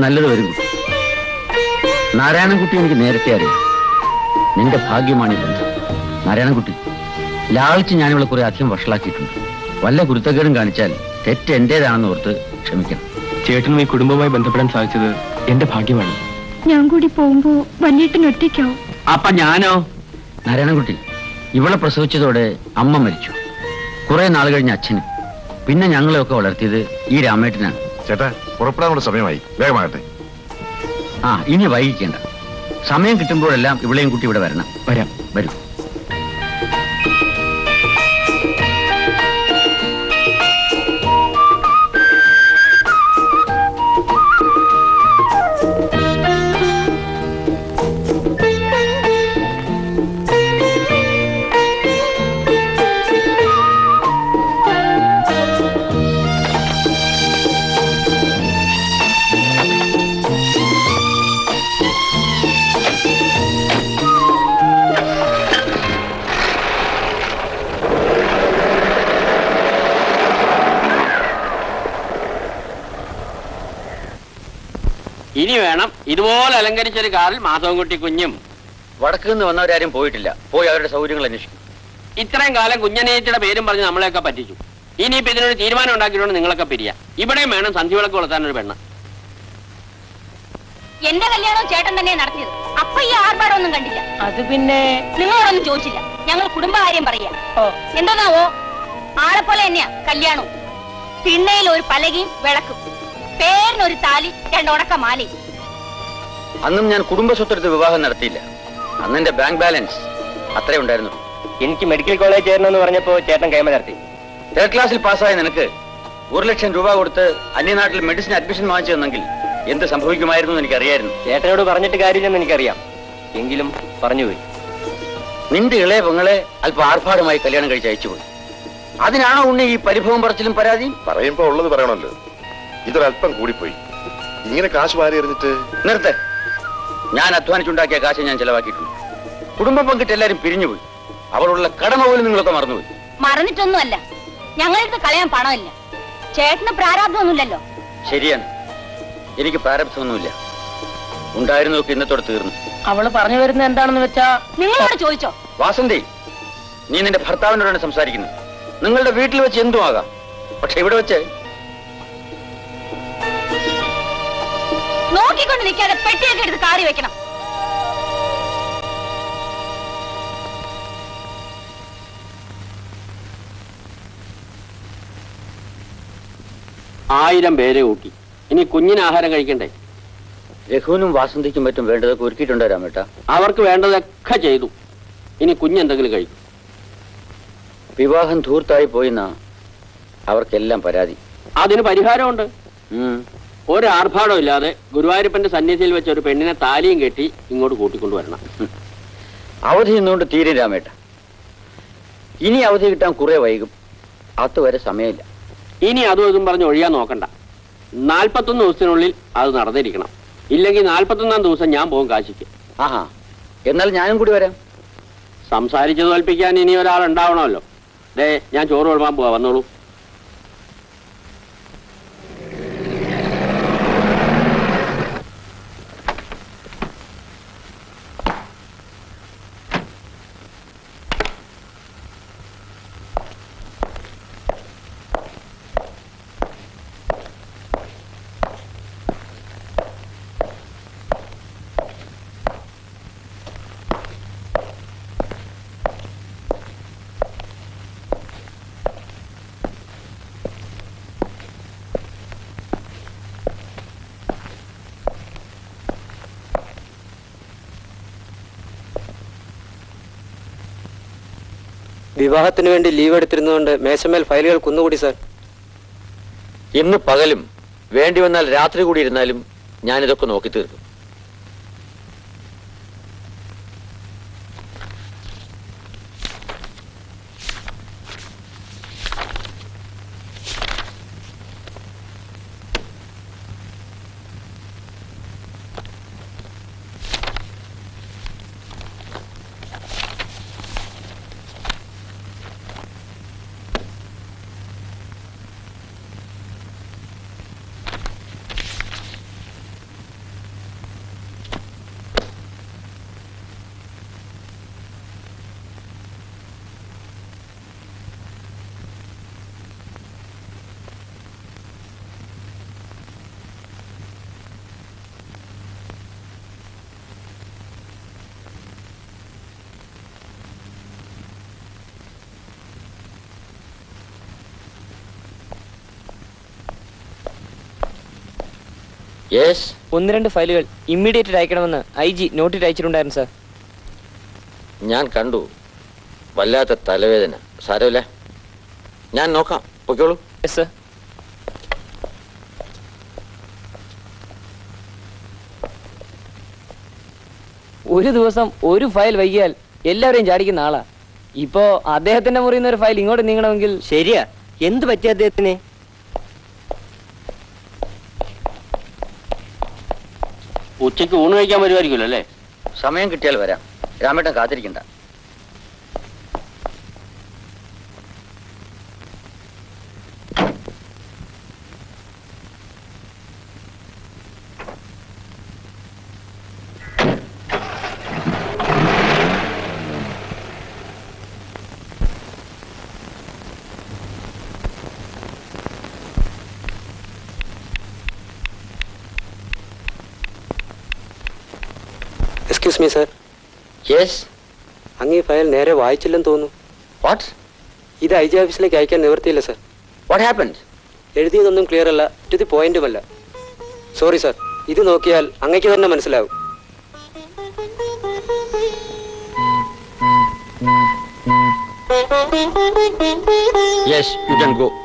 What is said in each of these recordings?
നല്ലത് വരും കുട്ടി നാരായണൻകുട്ടി എനിക്ക് നേരത്തെ അറിയാം നിന്റെ ഭാഗ്യമാണ് ഈ ബന്ധം നാരായണൻകുട്ടി ലാളിച്ച് ഞാനിവിടെ കുറെ അധികം വഷളാക്കിയിട്ടുണ്ട് വല്ല കുരുത്തക്കേടും കാണിച്ചാൽ തെറ്റ് എന്റേതാണെന്ന് ഓർത്ത് ക്ഷമിക്കണം ചേട്ടനും ഈ കുടുംബവുമായി ബന്ധപ്പെടാൻ സാധിച്ചത് എന്റെ ഭാഗ്യമാണ് ഞാൻ കൂടി പോകുമ്പോ വല്യേട്ടൻ ഒറ്റയ്ക്കാവും അപ്പൊ ഞാനോ നാരായണൻകുട്ടി ഇവളെ പ്രസവിച്ചതോടെ അമ്മ മരിച്ചു കുറെ നാൾ കഴിഞ്ഞ് അച്ഛനും പിന്നെ ഞങ്ങളെയൊക്കെ വളർത്തിയത് ഈ രാമേട്ടനാണ് ചേട്ടാ പുറപ്പെടാനുള്ള സമയമായി വേഗമാകട്ടെ ആ ഇനി വൈകിക്കേണ്ട സമയം കിട്ടുമ്പോഴെല്ലാം ഇവിളെയും കുട്ടി ഇവിടെ വരണം വരാം വരൂ ഇനി വേണം ഇതുപോലെ അലങ്കരിച്ചൊരു കാറിൽ മാധവൻകുട്ടി കുഞ്ഞും വടക്ക് നിന്ന് വന്നവരാരും പോയിട്ടില്ല പോയി അവരുടെ സൗകര്യങ്ങൾ അന്വേഷിക്കും ഇത്രയും കാലം കുഞ്ഞനേച്ചിയുടെ പേരും പറഞ്ഞ് നമ്മളെയൊക്കെ പറ്റിച്ചു ഇനിയിപ്പോ ഇതിനൊരു തീരുമാനം ഉണ്ടാക്കിയിട്ടുണ്ട് നിങ്ങളൊക്കെ പിരിയ ഇവിടെയും വേണം സന്ധ്യവിളക്ക് കൊളുത്താൻ ഒരു പെണ്ണ് എന്റെ കല്യാണം ചേട്ടൻ തന്നെ നടത്തിയത് അപ്പൊ ഈ ആർഭാടമൊന്നും കണ്ടില്ല അത് പിന്നെ നിങ്ങളോടൊന്നും ചോദിച്ചില്ല ഞങ്ങൾ കുടുംബകാര്യം പറയാ എന്താണാവോ ആളെപ്പോലെ തന്നെയാ കല്യാണവും തിണ്ണയിൽ ഒരു പലകയും വിളക്കും പേരിനൊരു താലി രണ്ടുണക്ക മാലയും അന്നും ഞാൻ കുടുംബ സ്വത്തെടുത്ത് വിവാഹം നടത്തിയില്ല അന്ന് എന്റെ ബാങ്ക് ബാലൻസ് അത്രേ ഉണ്ടായിരുന്നു എനിക്ക് മെഡിക്കൽ കോളേജ് ചേരണമെന്ന് പറഞ്ഞപ്പോ ചേട്ടൻ കൈമലർത്തി തേർഡ് ക്ലാസ്സിൽ പാസ്സായ നിനക്ക് ഒരു ലക്ഷം രൂപ കൊടുത്ത് അന്യനാട്ടിൽ മെഡിസിൻ അഡ്മിഷൻ വാങ്ങിച്ചു തന്നെങ്കിൽ എന്ത് സംഭവിക്കുമായിരുന്നു എന്ന് എനിക്കറിയായിരുന്നു ചേട്ടനോട് പറഞ്ഞിട്ട് കാര്യമില്ലെന്ന് എനിക്കറിയാം എങ്കിലും പറഞ്ഞുപോയി നിന്റെ ഇളയ പെങ്ങളെ അല്പം ആർഭാടമായി കല്യാണം കഴിച്ച് അയച്ചുപോയി അതിനാണോ ഉണ്ണി ഈ പരിഭവം പറച്ചിലും പരാതിയും പറയുമ്പോ ഉള്ളത് പറയണമല്ലോ ഇതൊരല്പം കൂടിപ്പോയി ഇങ്ങനെ കാശ് വാരി എറിഞ്ഞിട്ട് നിർത്ത് ഞാൻ അധ്വാനിച്ചുണ്ടാക്കിയ കാശ് ഞാൻ ചെലവാക്കിയിട്ടുണ്ട് കുടുംബം പങ്കിട്ട് എല്ലാരും പിരിഞ്ഞുപോയി അവളുള്ള കടമ പോലും നിങ്ങളൊക്കെ മറന്നുപോയി മറന്നിട്ടൊന്നുമല്ല ഞങ്ങളുടെ കളയാൻ പണമില്ല ചേട്ടന് പ്രാരാബ്ദമൊന്നുമില്ലല്ലോ ശരിയാണ് എനിക്ക് പ്രാരബ്ധമൊന്നുമില്ല ഉണ്ടായിരുന്നതൊക്കെ ഇന്നത്തോടെ തീർന്നു അവള് പറഞ്ഞു വരുന്നത് എന്താണെന്ന് വെച്ചാ നിങ്ങളോട് ചോദിച്ചോ വാസന്തി നീ നിന്റെ ഭർത്താവിനോടാണ് സംസാരിക്കുന്നത് നിങ്ങളുടെ വീട്ടിൽ വെച്ച് എന്തും ആകാം പക്ഷെ ഇവിടെ വെച്ച് നോക്കിക്കൊണ്ട് നിൽക്കാതെ പെട്ടിയൊക്കെ എടുത്ത് കാറി വെക്കണം ആയിരം പേരെ കൂട്ടി ഇനി കുഞ്ഞിന് ആഹാരം കഴിക്കണ്ടേ രഘുവിനും വാസന്തിക്കും പറ്റും വേണ്ടതൊക്കെ ഒരുക്കിയിട്ടുണ്ടോ രാമേട്ട അവർക്ക് വേണ്ടതൊക്കെ ചെയ്തു ഇനി കുഞ്ഞെന്തെങ്കിലും കഴിക്കും വിവാഹം ധൂർത്തായി പോയിന്നാ അവർക്കെല്ലാം പരാതി അതിന് പരിഹാരമുണ്ട് ഉം. ഒരു ആർഭാടം ഇല്ലാതെ ഗുരുവായൂരപ്പന്റെ സന്നിധിയിൽ വെച്ച് ഒരു പെണ്ണിനെ താലിയും കെട്ടി ഇങ്ങോട്ട് കൂട്ടിക്കൊണ്ടുവരണം അവധി നിന്നുകൊണ്ട് തീരെ രാമേട്ട ഇനി അവധി കിട്ടാൻ കുറെ വൈകും അതുവരെ സമയമില്ല ഇനി അതും ഇതും പറഞ്ഞ് ഒഴിയാൻ നോക്കണ്ട നാൽപ്പത്തൊന്ന് ദിവസത്തിനുള്ളിൽ അത് നടന്നിരിക്കണം ഇല്ലെങ്കിൽ നാൽപ്പത്തൊന്നാം ദിവസം ഞാൻ പോകും കാശിക്ക് ആഹാ എന്നാൽ ഞാനും കൂടി വരാം സംസാരിച്ചു തോൽപ്പിക്കാൻ ഇനി ഒരാൾ ഉണ്ടാവണമല്ലോ ദേ ഞാൻ ചോറ് വിളമ്പാൻ പോവാ വന്നോളൂ വിവാഹത്തിന് വേണ്ടി ലീവ് എടുത്തിരുന്നതുകൊണ്ട് മേശമേൽ ഫയലുകൾ കുന്നുകൂടി സാർ ഇന്ന് പകലും വേണ്ടി വന്നാൽ രാത്രി കൂടി ഇരുന്നാലും ഞാനിതൊക്കെ നോക്കി തീർക്കും യെസ് ഒന്ന് രണ്ട് ഫയലുകൾ ഇമ്മീഡിയറ്റ് അയക്കണമെന്ന് ഐ ജി നോട്ടിട്ട് അയച്ചിട്ടുണ്ടായിരുന്നു സാർ ഞാൻ കണ്ടു വല്ലാത്ത തലവേദന സാരമില്ല ഞാൻ നോക്കാം പൊയ്ക്കോളൂ യെസ് സാർ ഒരു ദിവസം ഒരു ഫയൽ വൈകിയാൽ എല്ലാവരെയും ചാടിക്കുന്ന ആളാ ഇപ്പോ അദ്ദേഹത്തിന്റെ മുറിയിൽ നിന്ന് ഒരു ഫയൽ ഇങ്ങോട്ട് നീങ്ങണമെങ്കിൽ ശരിയാ എന്ത് പറ്റി അദ്ദേഹത്തിന് ഉച്ചയ്ക്ക് ഊണ് കഴിക്കാൻ വരുമായിരിക്കുമല്ലോ അല്ലേ സമയം കിട്ടിയാൽ വരാം രാമേട്ടൻ കാത്തിരിക്കണ്ട എക്സ്ക്യൂസ് മീ സാർ യെസ് അങ്ങ് ഈ ഫയൽ നേരെ വായിച്ചില്ലെന്ന് തോന്നുന്നു വാട്ട് ഇത് ഐ ജി ഓഫീസിലേക്ക് അയക്കാൻ നിവൃത്തിയില്ല സാർ വാട്ട് ഹാപ്പൻഡ് എഴുതിയതൊന്നും ക്ലിയർ അല്ല ടു ദി പോയിന്റുമല്ല സോറി സാർ ഇത് നോക്കിയാൽ അങ്ങയ്ക്ക് തന്നെ മനസ്സിലാവും യെസ് യു ക്യാൻ ഗോ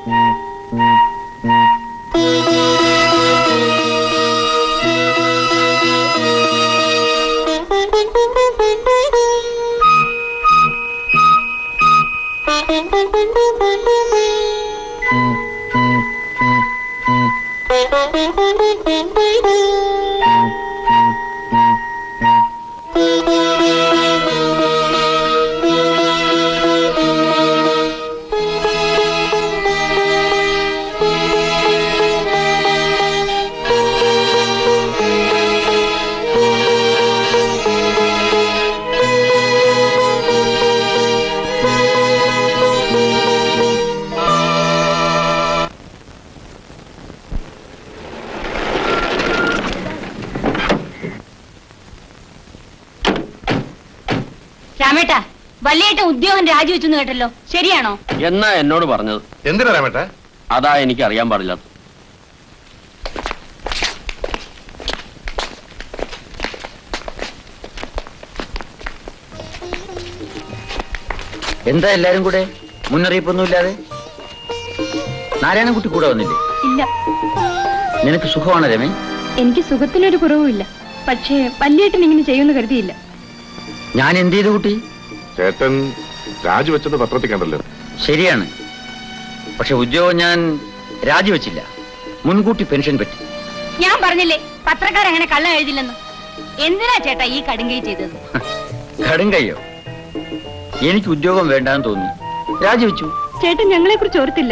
രാമേട്ടാ വല്യേട്ട ഉദ്യോഗം രാജിവെച്ചു കേട്ടല്ലോ ശരിയാണോ എന്നാ എന്നോട് പറഞ്ഞത് എന്തിനാ രാമേട്ട അതാ എനിക്ക് അറിയാൻ പാടില്ലാത്ത എന്താ എല്ലാരും കൂടെ മുന്നറിയിപ്പൊന്നുമില്ലാതെ നാരായണൻകുട്ടി കൂടെ വന്നില്ലേ ഇല്ല നിനക്ക് സുഖമാണ് രമേ എനിക്ക് സുഖത്തിനൊരു കുറവുമില്ല പക്ഷേ വല്യേട്ടൻ ഇങ്ങനെ ചെയ്യുമെന്ന് കരുതിയില്ല ഞാൻ എന്ത് ചെയ്തു കുട്ടി ചേട്ടൻ രാജിവെച്ചെന്ന് പത്രത്തിൽ കണ്ടല്ലോ ശരിയാണ് പക്ഷെ ഉദ്യോഗം ഞാൻ രാജിവെച്ചില്ല മുൻകൂട്ടി പെൻഷൻ പറ്റി ഞാൻ പറഞ്ഞില്ലേ പത്രക്കാർ അങ്ങനെ കള്ളം എഴുതില്ലെന്ന് എന്തിനാ ചേട്ടാ ഈ കടുങ്കൈ ചെയ്തത് കടുങ്കയ്യോ എനിക്ക് ഉദ്യോഗം വേണ്ടാന്ന് തോന്നി രാജിവെച്ചു ചേട്ടൻ ഞങ്ങളെ കുറിച്ച് ഓർത്തില്ല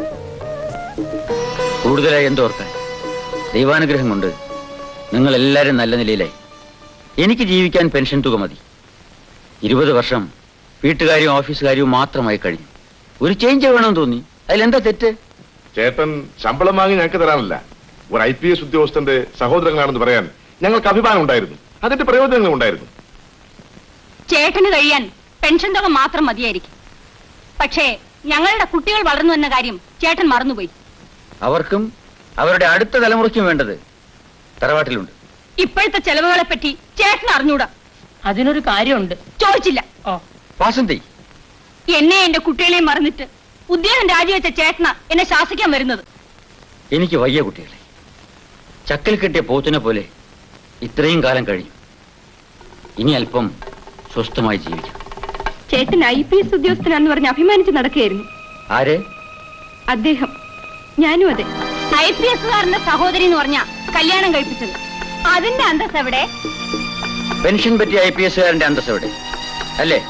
കൂടുതലായി എന്തോർക്കാൻ ദൈവാനുഗ്രഹം കൊണ്ട് നിങ്ങൾ എല്ലാവരും നല്ല നിലയിലായി എനിക്ക് ജീവിക്കാൻ പെൻഷൻ തുക മതി ഇരുപത് വർഷം വീട്ടുകാര്യവും ഓഫീസുകാര്യവും മാത്രമായി കഴിഞ്ഞു ഒരു ചേഞ്ച് വേണമെന്ന് തോന്നി അതിലെന്താ തെറ്റ് ചേട്ടൻ ശമ്പളം വാങ്ങി ഞങ്ങൾക്ക് തരാനല്ല ഒരു ഐ പി എസ് ഉദ്യോഗസ്ഥന്റെ സഹോദരങ്ങളാണെന്ന് പറയാൻ ഞങ്ങൾക്ക് അഭിമാനം ഉണ്ടായിരുന്നു അതിന്റെ പ്രയോജനങ്ങൾ ഉണ്ടായിരുന്നു ചേട്ടന് കഴിയാൻ പെൻഷൻ തുക മാത്രം മതിയായിരിക്കും പക്ഷേ ഞങ്ങളുടെ കുട്ടികൾ വളർന്നു എന്ന കാര്യം ചേട്ടൻ മറന്നുപോയി അവർക്കും അവരുടെ അടുത്ത തലമുറയ്ക്കും വേണ്ടത് തറവാട്ടിലുണ്ട് ഇപ്പോഴത്തെ ചെലവുകളെ പറ്റി ചേട്ടൻ അറിഞ്ഞൂടാ അതിനൊരു കാര്യമുണ്ട് ചോദിച്ചില്ല ഓ വാസന്തി എന്നെ എന്റെ കുട്ടികളെയും മറന്നിട്ട് ഉദ്യോഗം രാജിവെച്ച ചേട്ടന എന്നെ ശാസിക്കാൻ വരുന്നത് എനിക്ക് വയ്യ കുട്ടികളെ ചക്കൽ കെട്ടിയ പോത്തിനെ പോലെ ഇത്രയും കാലം കഴിഞ്ഞു ഇനി അല്പം സ്വസ്ഥമായി ജീവിക്കാം ചേട്ടൻ ഐ പി എസ് ഉദ്യോഗസ്ഥനാന്ന് പറഞ്ഞ് അഭിമാനിച്ച് നടക്കുകയായിരുന്നു ആരെ അദ്ദേഹം ഞാനും അതെ ഐ പി എസുകാരന്റെ സഹോദരി എന്ന് പറഞ്ഞ കല്യാണം കഴിപ്പിച്ചത് അതിന്റെ അന്തസ് എവിടെ പെൻഷൻ പറ്റിയ ഐ പി എസുകാരന്റെ അന്തസ് എവിടെ അല്ലേ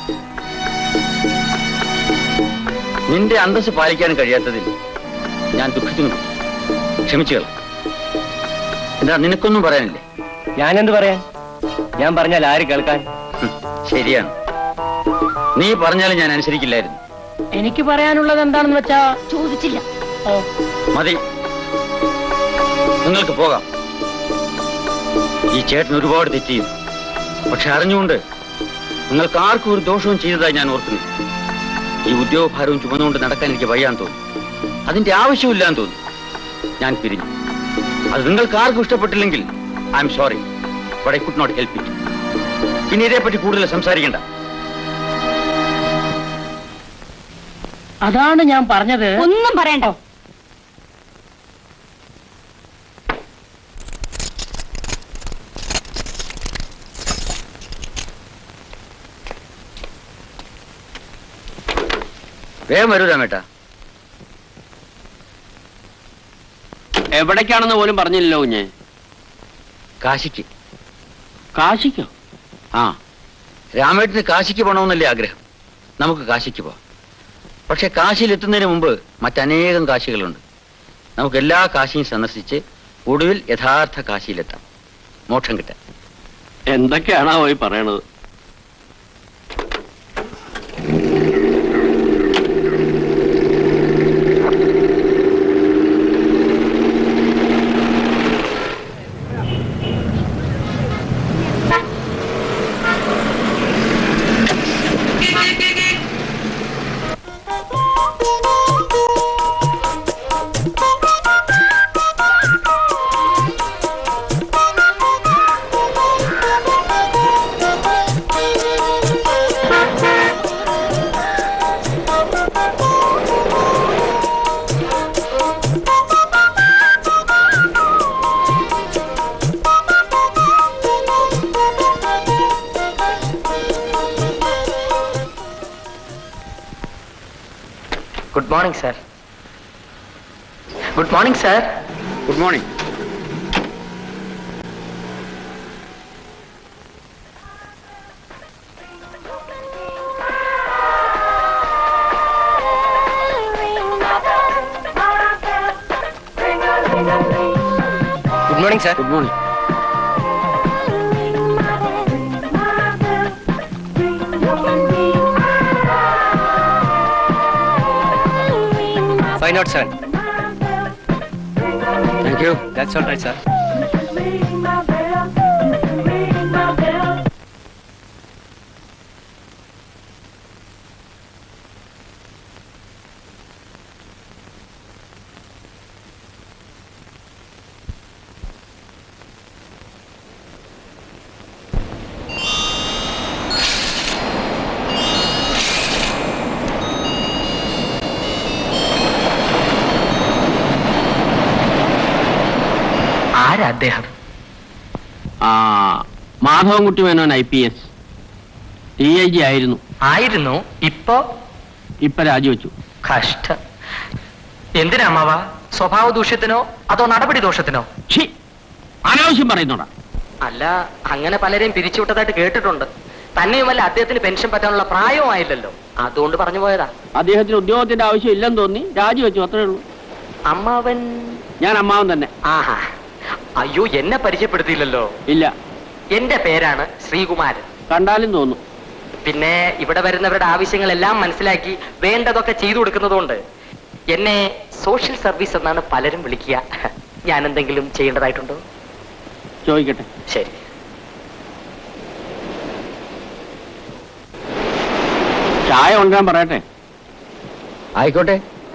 നിന്റെ അന്തസ് പാലിക്കാൻ കഴിയാത്തതിൽ ഞാൻ ദുഃഖിക്കുന്നു ക്ഷമിച്ചുകൾ എന്താ നിനക്കൊന്നും പറയാനില്ലേ ഞാനെന്ത് പറയാൻ ഞാൻ പറഞ്ഞാൽ ആര് കേൾക്കാൻ ഹും, ശരിയാണ് നീ പറഞ്ഞാലും ഞാൻ അനുസരിക്കില്ലായിരുന്നു എനിക്ക് പറയാനുള്ളത് എന്താണെന്ന് വെച്ചാ ചോദിച്ചില്ല ഓ മതി നിങ്ങൾക്ക് പോകാം ഈ ചേട്ടൻ ഒരുപാട് തെറ്റ് ചെയ്തു പക്ഷെ അറിഞ്ഞുകൊണ്ട് നിങ്ങൾക്ക് ആർക്കും ഒരു ദോഷവും ചെയ്തതായി ഞാൻ ഓർക്കുന്നു ഈ ഉദ്യോഗഭാരവും ചുമന്നുകൊണ്ട് നടക്കാൻ എനിക്ക് വയ്യാൻ തോന്നി അതിന്റെ ആവശ്യമില്ലാന്ന് തോന്നി ഞാൻ പിരിഞ്ഞു അത് നിങ്ങൾക്ക് ആർക്കും ഇഷ്ടപ്പെട്ടില്ലെങ്കിൽ I'm sorry but I could not help it ഇനി ഇതേപ്പറ്റി കൂടുതൽ സംസാരിക്കണ്ട അതാണ് ഞാൻ പറഞ്ഞത് ഒന്നും പറയണ്ട വേഗം വരൂ രാമേട്ടാ എവിടേക്കാണെന്ന് പോലും പറഞ്ഞില്ലല്ലോ കുഞ്ഞെ കാശിക്ക് കാശിക്കോ ആ രാമേട്ടന് കാശിക്ക് പോകണമെന്നല്ലേ ആഗ്രഹം നമുക്ക് കാശിക്ക് പോവാം പക്ഷെ കാശിയിൽ എത്തുന്നതിന് മുമ്പ് മറ്റനേകം കാശികളുണ്ട് നമുക്ക് എല്ലാ കാശിയും സന്ദർശിച്ച് ഒടുവിൽ യഥാർത്ഥ കാശിയിലെത്താം മോക്ഷം കിട്ടാൻ എന്തൊക്കെയാണോ പോയി പറയണത് good morning sir good morning sir good morning good morning sir good morning five nought seven thank you that's all right sir ആരാ അദ്ദേഹം ആ Madhavankutty Menon I P S T I G ആയിരുന്നു ആയിരുന്നു ഇപ്പോ ഇപ്പൊ രാജിവെച്ചു കഷ്ട എന്തിനാ അമ്മാവ സ്വഭാവ ദൂഷ്യത്തിനോ അതോ നടപടി ദോഷത്തിനോ ഛി അനാവശ്യം പറയുന്നോടാ അല്ല അങ്ങനെ പലരെയും പിരിച്ചുവിട്ടതായിട്ട് കേട്ടിട്ടുണ്ട് തന്നെയുമല്ല അദ്ദേഹത്തിന് പെൻഷൻ പറ്റാനുള്ള പ്രായവും ആയില്ലല്ലോ അതുകൊണ്ട് പറഞ്ഞു പോയതാ അദ്ദേഹത്തിന് ഉദ്യോഗത്തിന്റെ ആവശ്യം ഇല്ലെന്ന് തോന്നി രാജിവെച്ചു അത്രേ ഉള്ളൂ അമ്മാവൻ ഞാൻ അമ്മാവൻ തന്നെ ആഹാ അയ്യോ എന്നെ പരിചയപ്പെടുത്തിയില്ലല്ലോ ഇല്ല എന്റെ പേരാണ് ശ്രീകുമാരൻ കണ്ടാലും തോന്നും പിന്നെ ഇവിടെ വരുന്നവരുടെ ആവശ്യങ്ങളെല്ലാം മനസ്സിലാക്കി വേണ്ടതൊക്കെ ചെയ്തു കൊടുക്കുന്നതുകൊണ്ട് എന്നെ സോഷ്യൽ സർവീസ് എന്നാണ് പലരും വിളിക്കുക ഞാൻ എന്തെങ്കിലും ചെയ്യേണ്ടതായിട്ടുണ്ടോ ചോദിക്കട്ടെ ശരി ചായ കൊണ്ടുവരാൻ പറയട്ടെ ആയിക്കോട്ടെ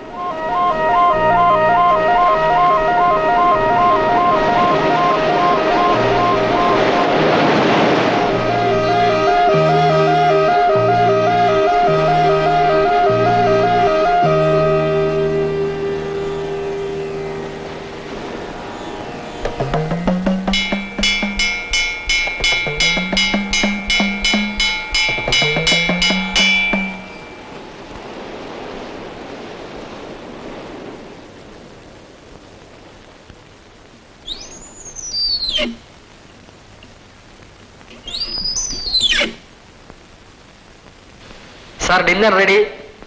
സാർ ഡിന്നർ റെഡി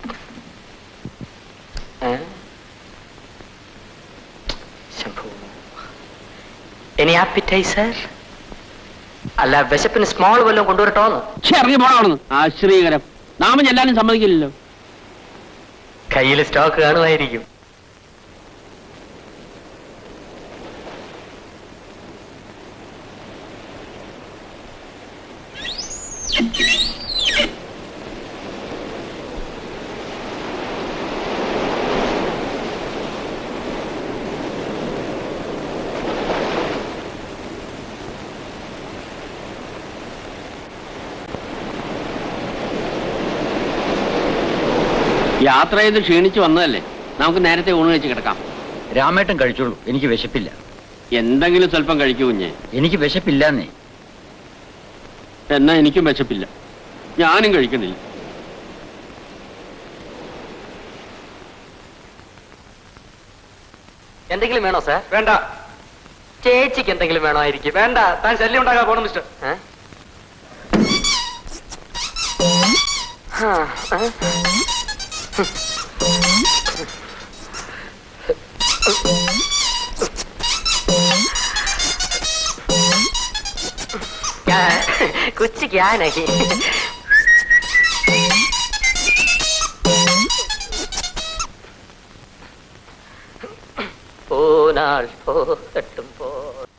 എനി ആപ്പിറ്റൈസർ അല്ല വിശപ്പിന് സ്മോൾ വല്ലതും കൊണ്ടുവരട്ടോന്ന് ഛെ, ഇറങ്ങി പോണാണെന്ന് ആശ്രീകരം നാമം ചെല്ലാനും സമ്മതിക്കില്ലല്ലോ കയ്യിൽ സ്റ്റോക്ക് കാണുമായിരിക്കും യാത്ര ചെയ്ത് ക്ഷീണിച്ച് വന്നതല്ലേ നമുക്ക് നേരത്തെ ഊണ് കഴിച്ച് കിടക്കാം രാമേട്ടൻ കഴിച്ചോളൂ എനിക്ക് വിശപ്പില്ല എന്തെങ്കിലും സ്വല്പം കഴിക്കൂ കുഞ്ഞെ എനിക്ക് വിശപ്പില്ലാന്നേ എന്നാ എനിക്കും വിശപ്പില്ല ഞാനും കഴിക്കുന്നില്ല എന്തെങ്കിലും വേണോ സാർ വേണ്ട ചേച്ചിക്ക് എന്തെങ്കിലും വേണമായിരിക്കും വേണ്ട താൻ ശല്യം ഉണ്ടാകാൻ പോണം മിസ്റ്റർ ഏ? ഹാ, ഏ? क्या- कुछ क्या नहीं പോനാൾ പോകട്ടും പോ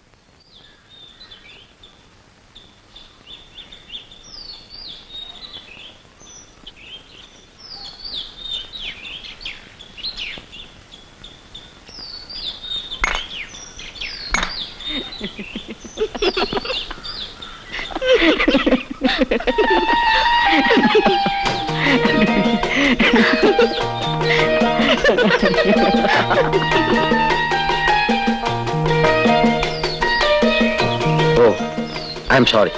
ഓ ഐ എം സോറി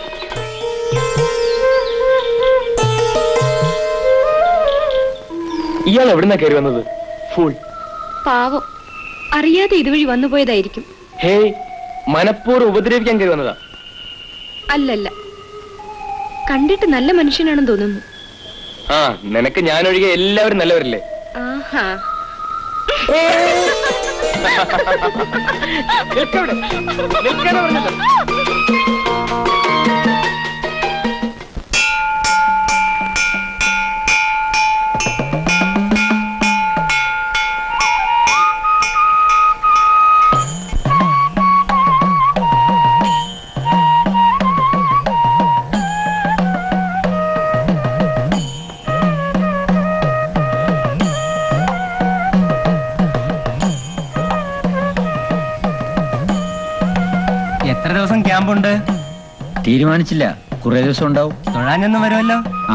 ഇയാൾ എവിടുന്നാ കയറി വന്നത് ഫുൾ പാവം അറിയാതെ ഇതുവഴി വന്നുപോയതായിരിക്കും ഹേയ് മനഃപൂർവ്വം ഉപദ്രവിക്കാൻ കയറി വന്നതാ അല്ലല്ല കണ്ടിട്ട് നല്ല മനുഷ്യനാണെന്ന് തോന്നുന്നു ആ നിനക്ക് ഞാനൊഴികെ എല്ലാവരും നല്ലവരല്ലേ ആഹാ നിൽക്കവിടെ. നിൽക്കാനാ പറഞ്ഞത്. എത്ര ദിവസം ക്യാമ്പുണ്ട് തീരുമാനിച്ചില്ല കുറെ ദിവസം ഉണ്ടാവും തൊഴാനൊന്നും വരുമല്ലോ ആ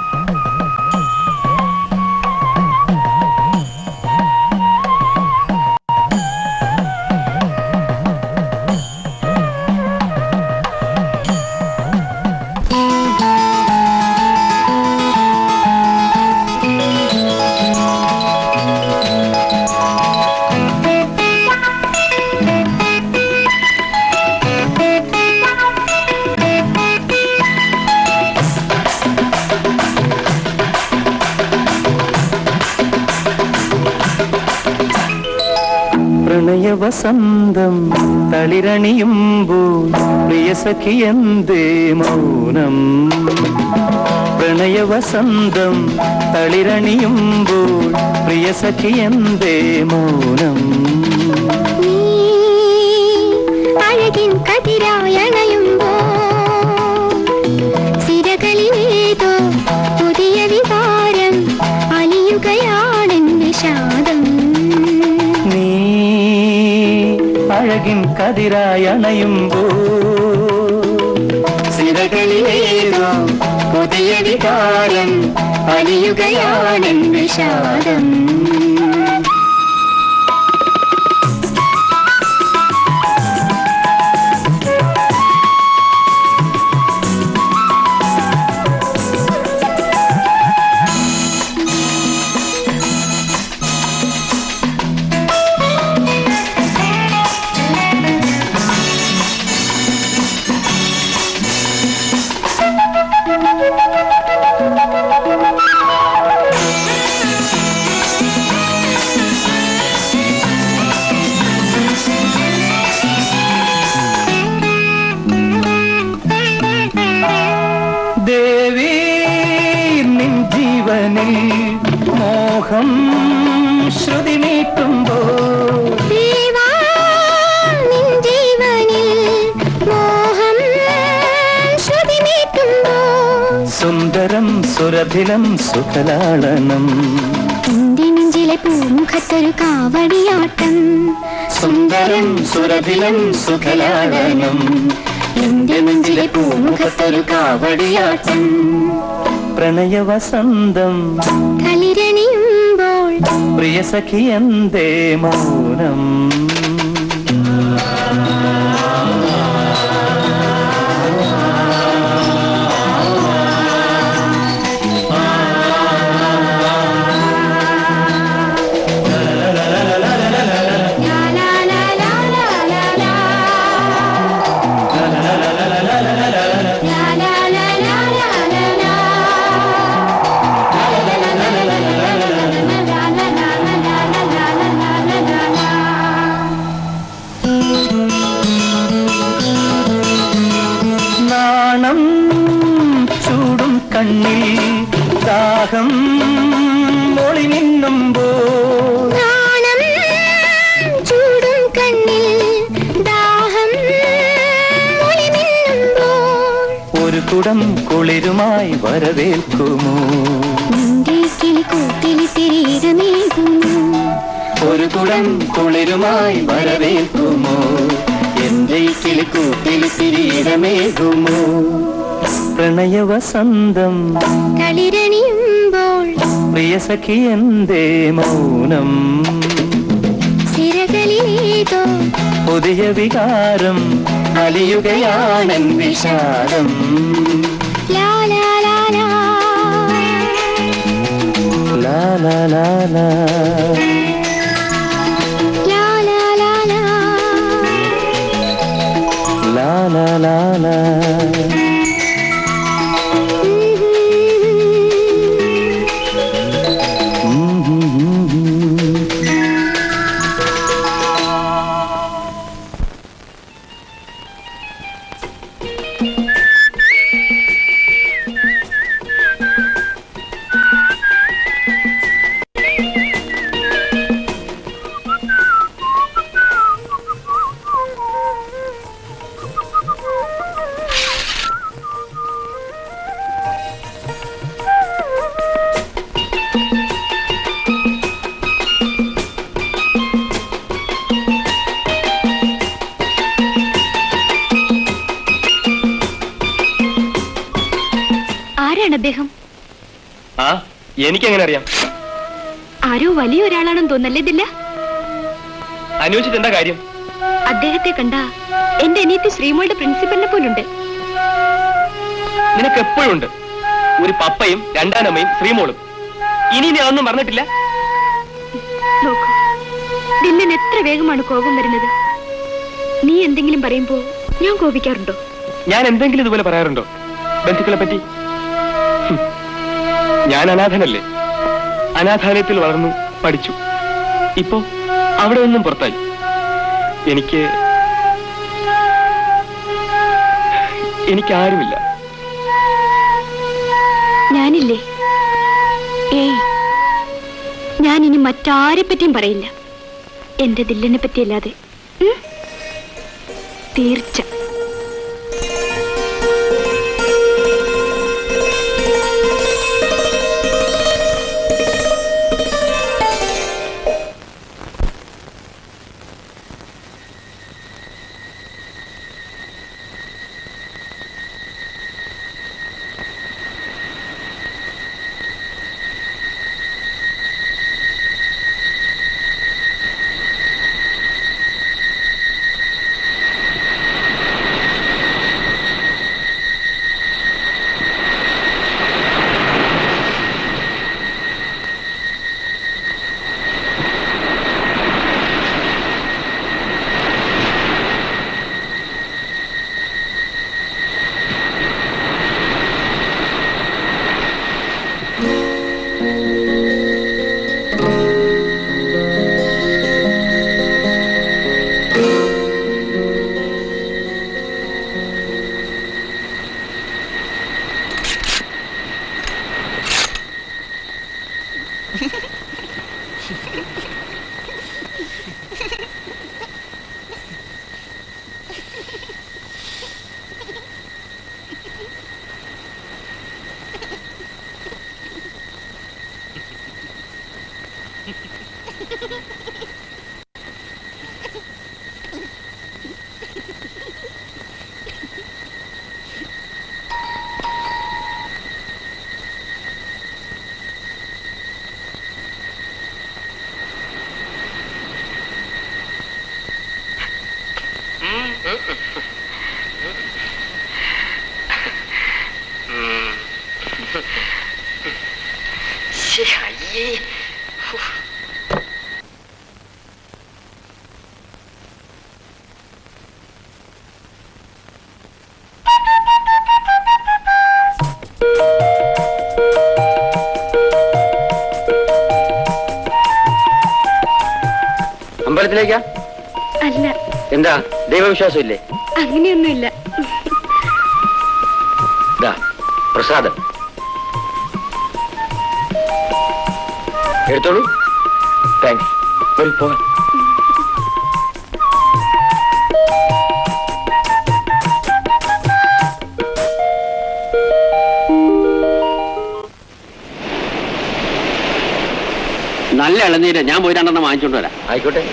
പ്രണയവസന്തം തളിരണിയുമ്പോൾ പ്രിയസഖി എന്തേ മൗനം പ്രണയവസന്തം തളിരണിയുമ്പോൾ പ്രിയസഖി എന്തേ മൗനം അഴകിൻ കതിരായണയുമ്പോ സിരകളിലേതോ പുതിയ വികാരം അലിയുകയാണെൻ വിഷാദം നീ അഴകിൻ കതിരായണയുമ്പോൾ സിരകളിലേതോ പുതിയ വികാരം അലിയുകയാണെൻ വിഷാദം ദേവി നിൻ ജീവനിൽ മോഹം ശ്രുതി നീട്ടുമ്പോൾ ദേവാ നിൻ ജീവനിൽ മോഹം ശ്രുതി നീട്ടുമ്പോ സുന്ദരം സുരഭിലം സുഖലാളനം എന്റെ നെഞ്ചിലെ പൂമുഖത്തൊരു കാവടിയാട്ടം സുന്ദരം സുരഭിലം സുഖലാളനം എന്റെ നെഞ്ചിലെ പൂമുഖത്തൊരു കാവടിയാട്ടം പ്രണയവസന്തം കളിരണിയും പ്രിയ സഖി എന്തേ മൗനം നാണം ചൂടും കണ്ണിൽ ദാഹം മൊളി നിന്നുമ്പോൾ നാണം ചൂടും കണ്ണിൽ ദാഹം മൊഴി മിന്നുമ്പോൾ ഒരു കുടം കുളിരുമായി വരവേൽക്കുമോ നിന്റെ കിളിക്കൂട്ടിൽ തിരികമേകുന്നു ഒരു കുടം കുളിരുമായി വരവേൽക്കുമോ എന്റെ ഈ കിളിക്കൂട്ടിൽ തിരിയിടമേകുമോ പ്രണയവസന്തം കളിരണിയുമ്പോൾ പ്രിയ സഖി എന്തേ മൗനം സിരകളിലേതോ പുതിയ വികാരം അലിയുകയാണൻ വിഷാദം ലാ ലാ ലാ ലാ ലാ ലാ ലാ ലാ ലാ ലാ ലാ ലാ ലാ ലാ ലാ ലാ ഉം, ഉം, ഉം, ഉം. ആരാണ് അദ്ദേഹം ആ എനിക്കെങ്ങനെ അറിയാം ആരോ വലിയ ഒരാളാണെന്ന് തോന്നല്ലേ ഇതില്ല അന്വേഷിച്ചിട്ട് എന്താ കാര്യം അദ്ദേഹത്തെ കണ്ട എന്റെ അനിയത്തി ശ്രീമോളുടെ പ്രിൻസിപ്പലിനെ പോലുണ്ട് നിനക്ക് എപ്പോഴും ഉണ്ട് ഒരു പപ്പയും രണ്ടാനമ്മയും ശ്രീമോളും ഇനി നീ അതൊന്നും പറഞ്ഞിട്ടില്ല നോക്കൂ ദില്ലൻ എത്ര വേഗമാണ് കോപം വരുന്നത് നീ എന്തെങ്കിലും പറയുമ്പോ ഞാൻ കോപിക്കാറുണ്ടോ ഞാൻ എന്തെങ്കിലും ഇതുപോലെ പറയാറുണ്ടോ ബന്ധുക്കളെ പറ്റി ഹും. ഞാൻ അനാഥനല്ലേ അനാഥാലയത്തിൽ വളർന്നു പഠിച്ചു ഇപ്പോ അവിടെ നിന്നും പുറത്തായി എനിക്ക് എനിക്ക് ആരുമില്ല ഞാനില്ലേ ഏയ് ഞാൻ ഇനി മറ്റാരെ പറ്റിയും പറയില്ല എന്റെ ദില്ലിനെ പറ്റിയല്ലാതെ ഉം? തീർച്ച ശ്ശേ, അയ്യേ ഉഫ്. അമ്പലത്തിലേക്കാ അല്ല എന്താ ദൈവവിശ്വാസം ഇല്ലേ അങ്ങനെയൊന്നുമില്ല ഇതാ പ്രസാദം എടുത്തോളൂ താങ്ക്സ് വരൂ പോകാം നല്ല ഇളനീര് ഞാൻ പോയി രണ്ടെണ്ണം വാങ്ങിച്ചോണ്ട് വരാം ആയിക്കോട്ടെ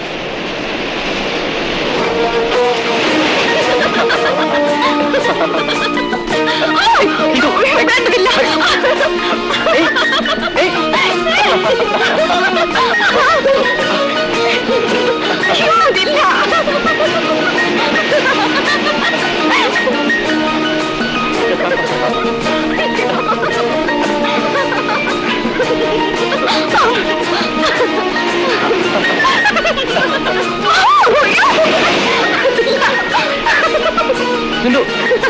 സിന്ധു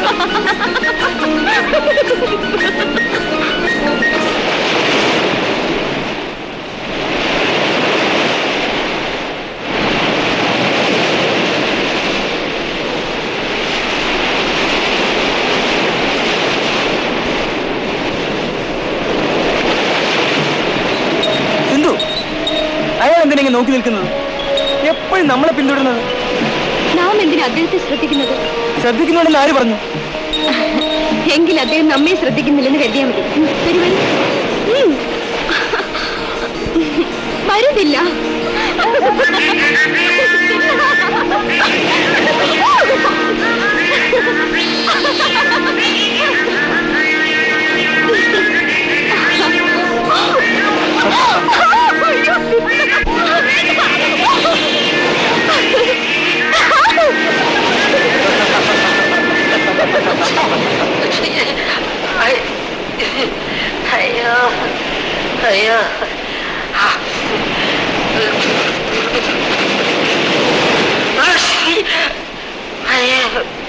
സിന്ധു അയാൾ എന്തിനെ നോക്കി നിൽക്കുന്നത് എപ്പോഴും നമ്മളെ പിന്തുടരുന്നത് നാം എന്തിനാ അദ്ദേഹത്തെ ശ്രദ്ധിക്കുന്നത് ശ്രദ്ധിക്കുന്നുണ്ടെന്ന് ആര് പറഞ്ഞു എങ്കിൽ അദ്ദേഹം നമ്മെ ശ്രദ്ധിക്കുന്നില്ലെന്ന് കരുതിയാൽ മതി ഉം, വരൂ, വരൂ. ഉം. വരുന്നില്ല അയ്യോ അയ്യോ അയ്യോ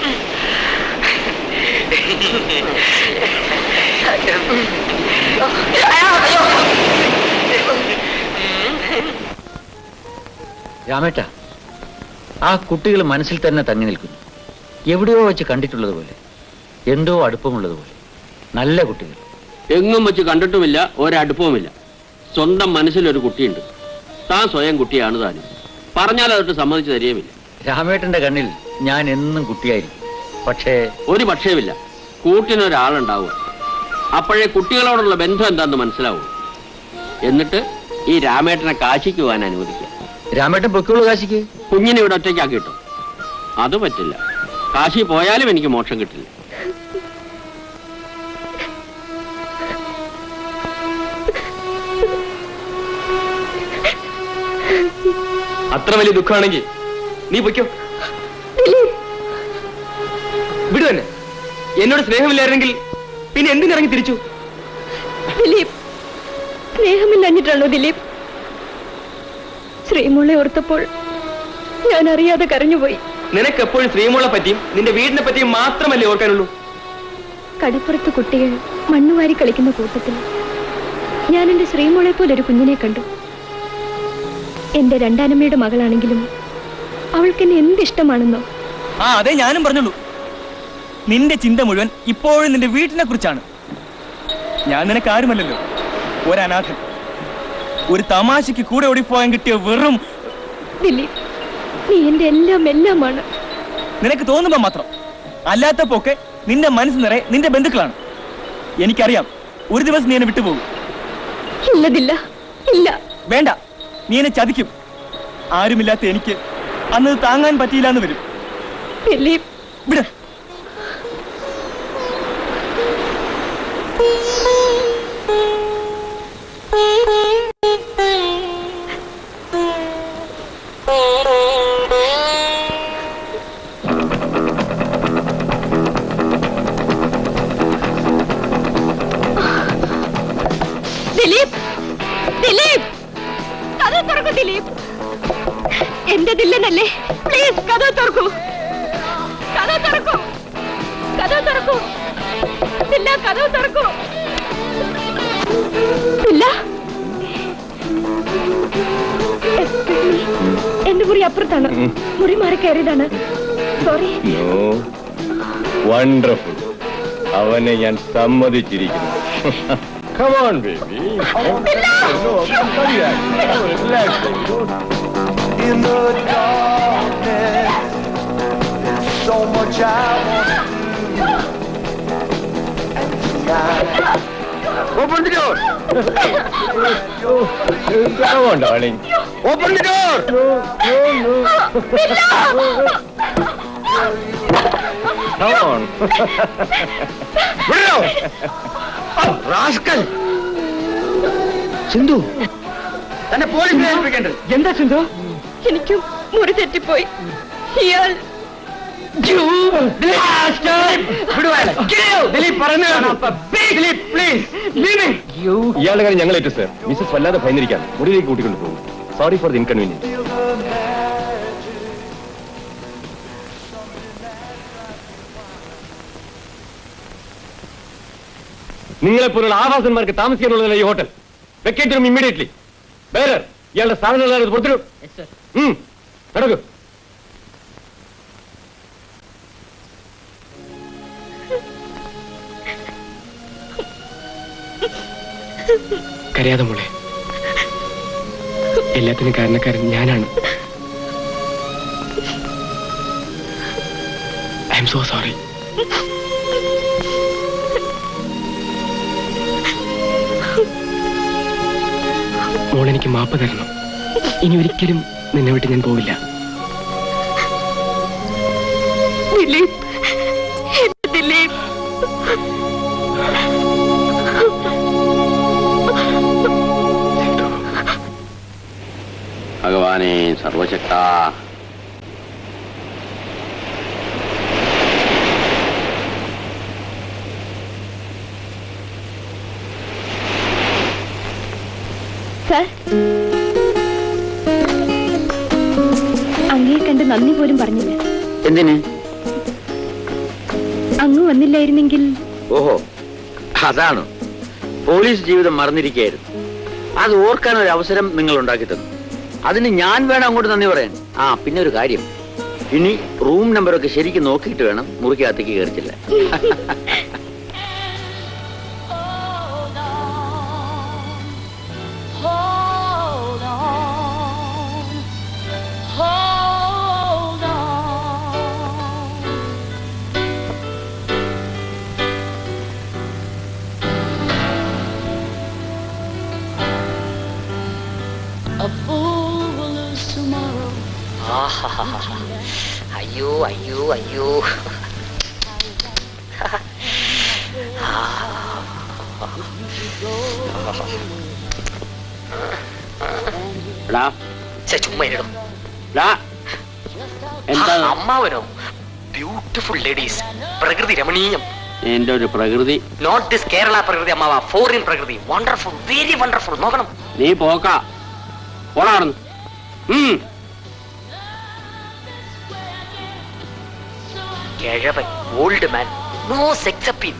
രാമേട്ട ആ കുട്ടികൾ മനസ്സിൽ തന്നെ തങ്ങി നിൽക്കുന്നു എവിടെയോ വെച്ച് കണ്ടിട്ടുള്ളത് പോലെ എന്തോ അടുപ്പമുള്ളത് പോലെ നല്ല കുട്ടികൾ എങ്ങും വെച്ച് കണ്ടിട്ടുമില്ല ഒരടുപ്പവുമില്ല സ്വന്തം മനസ്സിലൊരു കുട്ടിയുണ്ട് താൻ സ്വയം കുട്ടിയാണ് താനും പറഞ്ഞാൽ അതൊട്ട് സമ്മതിച്ചു തരികയുമില്ല രാമേട്ടന്റെ കണ്ണിൽ ഞാൻ എന്നും കുട്ടിയായിരിക്കും പക്ഷേ ഒരു പക്ഷേമില്ല കൂട്ടിനൊരാളുണ്ടാവുക അപ്പോഴേ കുട്ടികളോടുള്ള ബന്ധം എന്താന്ന് മനസ്സിലാവും എന്നിട്ട് ഈ രാമേട്ടനെ കാശിക്ക് പോകാൻ അനുവദിക്കുക രാമേട്ടൻ പൊക്കോളൂ കാശിക്ക് കുഞ്ഞിനെ ഇവിടെ ഒറ്റയ്ക്കാക്കി കിട്ടും അത് പറ്റില്ല കാശി പോയാലും എനിക്ക് മോക്ഷം കിട്ടില്ല അത്ര വലിയ ദുഃഖമാണെങ്കിൽ നീ പൊയ്ക്കോ വിടു തന്നെ എന്നോട് സ്നേഹമില്ലായിരുന്നെങ്കിൽ പിന്നെ എന്തിനിറങ്ങി തിരിച്ചു ദിലീപ് സ്നേഹമില്ലഞ്ഞിട്ടാണോ ദിലീപ് ശ്രീമോളെ ഓർത്തപ്പോൾ ഞാൻ അറിയാതെ കരഞ്ഞുപോയി നിനക്ക് എപ്പോഴും ശ്രീമോളെ പറ്റിയും നിന്റെ വീടിനെ പറ്റിയും മാത്രമല്ലേ ഓർക്കാനുള്ളൂ കടപ്പുറത്ത് കുട്ടികൾ മണ്ണുവാരി കളിക്കുന്ന കൂട്ടത്തിൽ ഞാൻ എന്റെ ശ്രീമോളെ പോലെ ഒരു കുഞ്ഞിനെ കണ്ടു എന്റെ രണ്ടാനമ്മയുടെ മകളാണെങ്കിലും അവൾക്ക് എന്നെ എന്തിഷ്ടമാണെന്നോ ആ അതെ ഞാനും പറഞ്ഞുള്ളൂ നിന്റെ ചിന്ത മുഴുവൻ ഇപ്പോഴും നിന്റെ വീട്ടിനെ കുറിച്ചാണ് ഞാൻ നിനക്ക് ആരുമല്ലല്ലോ ഒരനാഥൻ ഒരു തമാശയ്ക്ക് കൂടെ ഓടിപ്പോകാൻ കിട്ടിയ വെറും ദിലീപ് നീ എന്റെ എല്ലാം എല്ലാമാണ് നിനക്ക് തോന്നുമ്പോ മാത്രം അല്ലാത്തപ്പോക്കെ നിന്റെ മനസ്സ് നിറയെ നിന്റെ ബന്ധുക്കളാണ് എനിക്കറിയാം ഒരു ദിവസം നീ എന്നെ വിട്ടുപോകും ഇല്ലതില്ല ഇല്ല വേണ്ട നീ എന്നെ ചതിക്കും ആരുമില്ലാത്ത എനിക്ക് അന്ന് ഇത് താങ്ങാൻ പറ്റിയില്ല എന്ന് വരും ദിലീപ് വിട ദിലീപ് ദിലീപ് കഥ തുറക്കൂ ദിലീപ് എന്റെ ദില്ലെന്നല്ലേ പ്ലീസ് കഥ തുറക്കൂ കഥ തുറക്കൂ കഥ തുറക്കൂ ദില്ല കഥ തുറക്കൂ ദില്ല Excuse me. എന്റെ മുറി അപ്പുറത്താണ് മുറി മാറി കയറിയതാണ് സോറി വണ്ടർഫുൾ അവനെ ഞാൻ സമ്മതിച്ചിരിക്കുന്നു come on baby In the darkness, there's so much I want to do. Open the door! Come on, darling. Open the door! No, no, no. Come on. വിടോ! Oh, rascal! സിന്ധു തന്നെ പോലീസിനെ ഏൽപ്പിക്കേണ്ടത് എന്താ സിന്ധു എനിക്കും മുറി തെറ്റിപ്പോയി ഇയാൾ ഇയാളുടെ കാര്യം ഞങ്ങൾ ഏറ്റു സർ മിസ്സസ് വല്ലാതെ ഭയന്നിരിക്കാം മുറിയിലേക്ക് കൂട്ടിക്കൊണ്ട് പോകും സോറി ഫോർ ദി ഇൻകൺവീനിയൻസ് നിങ്ങളെപ്പോലുള്ള ആവാസന്മാർക്ക് താമസിക്കാനുള്ളതല്ല ഈ ഹോട്ടൽ വെക്കേറ്റ് റൂം ഇമ്മീഡിയറ്റ്ലി വേറെ ഇയാളുടെ സാധനങ്ങൾ പുറത്തിടും നടക്കൂ കരയാതെ മോളെ എല്ലാത്തിനും കാരണക്കാരൻ ഞാനാണ് ഐ എം സോ സോറി മോൾ എനിക്ക് മാപ്പ് തരണം ഇനി ഒരിക്കലും നിന്നെ വിട്ട് ഞാൻ പോവില്ല ദിലീപ് എന്റെ ദിലീപ് ഭഗവാനെ സർവശക്ത സാർ അങ്ങയെ കണ്ട് നന്ദി പോലും പറഞ്ഞില്ല എന്തിന് അങ്ങ് വന്നില്ലായിരുന്നെങ്കിൽ ഓഹോ അതാണ് പോലീസ് ജീവിതം മറന്നിരിക്കുകയായിരുന്നു അത് ഓർക്കാൻ ഒരു അവസരം നിങ്ങൾ ഉണ്ടാക്കി തന്നു അതിന് ഞാൻ വേണം അങ്ങോട്ട് നന്ദി പറയാൻ ആ പിന്നെ ഒരു കാര്യം ഇനി റൂം നമ്പറൊക്കെ ശരിക്കും നോക്കിയിട്ട് വേണം മുറിക്കകത്തേക്ക് കയറിച്ചില്ല Hold on, hold on. A fool will lose tomorrow. ആഹാഹാഹാ. അയ്യോ അയ്യോ അയ്യോ എടാ ഛെ, ചുമ്മാ ഇരിടോ. എടാ എന്താ ആ, അമ്മാവനോ ബ്യൂട്ടിഫുൾ ലേഡീസ് പ്രകൃതി രമണീയം എന്റെ ഒരു പ്രകൃതി നോട്ട് ദിസ് കേരള പ്രകൃതി അമ്മാവ ഫോറിൻ പ്രകൃതി വണ്ടർഫുൾ വെരി വണ്ടർഫുൾ നോക്കണം നീ പോക്ക പോണാർന്ന് ഉം കിഴവൻ old man no sex appeal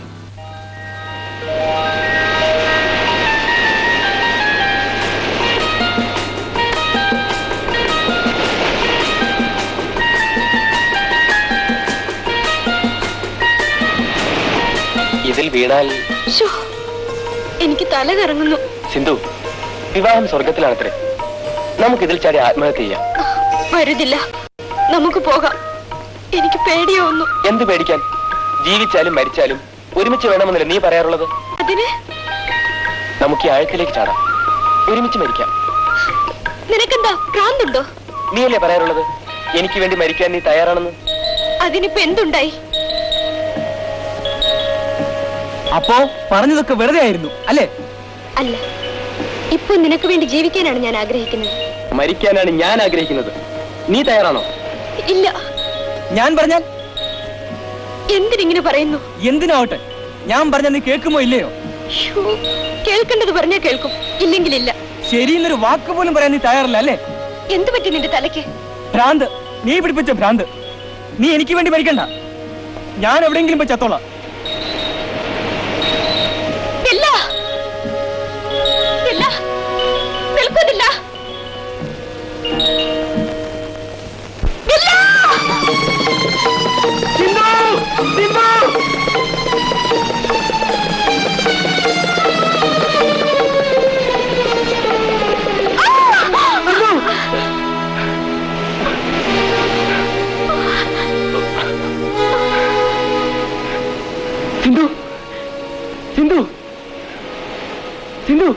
ഇതിൽ വീണാൽ ശ്ശോ, എനിക്ക് തല കറങ്ങുന്നു സിന്ധു വിവാഹം സ്വർഗത്തിലാണത്രേ നമുക്ക് ഇതിൽ ചാടി ആത്മഹത്യ ചെയ്യാം വരുന്നില്ല നമുക്ക് പോകാം എനിക്ക് പേടിയാവുന്നു എന്ത് പേടിക്കാൻ ജീവിച്ചാലും മരിച്ചാലും ഒരുമിച്ച് വേണമെന്നല്ലേ നീ പറയാറുള്ളത് അതിന് നമുക്ക് ഈ ആഴത്തിലേക്ക് ചാടാം ഒരുമിച്ച് മരിക്കാം നിനക്കെന്താ ഭ്രാന്തുണ്ടോ നീയല്ലേ പറയാറുള്ളത് എനിക്ക് വേണ്ടി മരിക്കാൻ നീ തയ്യാറാണെന്ന് അതിനിപ്പോ എന്തുണ്ടായി അപ്പോ പറഞ്ഞതൊക്കെ വെറുതെ ആയിരുന്നു അല്ലേ അല്ല ഇപ്പൊ നിനക്ക് വേണ്ടി ജീവിക്കാനാണ് ഞാൻ ആഗ്രഹിക്കുന്നത് മരിക്കാനാണ് ഞാൻ ആഗ്രഹിക്കുന്നത് നീ തയ്യാറാണോ ഇല്ല ഞാൻ പറഞ്ഞാൽ എന്തിനിങ്ങനെ പറയുന്നു എന്തിനാവട്ടെ ഞാൻ പറഞ്ഞ നീ കേൾക്കുമോ ഇല്ലയോ ശ്ശോ, കേൾക്കേണ്ടത് പറഞ്ഞാ കേൾക്കും ഇല്ലെങ്കിലില്ല ശരി എന്നൊരു വാക്ക് പോലും പറയാൻ നീ തയ്യാറല്ല അല്ലേ എന്തു പറ്റി നിന്റെ തലയ്ക്ക് ഭ്രാന്ത് നീ പിടിപ്പിച്ച ഭ്രാന്ത് നീ എനിക്ക് വേണ്ടി മരിക്കണ്ട ഞാൻ എവിടെയെങ്കിലും പോയി ചത്തോളാം ഇല്ല ഇല്ല നിൽക്കുന്നില്ല സിന്ധു സിന്ധു സിന്ധു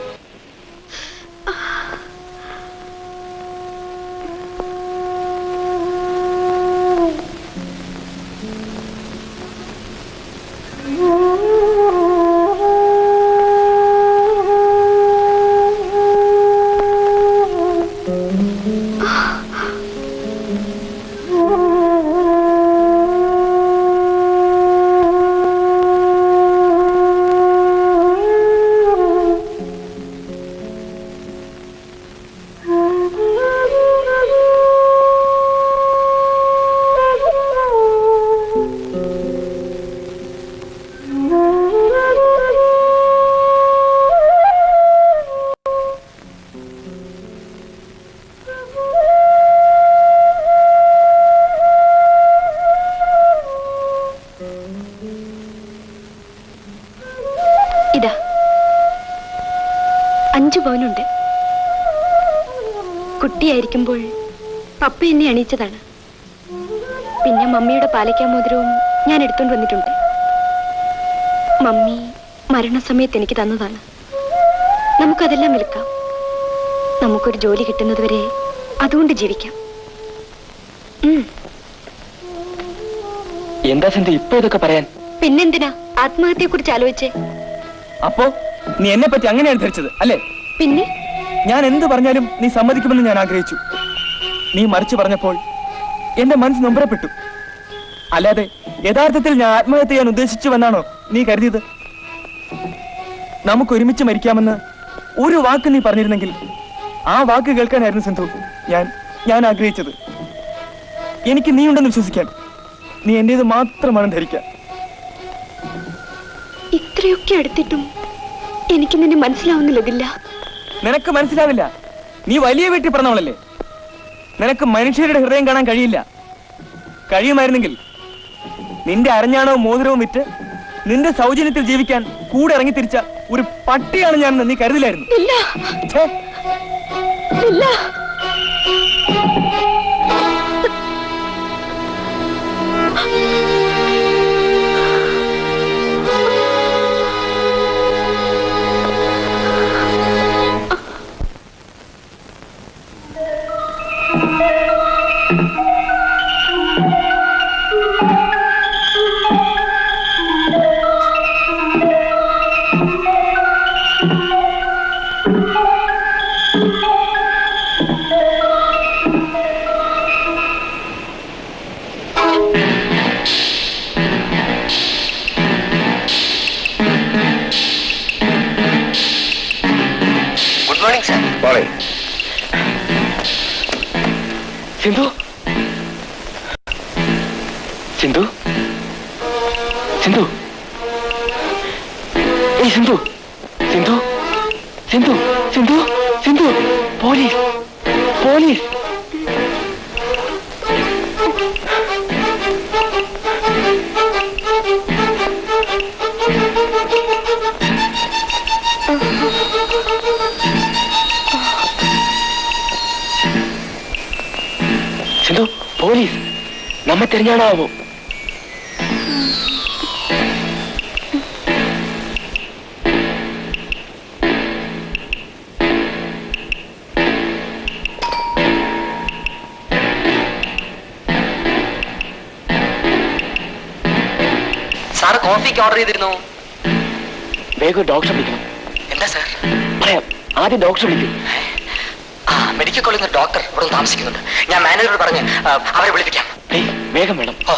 ഇതാ അഞ്ചു പവനുണ്ട് കുട്ടിയായിരിക്കുമ്പോൾ പപ്പ എന്നെ അണിയിച്ചതാണ് പിന്നെ മമ്മിയുടെ പാലക്കാമോതിരവും ഞാൻ എടുത്തോണ്ട് വന്നിട്ടുണ്ട് മമ്മി മരണസമയത്ത് എനിക്ക് തന്നതാണ് നമുക്കതെല്ലാം വിൽക്കാം നമുക്കൊരു ജോലി കിട്ടുന്നത് വരെ അതുകൊണ്ട് ജീവിക്കാം ഉം, എന്താ സിന്ധു ഇപ്പൊ ഇതൊക്കെ പറയാൻ പിന്നെന്തിനാ ആത്മഹത്യയെ കുറിച്ച് ആലോചിച്ചേ അപ്പോ നീ എന്നെ പറ്റി അങ്ങനെയാണ് ധരിച്ചത് അല്ലേ പിന്നെ ഞാൻ എന്ത് പറഞ്ഞാലും നീ സമ്മതിക്കുമെന്ന് ഞാൻ ആഗ്രഹിച്ചു നീ മറിച്ചു പറഞ്ഞപ്പോൾ എന്റെ മനസ്സ് നൊമ്പരപ്പെട്ടു അല്ലാതെ യഥാർത്ഥത്തിൽ ഞാൻ ആത്മഹത്യ ചെയ്യാൻ ഉദ്ദേശിച്ചുവെന്നാണോ നീ കരുതിയത് നമുക്ക് ഒരുമിച്ച് മരിക്കാമെന്ന് ഒരു വാക്ക് നീ പറഞ്ഞിരുന്നെങ്കിൽ ആ വാക്ക് കേൾക്കാനായിരുന്നു സിന്ധു ഞാൻ ഞാൻ ആഗ്രഹിച്ചത് എനിക്ക് നീ ഉണ്ടെന്ന് വിശ്വസിക്കാൻ നീ എന്റേത് മാത്രമാണ് ധരിക്കാൻ ഇത്രയൊക്കെ അടുത്തിട്ടും എനിക്ക് നിന്നെ മനസ്സിലാവുന്നില്ലതില്ല നിനക്ക് മനസ്സിലാവില്ല നീ വലിയ വീട്ടിൽ പറഞ്ഞവളല്ലേ നിനക്ക് മനുഷ്യരുടെ ഹൃദയം കാണാൻ കഴിയില്ല കഴിയുമായിരുന്നെങ്കിൽ നിന്റെ അരഞ്ഞാണവും മോതിരവും വിറ്റ് നിന്റെ സൗജന്യത്തിൽ ജീവിക്കാൻ കൂടെ ഇറങ്ങി തിരിച്ച ഒരു പട്ടിയാണ് ഞാൻ നീ കരുതില്ലായിരുന്നു ഇല്ല ഛേ, ഇല്ല good morning sir morning Sindhu Sindhu Sindhu ഏയ് Sindhu Sindhu Sindhu Sindhu Sindhu police police Sindhu police നമ്മെ തിരഞ്ഞാണാവോ സാറ് കോഫിക്ക് ഓർഡർ ചെയ്തിരുന്നു വേഗം ഡോക്ടറെ വിളിക്കണം എന്താ സാർ പറയാം ആദ്യം ഡോക്ടറെ വിളിക്കും ആ മെഡിക്കൽ കോളേജിൽ നിന്ന് ഡോക്ടർ ഇവിടെ ഒന്ന് താമസിക്കുന്നുണ്ട് ഞാൻ മാനേജറോട് പറഞ്ഞ് ആ, അവരെ വിളിപ്പിക്കാം ഏയ് വേഗം വേണം ഓ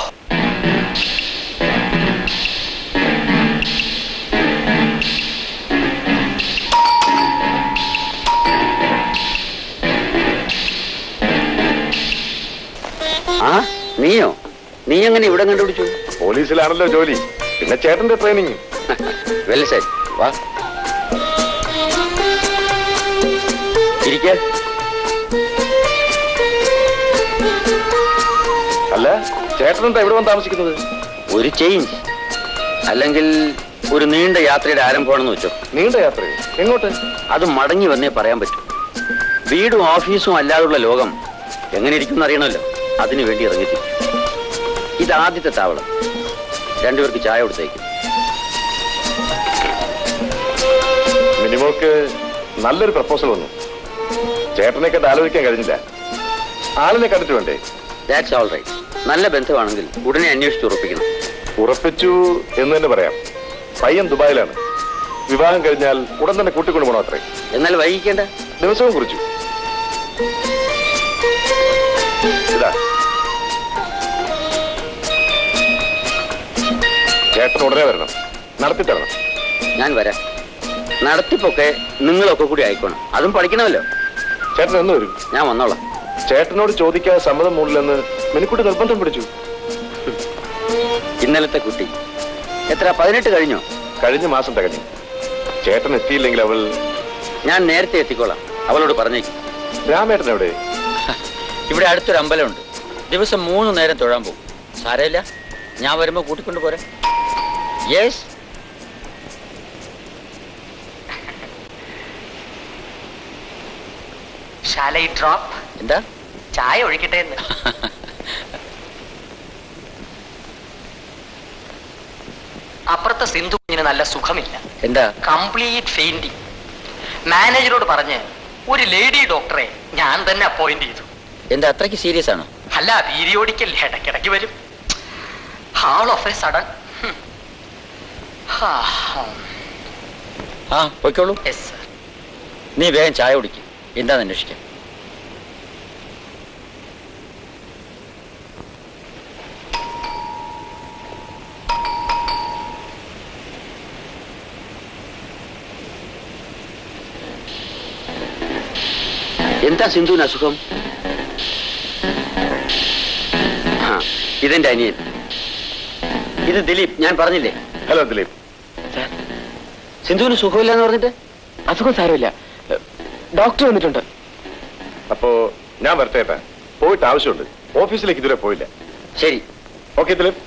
എങ്ങനെ ഇവിടെ കണ്ടുപിടിച്ചു പോലീസിലാണല്ലോ ജോലി പിന്നെ ചേട്ടന്റെ ട്രെയിനിങ് വെൽ സെറ്റ് വാ ഇരിക്ക അല്ല ചേട്ടനെന്താ ഇവിടെ വന്ന് താമസിക്കുന്നത് ഒരു ചേഞ്ച് അല്ലെങ്കിൽ ഒരു നീണ്ട യാത്രയുടെ ആരംഭമാണെന്ന് വെച്ചോ നീണ്ട യാത്ര എങ്ങോട്ട് അത് മടങ്ങി വന്നേ പറയാൻ പറ്റൂ വീടും ഓഫീസും അല്ലാതുള്ള ലോകം എങ്ങനെ ഇരിക്കും അറിയണമല്ലോ അതിനു വേണ്ടി ഇറങ്ങിത്തിരിച്ചു ഇത് ആദ്യത്തെ താവളം രണ്ടുപേർക്ക് ചായ കൊടുത്തേക്കും മിനിമോക്ക് നല്ലൊരു പ്രപ്പോസൽ വന്നു ചേട്ടനെ കണ്ട് ആലോചിക്കാൻ കഴിഞ്ഞില്ല ആളിനെ കണ്ടിട്ട് വേണ്ടേ ദാറ്റ്സ് ഓൾ റൈറ്റ് നല്ല ബന്ധമാണെങ്കിൽ ഉടനെ അന്വേഷിച്ച് ഉറപ്പിക്കണം ഉറപ്പിച്ചു എന്ന് തന്നെ പറയാം പയ്യൻ ദുബായിലാണ് വിവാഹം കഴിഞ്ഞാൽ ഉടൻ തന്നെ കൂട്ടിക്കൊണ്ടു പോകണം അത്രേ എന്നാൽ വൈകിക്കേണ്ട ദിവസവും കുറിച്ചു ഇതാ ചേട്ടൻ ഉടനെ വരണം നടത്തിത്തരണം ഞാൻ വരാം നടത്തിപ്പൊക്കെ നിങ്ങളൊക്കെ കൂടി ആയിക്കോണം അതും പഠിക്കണമല്ലോ ചേട്ടൻ എന്ന് വരും ഞാൻ വന്നോളാം ചേട്ടനോട് ചോദിക്കാതെ സമ്മതം മൂടില്ലെന്ന് മിനിക്കുട്ടി നിർബന്ധം പിടിച്ചു ഇന്നലത്തെ കുട്ടി എത്ര പതിനെട്ട് കഴിഞ്ഞോ കഴിഞ്ഞ മാസം തികഞ്ഞു ചേട്ടൻ എത്തിയില്ലെങ്കിൽ അവൾ ഞാൻ നേരത്തെ എത്തിക്കോളാം അവളോട് പറഞ്ഞേക്കും രാമേട്ടൻ എവിടെ ഇവിടെ അടുത്തൊരു അമ്പലമുണ്ട് ദിവസം മൂന്ന് നേരം തൊഴാൻ പോകും സാരമില്ല ഞാൻ വരുമ്പോ കൂട്ടിക്കൊണ്ട് പോരെ യെസ് ഷാലൈ ഡ്രോപ്പ് എന്താ ചായ ഒഴിക്കട്ടെ എന്ന് അപ്പുറത്തെ സിന്ധു കുഞ്ഞിന് നല്ല സുഖമില്ല എന്താ കംപ്ലീറ്റ് ഫെയിൻറ്റിങ് മാനേജറോട് പറഞ്ഞ് ഒരു ലേഡി ഡോക്ടറെ ഞാൻ തന്നെ അപ്പോയിന്റ് ചെയ്തു എന്താ അത്രയ്ക്ക് സീരിയസ് ആണോ അല്ല പീരിയോഡിക്കൽ ഇടയ്ക്കിടയ്ക്ക് വരും ഹാൾ ഓഫ് എ സഡൻ ആ പോയിക്കോളൂ നീ വേഗം ചായ കുടിക്കും എന്താന്ന് അന്വേഷിക്കാം എന്താ സിന്ധുവിന് അസുഖം ആ ഇതെന്റെ അനിയൻ ഇത് ദിലീപ് ഞാൻ പറഞ്ഞില്ലേ ഹലോ ദിലീപ് സിന്ധുവിന് സുഖമില്ലെന്ന് പറഞ്ഞിട്ട് അസുഖം സാരമില്ല ഡോക്ടർ വന്നിട്ടുണ്ട് അപ്പോ ഞാൻ വരട്ടെ ഏട്ടാ പോയിട്ട് ആവശ്യമുണ്ട് ഓഫീസിലേക്ക് ഇതുവരെ പോയില്ല ശരി ഓക്കെ ദിലീപ്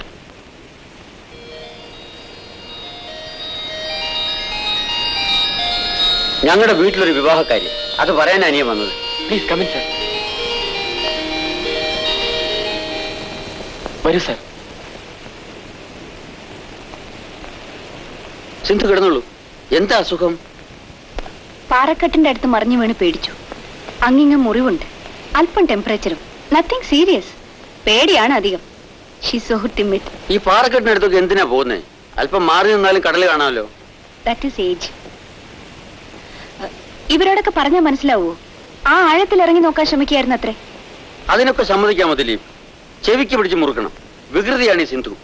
ഞങ്ങളുടെ വീട്ടിലൊരു വിവാഹക്കാര്യം അത് പറയാൻ അനിയൻ വന്നത് പ്ലീസ് കമിൻ സർ വരൂ സർ സിന്ധു കിടന്നുള്ളൂ എന്താ അസുഖം പാറക്കെട്ടിന്റെ അടുത്ത് മറിഞ്ഞു വീണ് പേടിച്ചു അങ്ങിങ്ങ മുറിവുണ്ട് അല്പം ടെമ്പറേച്ചറും നത്തിങ് സീരിയസ് പേടിയാണ് അധികം ഷീ സുഹൃത്തിമിത് ഈ പാറക്കെട്ടിനടുത്തൊക്കെ എന്തിനാ പോകുന്നേ അല്പം മാറി നിന്നാലും കടൽ കാണാമല്ലോ ദാറ്റ് ഇസ് ഏജ് ഇവരോടൊക്കെ പറഞ്ഞാൽ മനസ്സിലാവോ ആ ആഴത്തിൽ ഇറങ്ങി നോക്കാൻ ശ്രമിക്കുകയായിരുന്നു അത്രേ അതിനൊക്കെ സമ്മതിക്കാമോ ദിലീപ് ചെവിക്ക് പിടിച്ച് മുറുക്കണം വികൃതിയാണ് ഈ സിന്ധു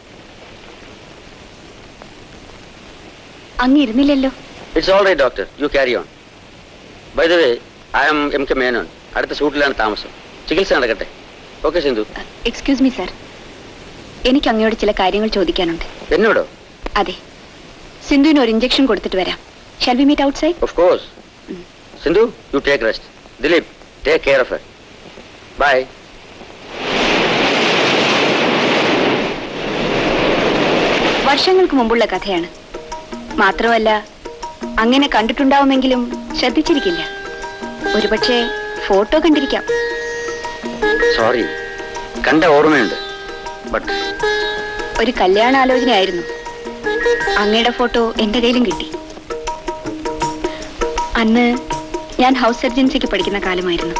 അങ്ങ് ഇരുന്നില്ലല്ലോ it's all right doctor you carry on by the way I'm M K Menon അടുത്ത ഷൂട്ടിലാണ് താമസം ചികിത്സ നടക്കട്ടെ okay Sindhu excuse me sir എനിക്ക് അങ്ങയോട് ചില കാര്യങ്ങൾ ചോദിക്കാനുണ്ട് എന്നോടോ അതെ സിന്ധുവിന് ഒരു ഇഞ്ചക്ഷൻ കൊടുത്തിട്ട് വരാം shall we meet outside of course Sindhu you take rest Dileep take care of bye വർഷങ്ങൾക്ക് മുമ്പുള്ള കഥയാണ് മാത്രമല്ല അങ്ങനെ കണ്ടിട്ടുണ്ടാവുമെങ്കിലും ശ്രദ്ധിച്ചിരിക്കില്ല ഒരുപക്ഷെ ഫോട്ടോ കണ്ടിരിക്കാം സോറി കണ്ട ഓർമ്മയുണ്ട് ബട്ട് ഒരു കല്യാണാലോചനയായിരുന്നു അങ്ങയുടെ ഫോട്ടോ എന്റെ കയ്യിലും കിട്ടി അന്ന് ഞാൻ ഹൗസ് സർജൻസിക്ക് പഠിക്കുന്ന കാലമായിരുന്നു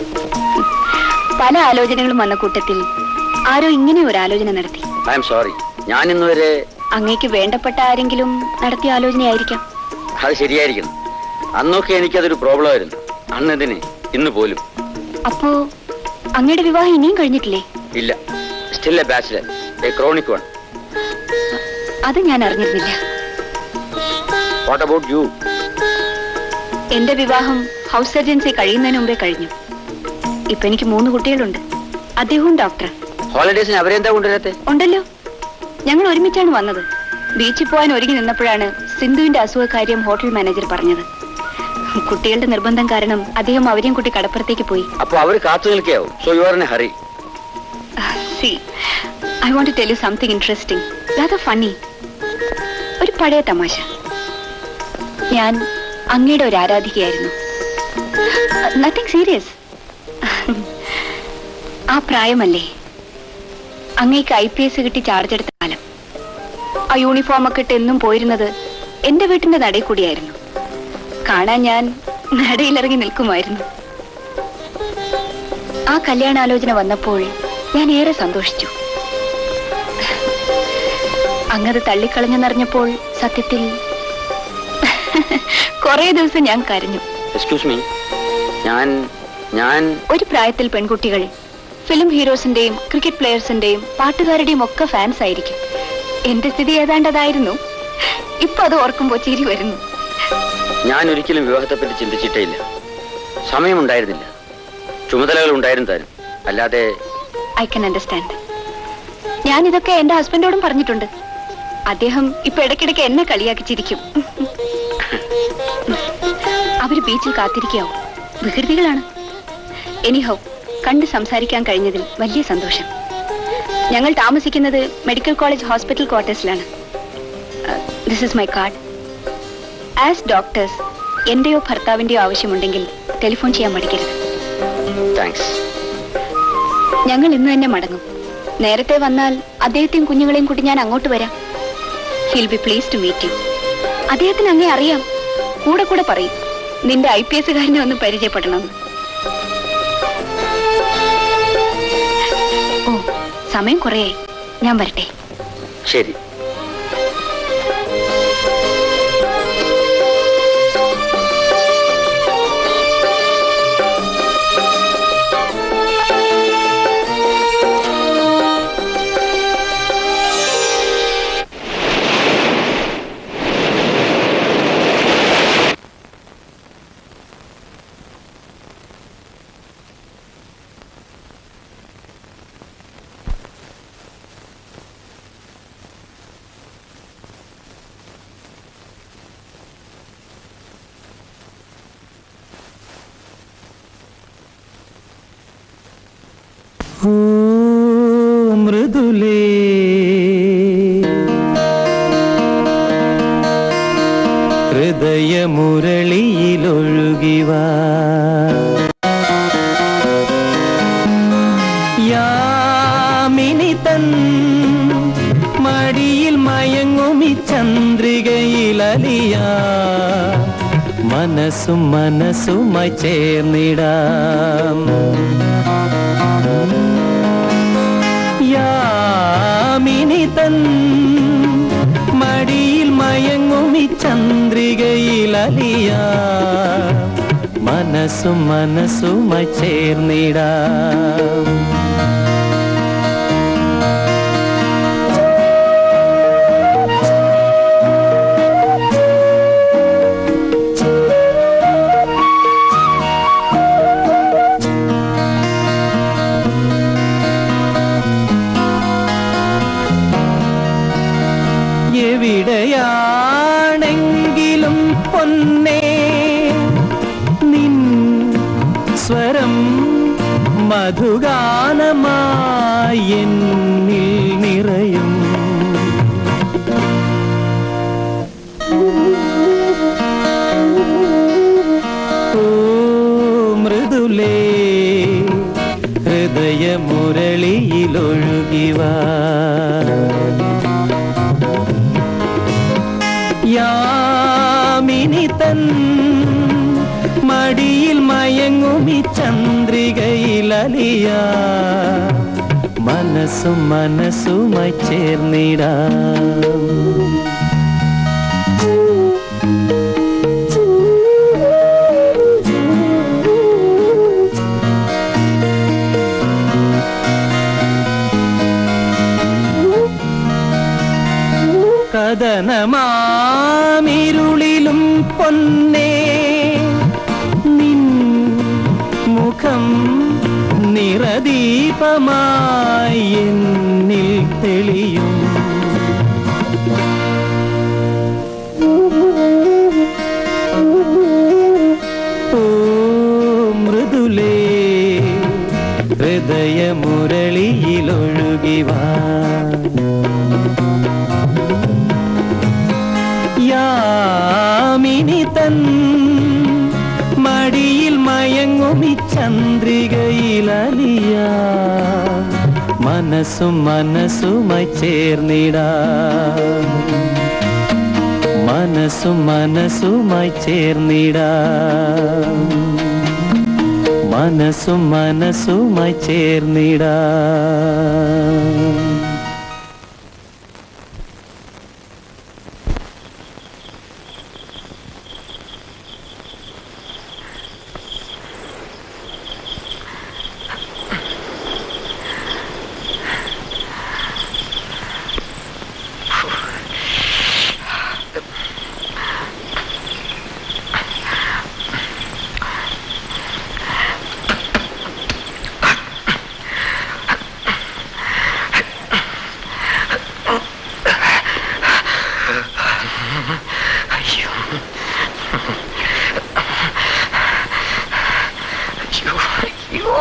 പല ആലോചനകളും വന്ന കൂട്ടത്തിൽ ആരോ ഇങ്ങനെ ഒരു ആലോചന നടത്തി ഐ എം സോറി ഞാൻ ഇന്നുവരെ അങ്ങേക്ക് വേണ്ടപ്പെട്ട ആരെങ്കിലും നടത്തിയ ആലോചനയായിരിക്കാം അത് ശരിയായിരിക്കണം അന്നൊക്കെ എനിക്കതൊരു പ്രോബ്ലം ആയിരുന്നു അന്നെതിന് ഇന്ന് പോലും അപ്പോ അങ്ങയുടെ വിവാഹം ഇനിയും കഴിഞ്ഞിട്ടില്ലേ ഇല്ല still a bachelor a chronic one അത് ഞാൻ അറിഞ്ഞിരുന്നില്ല വാട്ട് അബൌട്ട് യു എന്റെ വിവാഹം ഹൗസ് സർജൻസി കഴിയുന്നതിന് മുമ്പേ കഴിഞ്ഞു ഇപ്പൊ എനിക്ക് മൂന്ന് കുട്ടികളുണ്ട് അദ്ദേഹവും ഡോക്ടർ ഹോളിഡേസിന് അവരെന്താ കൊണ്ടുവരാത്തെ ഉണ്ടല്ലോ ഞങ്ങൾ ഒരുമിച്ചാണ് വന്നത് ബീച്ചിൽ പോകാൻ ഒരുങ്ങി നിന്നപ്പോഴാണ് സിന്ധുവിന്റെ അസുഖകാര്യം ഹോട്ടൽ മാനേജർ പറഞ്ഞത് കുട്ടികളുടെ നിർബന്ധം കാരണം അദ്ദേഹം അവരെയും കുട്ടി കടപ്പുറത്തേക്ക് പോയി അപ്പൊ അവർ കാത്തു നിൽക്കുകയാവും so you are in hurry see I won't tell you something interesting rather funny ഒരു പഴയ തമാശ ഞാൻ അങ്ങയുടെ ഒരു ആരാധികയായിരുന്നു നത്തിങ് സീരിയസ് ആ പ്രായമല്ലേ അങ്ങേക്ക് ഐ പി എസ് കിട്ടി ചാർജ് എടുത്ത കാലം ആ യൂണിഫോം ഒക്കെ ഇട്ട് എന്നും പോയിരുന്നത് എന്റെ വീട്ടിന്റെ നടയിൽ കൂടിയായിരുന്നു കാണാൻ ഞാൻ നടയിലിറങ്ങി നിൽക്കുമായിരുന്നു ആ കല്യാണാലോചന വന്നപ്പോൾ ഞാൻ ഏറെ സന്തോഷിച്ചു അങ്ങത് തള്ളിക്കളഞ്ഞെന്നറിഞ്ഞപ്പോൾ സത്യത്തിൽ കുറെ ദിവസം ഞാൻ കരഞ്ഞു എക്സ്ക്യൂസ് മീ ഞാൻ ഞാൻ ഒരു പ്രായത്തിൽ പെൺകുട്ടികൾ ഫിലിം ഹീറോസിന്റെയും ക്രിക്കറ്റ് പ്ലെയേഴ്സിന്റെയും പാട്ടുകാരുടെയും ഒക്കെ ഫാൻസ് ആയിരിക്കും എന്റെ സ്ഥിതി ഏതാണ്ടതായിരുന്നു ഇപ്പൊ അത് ഓർക്കുമ്പോ ചിരി വരുന്നു ഞാൻ ഒരിക്കലും വിവാഹത്തെപ്പറ്റി ചിന്തിച്ചിട്ടേ ഇല്ല സമയമുണ്ടായിരുന്നില്ല ചുമതലകൾ ഉണ്ടായിരുന്നു താനും അല്ലാതെ ഐ കൻ അണ്ടർസ്റ്റാൻഡ് ഞാൻ ഇതൊക്കെ എന്റെ ഹസ്ബൻഡോടും പറഞ്ഞിട്ടുണ്ട് അദ്ദേഹം ഇപ്പൊ ഇടയ്ക്കിടയ്ക്ക് എന്നെ കളിയാക്കി ചിരിക്കും അവര് ബീച്ചിൽ കാത്തിരിക്കാവും വികൃതികളാണ് എനിഹൗ കണ്ട് സംസാരിക്കാൻ കഴിഞ്ഞതിൽ വലിയ സന്തോഷം ഞങ്ങൾ താമസിക്കുന്നത് മെഡിക്കൽ കോളേജ് ഹോസ്പിറ്റൽ ക്വാർട്ടേഴ്സിലാണ് this is my card as doctors എന്റെയോ ഭർത്താവിന്റെയോ ആവശ്യമുണ്ടെങ്കിൽ ടെലിഫോൺ ചെയ്യാൻ മടിക്കരുത് താങ്ക്സ് ഞങ്ങൾ ഇന്ന് തന്നെ മടങ്ങും നേരത്തെ വന്നാൽ അദ്ദേഹത്തെയും കുഞ്ഞുങ്ങളെയും കൂട്ടി ഞാൻ അങ്ങോട്ട് വരാം he'll be please to meet you അദ്ദേഹത്തിന് അങ്ങേ അറിയാം കൂടെ കൂടെ പറയും നിന്റെ ഐ പി എസുകാരനെ ഒന്ന് പരിചയപ്പെടണം ഓ സമയം കുറേയായി ഞാൻ വരട്ടെ ശരി ഓ മൃദുലേ ഹൃദയമുരളിയിലൊഴുകിവ യാമിനി തൻ മടിയിൽ മയങ്ങുമി ചന്ദ്രികയിലലിയ മനസ്സും മനസ്സുമായി ചേർന്നിടാം യാമിനി തൻ മടിയിൽ മയങ്ങുമി ചന്ദ്രികയിലലിയ മനസ്സും മനസ്സുമായി ചേർന്നിടാം എവിടെയാണെങ്കിലും പൊന്നേ നിൻ സ്വരം മധുഗാനമായി എന്നിൽ നിറയും ഓ മൃദുലേ ഹൃദയമുരളിയിലൊഴുകിവാ യാമിനി തൻ മടിയിൽ മയങ്ങുമി ചന്ദ്രികയിലലിയ മനസ്സും മനസ്സുമായി ചേർന്നിടാം കഥനമാമിരുളിലും പൊന്നേ നിൻ മുഖം നിറദീപമായി ഹൃദയമുരളിയിലൊഴുകിവാ യാമിനി തൻ മടിയിൽ മയങ്ങുമി ചന്ദ്രികയിലലിയ മനസ്സും മനസ്സുമായി ചേർന്നിടാ മനസ്സും മനസ്സുമായി ചേർന്നിടാ മനസ്സും മനസ്സുമായി ചേർന്നിടാ അയ്യോ അയ്യോ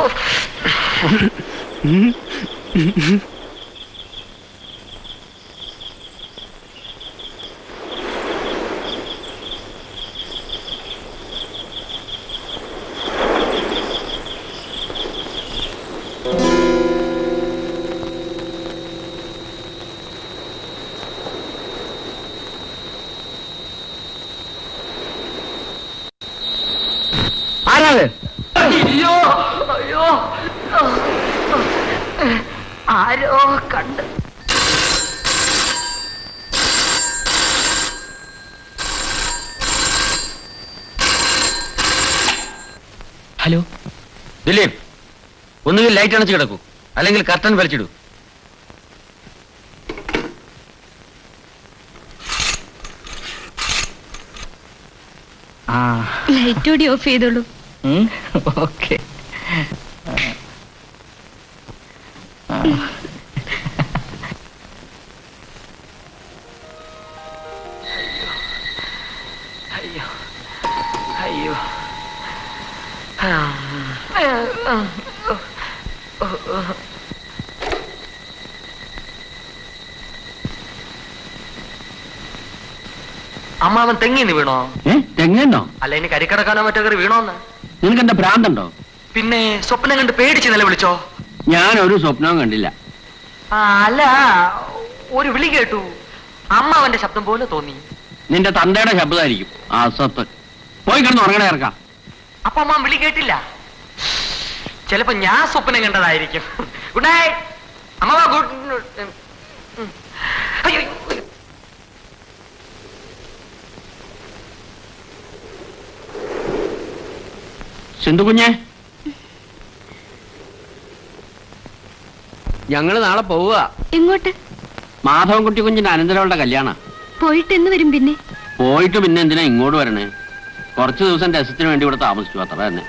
ആരാത് അയ്യോ അയ്യോ ആരോ കണ്ട് ഹലോ ദിലീപ് ഒന്നുകിൽ ലൈറ്റ് അണച്ച് കിടക്കൂ അല്ലെങ്കിൽ കർട്ടൻ വലിച്ചിടൂ ആ ലൈറ്റ് കൂടി ഓഫ് ചെയ്തോളൂ ഓക്കെ അയ്യോ അയ്യോ അമ്മാവൻ തെങ്ങിന്ന് വീണോ ഏ തെങ്ങന്നോ അല്ല ഇനി കരിക്കടക്കാനോ മറ്റോ കയറി വീണോന്ന് നിനക്ക് എന്താ ഭ്രാന്തുണ്ടോ പിന്നെ സ്വപ്നം കണ്ട് പേടിച്ച് നിലവിളിച്ചോ ഞാൻ ഒരു സ്വപ്നവും കണ്ടില്ല ആ, അല്ല ഒരു വിളി കേട്ടു അമ്മാവന്റെ ശബ്ദം പോലെ തോന്നി നിന്റെ തന്തയുടെ ശബ്ദമായിരിക്കും ആ സ്വത്ത് പോയി കിടന്ന് ഉറങ്ങണ ഇറക്കാം അപ്പൊ അമ്മ വിളി കേട്ടില്ല ചിലപ്പോ ഞാൻ സ്വപ്നം കണ്ടതായിരിക്കും ഗുഡ് നൈറ്റ് അമ്മ ഗുഡ് അയ്യോ സിന്ധു കുഞ്ഞെ ഞങ്ങള് നാളെ പോവുക എങ്ങോട്ട് മാധവൻകുട്ടി കുഞ്ഞിന്റെ അനന്തരവളുടെ കല്യാണ പോയിട്ട് എന്ന് വരും പിന്നെ പോയിട്ട് പിന്നെ എന്തിനാ ഇങ്ങോട്ട് വരണേ കുറച്ച് ദിവസം രസത്തിന് വേണ്ടി ഇവിടെ താമസിച്ചു അത്ര തന്നെ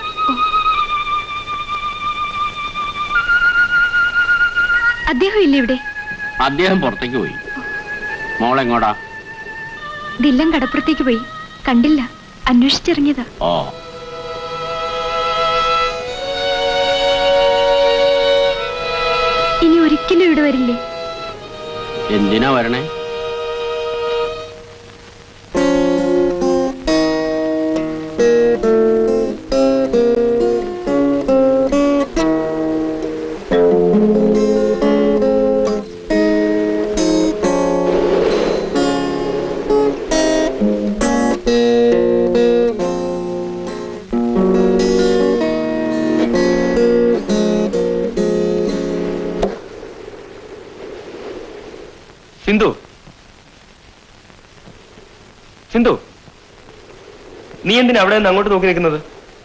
അദ്ദേഹം ഇല്ലേ ഇവിടെ അദ്ദേഹം പുറത്തേക്ക് പോയി മോളെങ്ങോടാ ദില്ലം കടപ്പുറത്തേക്ക് പോയി കണ്ടില്ല അന്വേഷിച്ചിറങ്ങിയതാ ഓ ഇനി ഒരിക്കലും ഇവിടെ വരില്ലേ എന്തിനാ വരണേ സിന്ധു സിന്ധു നീ എന്തിനാ അവിടെ നിന്ന് അങ്ങോട്ട് നോക്കി നിൽക്കുന്നത്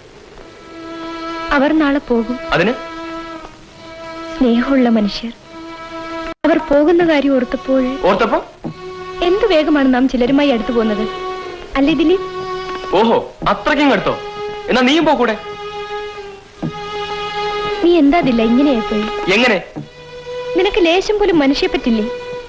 അവർ നാളെ പോകും അതിന് സ്നേഹമുള്ള മനുഷ്യർ അവർ പോകുന്ന കാര്യം ഓർത്തപ്പോൾ ഓർത്തപ്പോ എന്തു വേഗമാണ് നാം ചിലരുമായി അടുത്തു പോകുന്നത് അല്ലേ ദിലീപ് ഓഹോ അത്രയ്ക്കും കടുത്തോ എന്നാ നീയും പോക്കൂടെ നീ എന്താ ദില്ല ഇങ്ങനെയായിപ്പോയി എങ്ങനെ നിനക്ക് ലേശം പോലും മനുഷ്യ പറ്റില്ലേ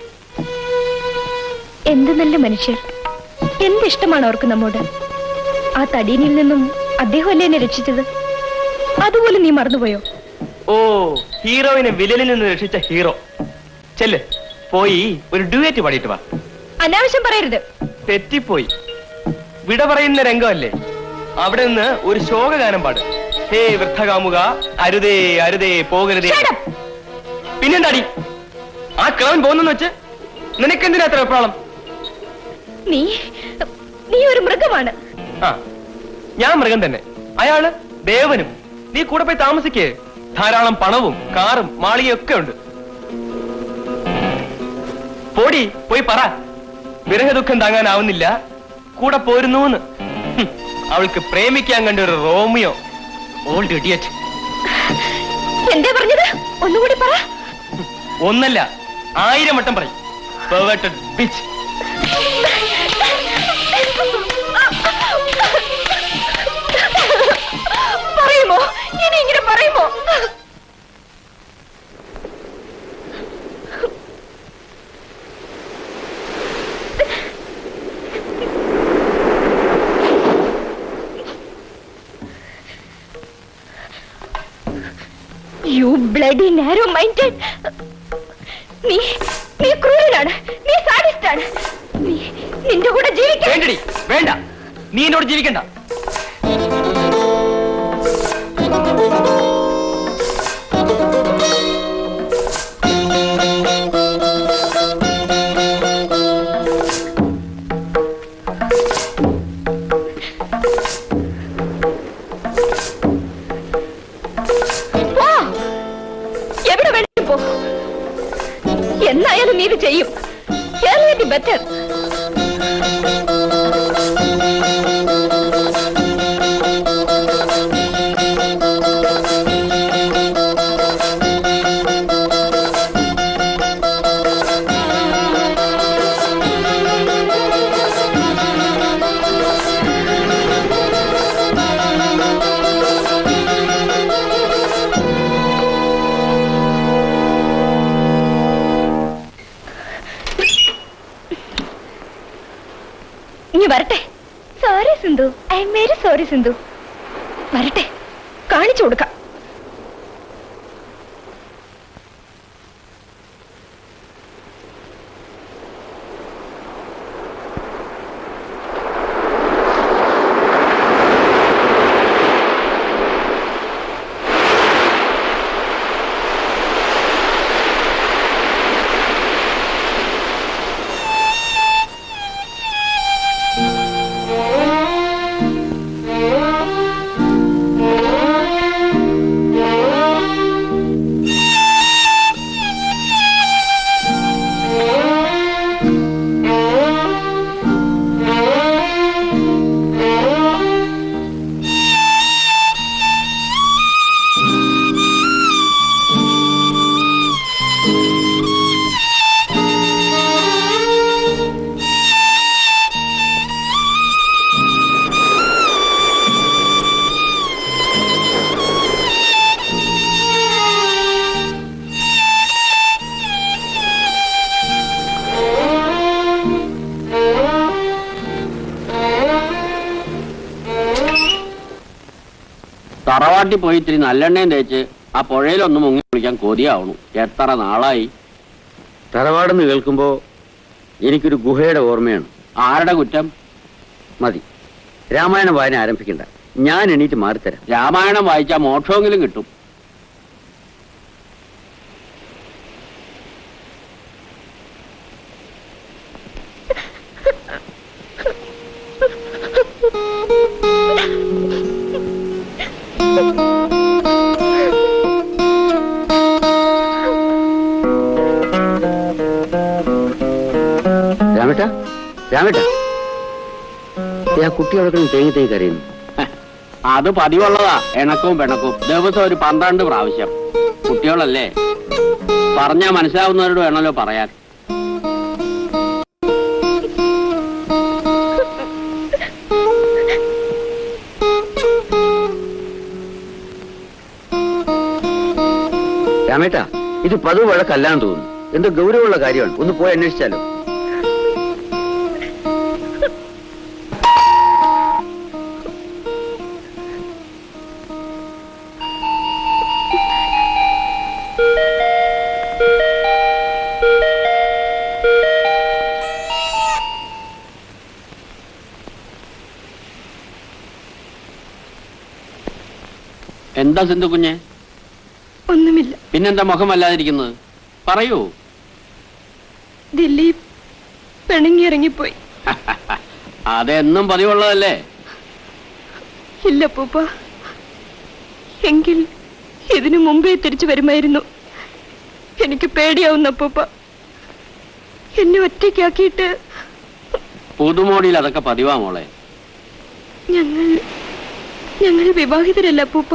എന്ത് നല്ല മനുഷ്യർ എന്ത് ഇഷ്ടമാണ് അവർക്ക് നമ്മോട് ആ തടീനിൽ നിന്നും അദ്ദേഹമല്ലേ എന്നെ രക്ഷിച്ചത് അതുപോലെ നീ മറന്നുപോയോ ഓ ഹീറോയിനെ വിലലിൽ നിന്ന് രക്ഷിച്ച ഹീറോ ചെല്ല് പോയി ഒരു ഡ്യൂറ്റ് പാടിയിട്ട് വാ അനാവശ്യം പറയരുത് തെറ്റിപ്പോയി വിട പറയുന്ന രംഗമല്ലേ അവിടെ നിന്ന് ഒരു ശോകഗാനം പാട് ഹേ വൃദ്ധകാമുക അരുതേ അരുതേ പോകരുതേ പിന്നെന്താടി ആ കിളവൻ പോകുന്നെന്ന് വെച്ച് നിനക്കെന്തിനാ അത്ര വെപ്രാളം നീ നീ ഒരു മൃഗമാണ് ആ ഞാൻ മൃഗം തന്നെ അയാള് ദേവനും നീ കൂടെ പോയി താമസിക്കേ ധാരാളം പണവും കാറും മാളികയും ഒക്കെ ഉണ്ട് പോടി പോയി പറ വിരഹ ദുഃഖം താങ്ങാനാവുന്നില്ല കൂടെ പോരുന്നൂന്ന് ഹും, അവൾക്ക് പ്രേമിക്കാൻ കണ്ട ഒരു റോമിയോ ഓൾഡ് ഇഡിയറ്റ് എന്തേ പറഞ്ഞത് ഒന്നുകൂടി പറ ഒന്നല്ല ആയിരം വട്ടം പറയും Perverted bitch. പറയുമോ ഇനി ഇങ്ങനെ പറയുമോ യു ബ്ലഡി നാരോ മൈൻഡഡ് നീ നീ ക്രൂരനാണ് നീ സാഡിസ്റ്റാണ് നീ നിന്റെ കൂടെ ജീവിക്കാൻ വേണ്ടടി വേണ്ട നീ എന്നോട് ജീവിക്കണ്ട പോ. എവിടെ വേണമെങ്കിലും പോ എന്നായാലും നീ ഇത് ചെയ്യും ബെറ്റർ ഇനി വരട്ടെ sorry Sindhu I'm very sorry Sindhu വരട്ടെ കാണിച്ചു കൊടുക്കാം തറവാട്ടി പോയി ഇത്തിരി നല്ലെണ്ണയും തേച്ച് ആ പുഴയിലൊന്ന് മുങ്ങി കുളിക്കാൻ കൊതിയാവണു എത്ര നാളായി തറവാടെന്ന് കേൾക്കുമ്പോ എനിക്കൊരു ഗുഹയുടെ ഓർമ്മയാണ് ആരുടെ കുറ്റം മതി രാമായണ വായന ആരംഭിക്കണ്ട ഞാൻ എണീറ്റ് മാറിത്തരാം രാമായണം വായിച്ചാൽ മോക്ഷമെങ്കിലും കിട്ടും രാമേട്ട രാമേട്ട ആ കുട്ടി അവിടെ കിടന്ന് തേങ്ങി തേങ്ങി കരയുന്നു അത് പതിവുള്ളതാ എണക്കവും പിണക്കവും ദിവസം ഒരു പന്ത്രണ്ട് പ്രാവശ്യം കുട്ടികളല്ലേ പറഞ്ഞാ മനസ്സിലാവുന്നവരോട് വേണമല്ലോ പറയാൻ രാമേട്ട ഇത് പതിവ് വഴക്കല്ലാന്ന് തോന്നുന്നു എന്തോ ഗൗരവമുള്ള കാര്യമാണ് ഒന്ന് പോയി അന്വേഷിച്ചാലോ എന്താ സിന്ധു കുഞ്ഞെ ഒന്നുമില്ല പിന്നെന്താ മുഖം വല്ലാതിരിക്കുന്നത് പറയൂ ദിലീപ് പിണങ്ങിയിറങ്ങിപ്പോയി അതെന്നും പതിവുള്ളതല്ലേ ഇല്ല പൂപ്പ എങ്കിൽ ഇതിനു മുമ്പേ തിരിച്ചു വരുമായിരുന്നു എനിക്ക് പേടിയാവുന്ന പൂപ്പ എന്നെ ഒറ്റയ്ക്കാക്കിയിട്ട് പുതുമോടിയിൽ അതൊക്കെ പതിവാ മോളെ ഞങ്ങൾ ഞങ്ങൾ വിവാഹിതരല്ല പൂപ്പ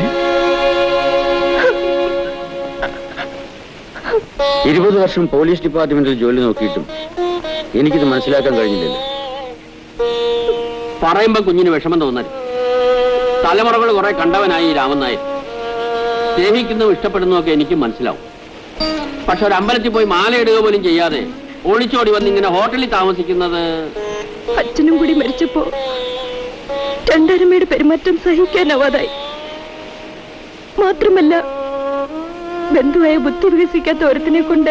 ഇരുപത് വർഷം പോലീസ് ഡിപ്പാർട്ട്മെന്റിൽ ജോലി നോക്കിയിട്ടും എനിക്കിത് മനസ്സിലാക്കാൻ കഴിഞ്ഞില്ലല്ലോ പറയുമ്പോ കുഞ്ഞിന് വിഷമം തോന്നരുത് തലമുറകൾ കുറെ കണ്ടവനായി ഈ രാമൻ നായർ സ്നേഹിക്കുന്നതും ഇഷ്ടപ്പെടുന്നതൊക്കെ എനിക്കും മനസ്സിലാവും പക്ഷെ ഒരു അമ്പലത്തിൽ പോയി മാലയിടുക പോലും ചെയ്യാതെ ഒളിച്ചോടി വന്ന് ഇങ്ങനെ ഹോട്ടലിൽ താമസിക്കുന്നത് അച്ഛനും കൂടി മരിച്ചപ്പോ രണ്ടരമ്മയുടെ പെരുമാറ്റം സഹിക്കാനാവാതായി മാത്രമല്ല ബന്ധുവായ ബുദ്ധി വികസിക്കാത്ത ഒരുത്തിനെ കൊണ്ട്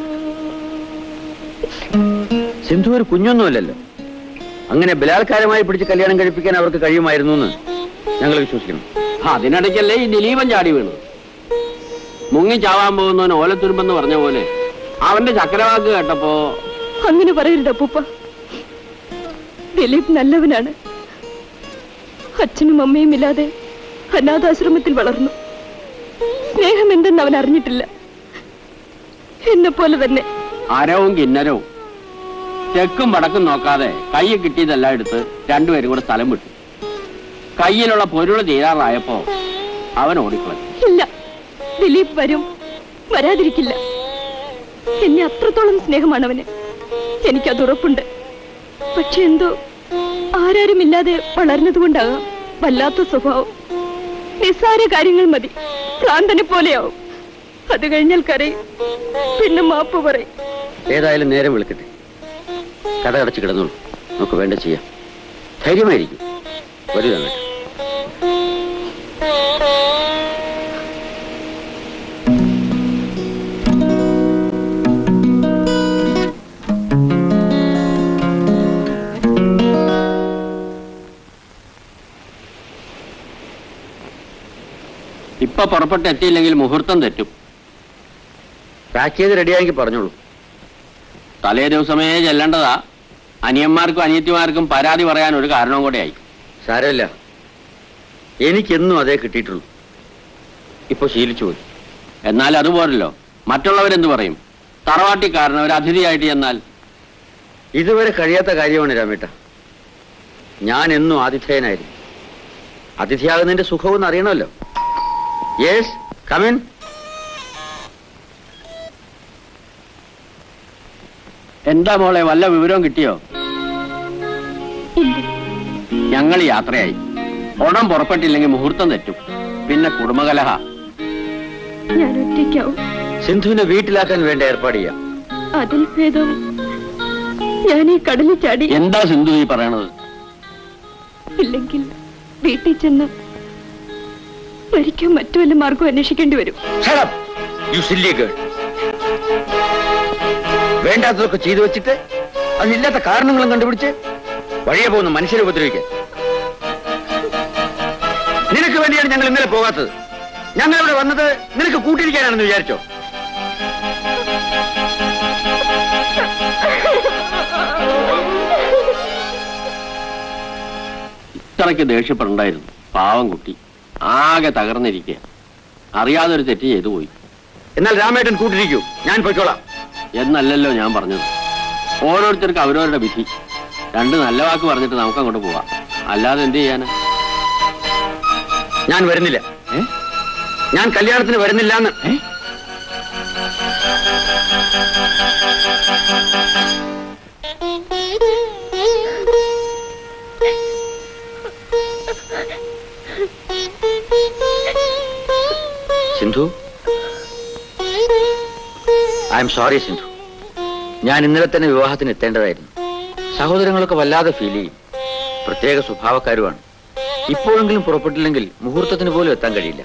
സിന്ധു ഒരു കുഞ്ഞൊന്നുമല്ലല്ലോ അങ്ങനെ ബലാത്കാരമായി പിടിച്ച് കല്യാണം കഴിപ്പിക്കാൻ അവർക്ക് കഴിയുമായിരുന്നു എന്ന് ഞങ്ങൾ വിശ്വസിക്കണം അതിനിടയ്ക്കല്ലേ ഈ ദിലീപൻ ചാടി വീണത് മുങ്ങി ചാവാൻ പോകുന്നവൻ ഓലത്തുരുമ്പെന്ന് പറഞ്ഞ പോലെ അവന്റെ ചക്രവാക്ക് കേട്ടപ്പോ അങ്ങനെ പറയരുത് അപ്പൂപ്പ ദിലീപ് നല്ലവനാണ് അച്ഛനും അമ്മയും ഇല്ലാതെ അനാഥാശ്രമത്തിൽ വളർന്നു സ്നേഹം എന്തെന്ന് അവൻ അറിഞ്ഞിട്ടില്ല എന്നെ പോലെ തന്നെ അരവും കിന്നരവും തെക്കും വടക്കും നോക്കാതെ കയ്യിൽ കിട്ടിയതെല്ലാം എടുത്ത് രണ്ടുപേരും കൂടെ സ്ഥലം വിട്ടു കയ്യിലുള്ള പൊരുള് തീരാറായപ്പോ അവൻ ഓടിക്കളഞ്ഞു ഇല്ല ദിലീപ് വരും വരാതിരിക്കില്ല എന്നെ അത്രത്തോളം സ്നേഹമാണ് അവന് എനിക്കത് ഉറപ്പുണ്ട് പക്ഷെ എന്തോ ആരാരുമില്ലാതെ വളർന്നതുകൊണ്ടാകാം വല്ലാത്ത സ്വഭാവം നിസ്സാര കാര്യങ്ങൾ മതി ഭ്രാന്തനെ പോലെയാവും അത് കഴിഞ്ഞാൽ കരയും പിന്നെ മാപ്പ് പറയും ഏതായാലും നേരം വിളിക്കട്ടെ കഥ അടച്ച് കിടന്നോളൂ നമുക്ക് വേണ്ട ചെയ്യാം ധൈര്യമായിരിക്കും വരൂ തന്നിട്ട് ഇപ്പൊ പുറപ്പെട്ട് എത്തിയില്ലെങ്കിൽ മുഹൂർത്തം തെറ്റും പാക്ക് ചെയ്ത് റെഡിയാക്കി പറഞ്ഞോളൂ തലേ ദിവസമേ ചെല്ലേണ്ടതാ അനിയന്മാർക്കും അനിയത്തിമാർക്കും പരാതി പറയാൻ ഒരു കാരണവും കൂടെയായി സാരമില്ല എനിക്കെന്നും അതേ കിട്ടിയിട്ടുള്ളൂ ഇപ്പൊ ശീലിച്ചു പോയി എന്നാൽ അതുപോലല്ലോ മറ്റുള്ളവരെന്ത് പറയും തറവാട്ടിക്കാരൻ ഒരു അതിഥിയായിട്ട് ചെന്നാൽ ഇതുവരെ കഴിയാത്ത കാര്യമാണ് രാമേട്ട ഞാൻ എന്നും ആതിഥേയനായിരുന്നു അതിഥിയാകുന്നതിന്റെ സുഖവും അറിയണമല്ലോ യെസ് കമിൻ എന്താ മോളെ വല്ല വിവരവും കിട്ടിയോ ഞങ്ങൾ യാത്രയായി ഉടൻ പുറപ്പെട്ടില്ലെങ്കിൽ മുഹൂർത്തം തെറ്റും പിന്നെ കുടുംബകലഹ ഞാൻ ഒറ്റയ്ക്കാവും സിന്ധുവിനെ വീട്ടിലാക്കാൻ വേണ്ട ഏർപ്പാട് ചെയ്യാം അതിൽ ഭേദം ഞാൻ ഈ കടലിൽ ചാടി എന്താ സിന്ധു ഈ പറയണത് ഇല്ലെങ്കിൽ വീട്ടിൽ ചെന്ന് മരിക്കാൻ മറ്റു വല്ല മാർഗം അന്വേഷിക്കേണ്ടി വരും യു സില്ലി ഗേൾ വേണ്ടാത്തതൊക്കെ ചെയ്തു വെച്ചിട്ട് അതില്ലാത്ത കാരണങ്ങളും കണ്ടുപിടിച്ച് വഴിയെ പോകുന്ന മനുഷ്യരെ ഉപദ്രവിക്കാൻ നിനക്ക് വേണ്ടിയാണ് ഞങ്ങൾ ഇന്നലെ പോകാത്തത് ഞങ്ങൾ ഇവിടെ വന്നത് നിനക്ക് കൂട്ടിരിക്കാനാണെന്ന് വിചാരിച്ചോ ഇത്രയ്ക്ക് ദേഷ്യപ്പെടണ്ടായിരുന്നു പാവം കുട്ടി ആകെ തകർന്നിരിക്കുക അറിയാതെ ഒരു തെറ്റ് ചെയ്തു പോയി എന്നാൽ രാമേട്ടൻ കൂട്ടിരിക്കൂ ഞാൻ പൊയ്ക്കോളാം എന്നല്ലല്ലോ ഞാൻ പറഞ്ഞത് ഓരോരുത്തർക്ക് അവരവരുടെ വിധി രണ്ട് നല്ല വാക്ക് പറഞ്ഞിട്ട് നമുക്ക് അങ്ങോട്ട് പോവാം അല്ലാതെ എന്ത് ചെയ്യാനാ ഞാൻ വരുന്നില്ല ഞാൻ കല്യാണത്തിന് വരുന്നില്ല എന്ന് Sindhu I'm sorry Sindhu ഞാൻ ഇന്നലെ തന്നെ വിവാഹത്തിന് എത്തേണ്ടതായിരുന്നു സഹോദരങ്ങളൊക്കെ വല്ലാതെ ഫീൽ ചെയ്യും പ്രത്യേക സ്വഭാവക്കാരുമാണ് ഇപ്പോഴെങ്കിലും പുറപ്പെട്ടില്ലെങ്കിൽ മുഹൂർത്തത്തിന് പോലും എത്താൻ കഴിയില്ല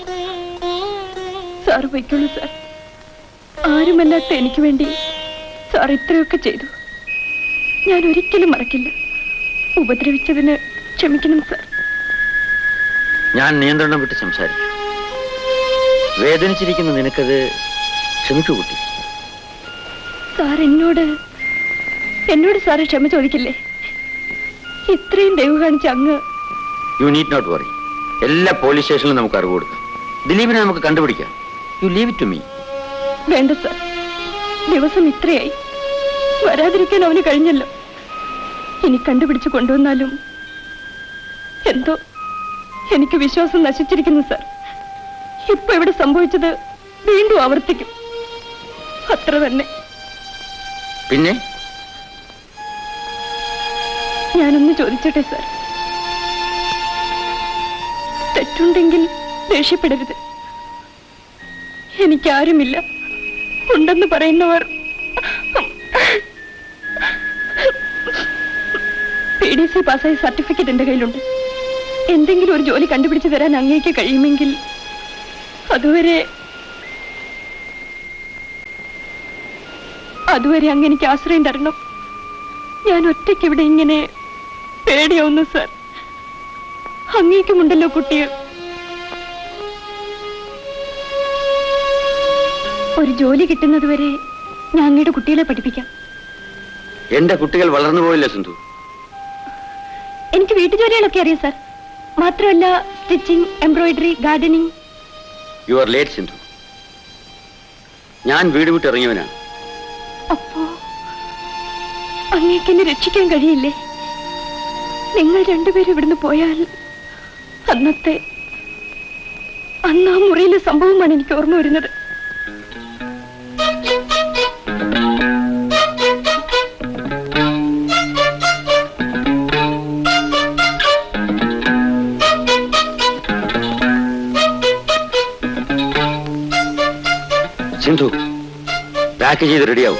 സാർ വയ്ക്കുള്ളൂ സാർ ആരുമല്ലാത്ത എനിക്ക് വേണ്ടി സാർ ഇത്രയൊക്കെ ചെയ്തു ഞാൻ ഒരിക്കലും മറക്കില്ല ഉപദ്രവിച്ചതിന് ക്ഷമിക്കണം സാർ ഞാൻ നിയന്ത്രണം വിട്ട് സംസാരിച്ചു വേദനിച്ചിരിക്കുന്ന നിനക്കത് ക്ഷമിക്കൂ കുട്ടി സാർ എന്നോട് എന്നോട് സാറ് ക്ഷമ ചോദിക്കില്ലേ ഇത്രയും ദൈവം കാണിച്ച അങ്ങ് യു നീഡ് നോട്ട് വറി എല്ലാ പോലീസ് സ്റ്റേഷനിലും നമുക്ക് അറിവ് കൊടുക്കാം ദിലീപിനെ നമുക്ക് കണ്ടുപിടിക്കാം you leave it to me വേണ്ട സാർ ദിവസം ഇത്രയായി വരാതിരിക്കാൻ അവന് കഴിഞ്ഞല്ലോ ഇനി കണ്ടുപിടിച്ച് കൊണ്ടുവന്നാലും എന്തോ എനിക്ക് വിശ്വാസം നശിച്ചിരിക്കുന്നു സാർ ഇപ്പൊ ഇവിടെ സംഭവിച്ചത് വീണ്ടും ആവർത്തിക്കും അത്ര തന്നെ പിന്നെ ഞാനൊന്ന് ചോദിച്ചോട്ടെ സാർ തെറ്റുണ്ടെങ്കിൽ ദേഷ്യപ്പെടരുത് എനിക്കാരുമില്ല ഉണ്ടെന്ന് പറയുന്നവർ പി ഡി സി പാസ്സായ സർട്ടിഫിക്കറ്റ് എന്റെ കയ്യിലുണ്ട് എന്തെങ്കിലും ഒരു ജോലി കണ്ടുപിടിച്ച് തരാൻ അങ്ങേക്ക് കഴിയുമെങ്കിൽ അതുവരെ അതുവരെ അങ്ങ് എനിക്ക് ആശ്രയം തരണം ഞാൻ ഒറ്റയ്ക്ക് ഇവിടെ ഇങ്ങനെ പേടിയാവുന്നു സാർ അങ്ങേക്കുമുണ്ടല്ലോ കുട്ടികൾ ഒരു ജോലി കിട്ടുന്നത് വരെ ഞാൻ അങ്ങയുടെ കുട്ടികളെ പഠിപ്പിക്കാം എന്റെ കുട്ടികൾ വളർന്നു പോയില്ല സിന്ധു എനിക്ക് വീട്ടുജോലികളൊക്കെ അറിയാം സാർ മാത്രമല്ല stitching embroidery gardening you are late Sindhu ഞാൻ വീട് വിട്ട് ഇറങ്ങിയവനാണ് അപ്പോ അങ്ങേക്ക് എന്നെ രക്ഷിക്കാൻ കഴിയില്ലേ നിങ്ങൾ രണ്ടുപേരും ഇവിടുന്ന് പോയാൽ അന്നത്തെ അന്ന് ആ മുറിയിലെ സംഭവമാണ് എനിക്ക് ഓർമ്മ വരുന്നത് സിന്ധു പാക്ക് ചെയ്ത് റെഡിയാവും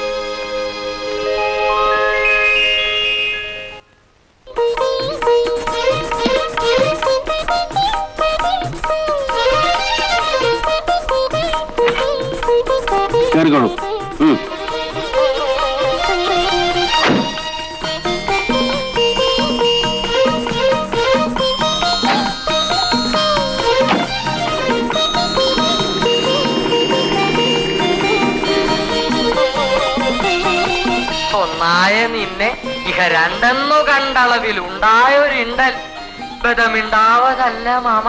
കയറിക്കോളൂ ഉം. ഒന്നായ നിന്നെ ഇഹ രണ്ടെന്നു കണ്ടളവിൽ ഉണ്ടായൊരിണ്ടൽ ബദമിണ്ടാവതല്ല മാമ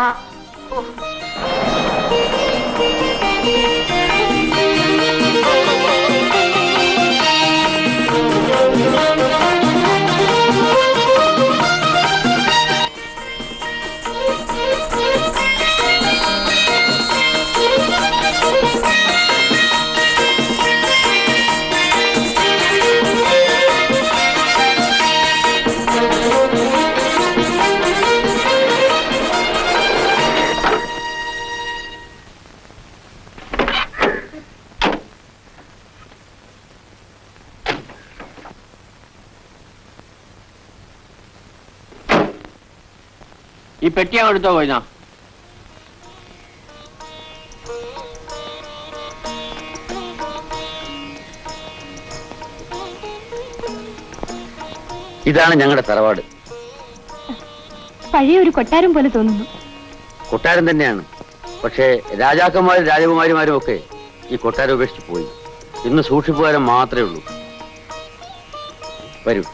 ഈ പെട്ടി അങ്ങ് എടുത്തോ പോയിനാ ഇതാണ് ഞങ്ങളുടെ തറവാട് പഴയ ഒരു കൊട്ടാരം പോലെ തോന്നുന്നു കൊട്ടാരം തന്നെയാണ് പക്ഷേ രാജാക്കന്മാരും രാജകുമാരിമാരും ഒക്കെ ഈ കൊട്ടാരം ഉപേക്ഷിച്ച് പോയി ഇന്ന് സൂക്ഷിപ്പുകാരൻ മാത്രമേ ഉള്ളൂ വരൂ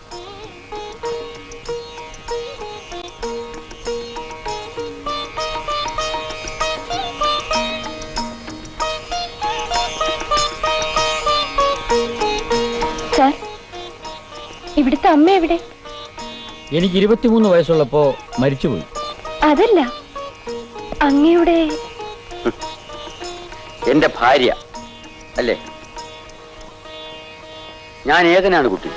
സാർ ഇവിടുത്തെ അമ്മ എവിടെ എനിക്ക് ഇരുപത്തിമൂന്ന് വയസ്സുള്ളപ്പോ മരിച്ചുപോയി അതല്ല അങ്ങയുടെ എന്റെ ഭാര്യ അല്ലേ ഞാൻ ഏകനാണ് കുട്ടി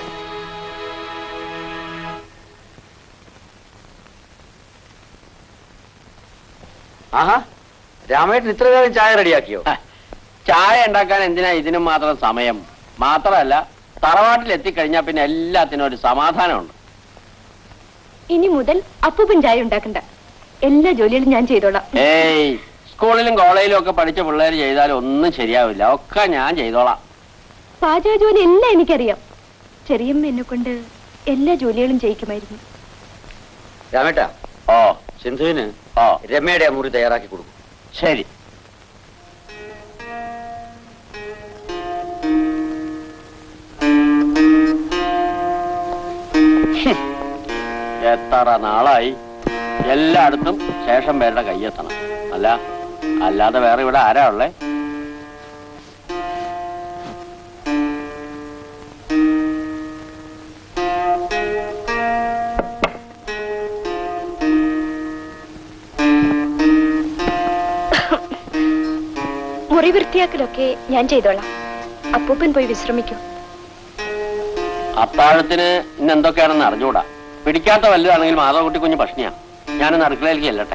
ആഹാ രാമേട്ടൻ ഇത്ര നേരം ചായ റെഡിയാക്കിയോ ചായ ഉണ്ടാക്കാൻ എന്തിനാ ഇതിനും മാത്രം സമയം മാത്രമല്ല തറവാട്ടിൽ എത്തിക്കഴിഞ്ഞാൽ പിന്നെ എല്ലാത്തിനും ഒരു സമാധാനമുണ്ട് ഇനി മുതൽ അപ്പൂപ്പൻ ചായ ഉണ്ടാക്കണ്ട എല്ലാ ജോലികളും ഞാൻ ചെയ്തോളാം ഏയ് സ്കൂളിലും കോളേജിലും ഒക്കെ പഠിച്ച പിള്ളേർ ചെയ്താലും ഒന്നും ശരിയാവില്ല ഒക്കെ ഞാൻ ചെയ്തോളാം പാചക ജോലി എല്ലാം എനിക്കറിയാം ചെറിയമ്മ എന്നെ കൊണ്ട് എല്ലാ ജോലികളും ചെയ്യിക്കുമായിരുന്നു രാമേട്ടാ ഓ സിന്ധുവിന് രമയുടെ ആ മുറി തയ്യാറാക്കി കൊടുക്കും ശരി എത്ര നാളായി എല്ലായിടത്തും ശേഷം പേരുടെ കയ്യെത്തണം അല്ല അല്ലാതെ വേറെ ഇവിടെ ആരാ ഉള്ളേ മുറി വൃത്തിയാക്കലൊക്കെ ഞാൻ ചെയ്തോളാം അപ്പൂപ്പൻ പോയി വിശ്രമിക്കൂ അത്താഴത്തിന് ഇന്ന് എന്തൊക്കെയാണെന്ന് അറിഞ്ഞൂടാ പിടിക്കാത്ത വലുതാണെങ്കിൽ മാധവക്കുട്ടി കുഞ്ഞ് ഭക്ഷണിയാ ഞാനൊന്ന് അടുക്കളയിലേക്ക് ചെല്ലട്ടെ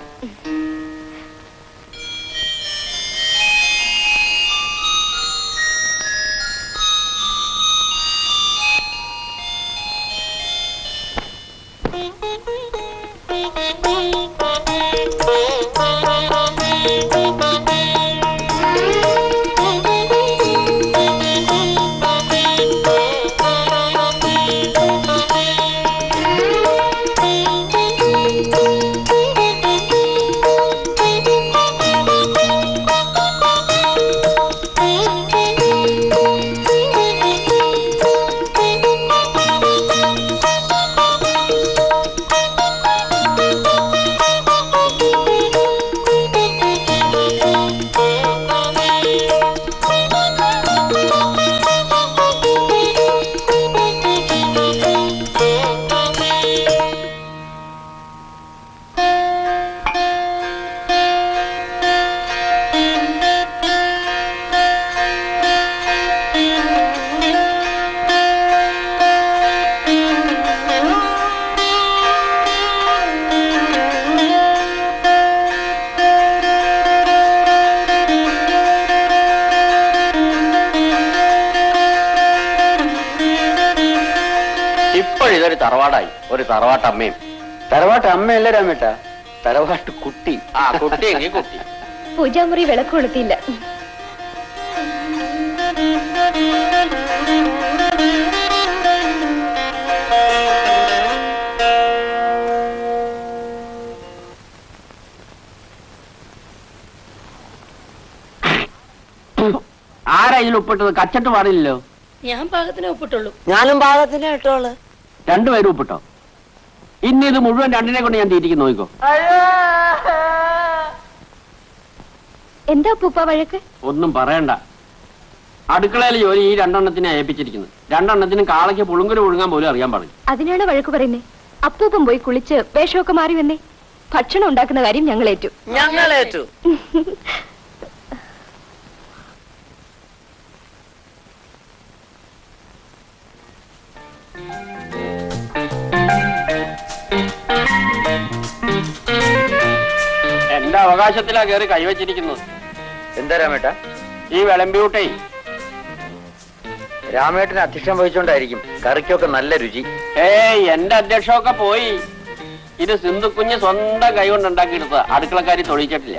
ഇപ്പോഴിതൊരു തറവാടായി ഒരു തറവാട്ടമ്മയും തറവാട്ട് അമ്മയല്ല രാമേട്ട തറവാട്ട് കുട്ടി ആ കുട്ടിയെങ്കിൽ കുട്ടി പൂജാമുറി വിളക്ക് കൊളുത്തിയില്ല ആരാ ഇതിൽ ഉപ്പിട്ടത് കച്ചട്ട് പാടില്ലല്ലോ ഞാൻ പാകത്തിനെ ഒപ്പിട്ടുള്ളൂ ഞാനും പാകത്തിന് കേട്ടോള് രണ്ടുപേരും ഉപ്പിട്ടോ ഇനി ഇത് മുഴുവൻ രണ്ടിനെ കൊണ്ട് ഞാൻ തീറ്റിക്ക് നോക്കിക്കോ എന്താ അപ്പൂപ്പ വഴക്ക് ഒന്നും പറയണ്ട അടുക്കളയിലെ ജോലി ഈ രണ്ടെണ്ണത്തിനെ ഏൽപ്പിച്ചിരിക്കുന്നത് രണ്ടെണ്ണത്തിനും കാളയ്ക്ക് പുളുങ്കല് പുഴുങ്ങാൻ പോലും അറിയാൻ പറഞ്ഞു അതിനാണ് വഴക്ക് പറയുന്നേ അപ്പൂപ്പൻ പോയി കുളിച്ച് വേഷമൊക്കെ മാറി വന്നേ ഭക്ഷണം ഉണ്ടാക്കുന്ന കാര്യം ഞങ്ങൾ ഏറ്റു ഞങ്ങളേറ്റു എന്റെ അവകാശത്തിലാ കയറി കൈവച്ചിരിക്കുന്നത് എന്താ രാമേട്ട ഈ വിളമ്പിയൂട്ടേ രാമേട്ടന് അധ്യക്ഷം വഹിച്ചോണ്ടായിരിക്കും കറിക്കൊക്കെ നല്ല രുചി ഏയ് എന്റെ അധ്യക്ഷമൊക്കെ പോയി ഇത് സിന്ധുക്കുഞ്ഞ് സ്വന്തം കൈ കൊണ്ട് ഉണ്ടാക്കിയെടുത്ത അടുക്കളക്കാരി തൊഴിച്ചിട്ടില്ല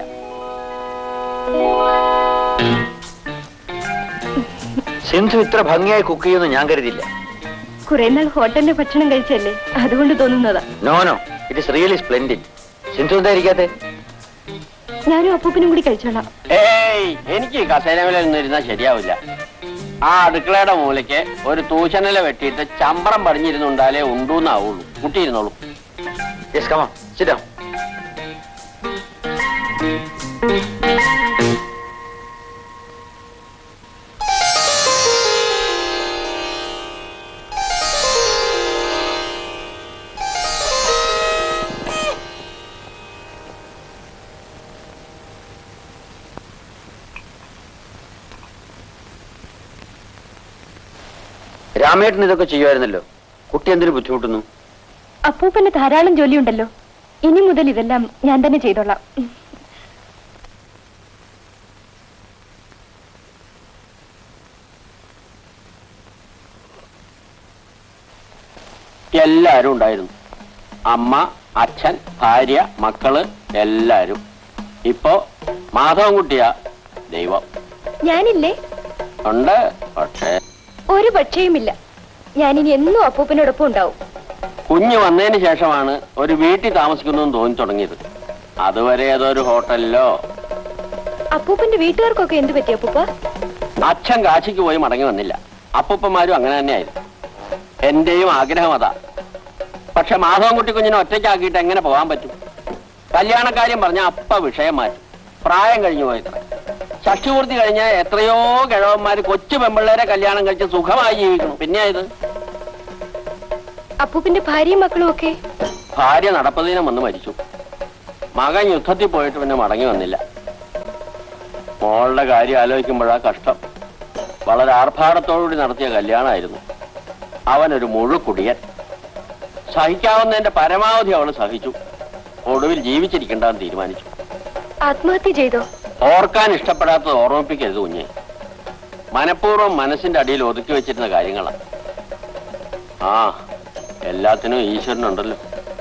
സിന്ധു ഇത്ര ഭംഗിയായി കുക്ക് ചെയ്യുമെന്ന് ഞാൻ കരുതിയില്ല കുറെ നാൾ ഹോട്ടലിന്റെ ഭക്ഷണം കഴിച്ചല്ലേ അതുകൊണ്ട് തോന്നുന്നതാ no no it is really splendid Sindhu എന്താ ഇരിക്കാത്തെ ഞാനും അപ്പൂപ്പനും കൂടി കഴിച്ചോളാം ഏയ് എനിക്ക് കസേരമേല നിന്നിരുന്നാൽ ശരിയാവില്ല ആ അടുക്കളയുടെ മൂലയ്ക്ക് ഒരു തൂശനില വെട്ടിയിട്ട് ചമ്പറം പടിഞ്ഞിരുന്നുണ്ടാലേ ഉണ്ടൂന്നാവുള്ളൂ കുട്ടിയിരുന്നോളൂ യെസ് കമാ സിറ്റ് ഡൗൺ രാമേട്ടൻ ഇതൊക്കെ ചെയ്യുമായിരുന്നല്ലോ കുട്ടി എന്തിനു ബുദ്ധിമുട്ടുന്നു അപ്പൂപ്പന് ധാരാളം ജോലിയുണ്ടല്ലോ ഇനി മുതൽ ഇതെല്ലാം ഞാൻ തന്നെ ചെയ്തോളാം എല്ലാരും ഉണ്ടായിരുന്നു അമ്മ അച്ഛൻ ഭാര്യ മക്കള് എല്ലാരും ഇപ്പോ മാധവൻകുട്ടിയാ ദൈവം ഞാനില്ലേ ഉണ്ട് പക്ഷേ ഒരു പക്ഷേയുമില്ല ഞാനിനി എന്നും അപ്പൂപ്പനോടൊപ്പം ഉണ്ടാവും കുഞ്ഞ് വന്നതിന് ശേഷമാണ് ഒരു വീട്ടിൽ താമസിക്കുന്നു തോന്നി തുടങ്ങിയത് അതുവരെ ഏതൊരു ഹോട്ടലിലോ അപ്പൂപ്പന്റെ വീട്ടുകാർക്കൊക്കെ എന്ത് പറ്റി അപ്പൂപ്പ അച്ഛൻ കാശിക്ക് പോയി മടങ്ങി വന്നില്ല അപ്പൂപ്പന്മാരും അങ്ങനെ തന്നെയായിരുന്നു എന്റെയും ആഗ്രഹം അതാ പക്ഷെ മാധവൻകുട്ടി കുഞ്ഞിനെ ഒറ്റയ്ക്കാക്കിയിട്ട് എങ്ങനെ പോകാൻ പറ്റും കല്യാണക്കാര്യം പറഞ്ഞ അപ്പ വിഷയം മാറ്റി പ്രായം കഴിഞ്ഞു പോയത്ര ഷഷ്ടിപൂർത്തി കഴിഞ്ഞ എത്രയോ കിഴവന്മാര് കൊച്ചു പെമ്പിള്ളേരെ കല്യാണം കഴിച്ച് സുഖമായി ജീവിക്കണം പിന്നെ ഇത് അപ്പൂപ്പന്റെ ഭാര്യയും മക്കളും ഒക്കെ ഭാര്യ നടപ്പതിനും വന്ന് മരിച്ചു മകൻ യുദ്ധത്തിൽ പോയിട്ട് പിന്നെ മടങ്ങി വന്നില്ല മോളുടെ കാര്യം ആലോചിക്കുമ്പോഴാ കഷ്ടം വളരെ ആർഭാടത്തോടുകൂടി നടത്തിയ കല്യാണമായിരുന്നു അവനൊരു മുഴുക്കുടിയൻ സഹിക്കാവുന്നതിന്റെ പരമാവധി അവൾ സഹിച്ചു ഒടുവിൽ ജീവിച്ചിരിക്കേണ്ടെന്ന് തീരുമാനിച്ചു ആത്മഹത്യ ചെയ്തോ ഓർക്കാൻ ഇഷ്ടപ്പെടാത്തത് ഓർമ്മിപ്പിക്കരുത് കുഞ്ഞെ മനഃപൂർവ്വം മനസ്സിന്റെ അടിയിൽ ഒതുക്കി വെച്ചിരുന്ന കാര്യങ്ങളാണ് ആ എല്ലാത്തിനും ഈശ്വരനുണ്ടല്ലോ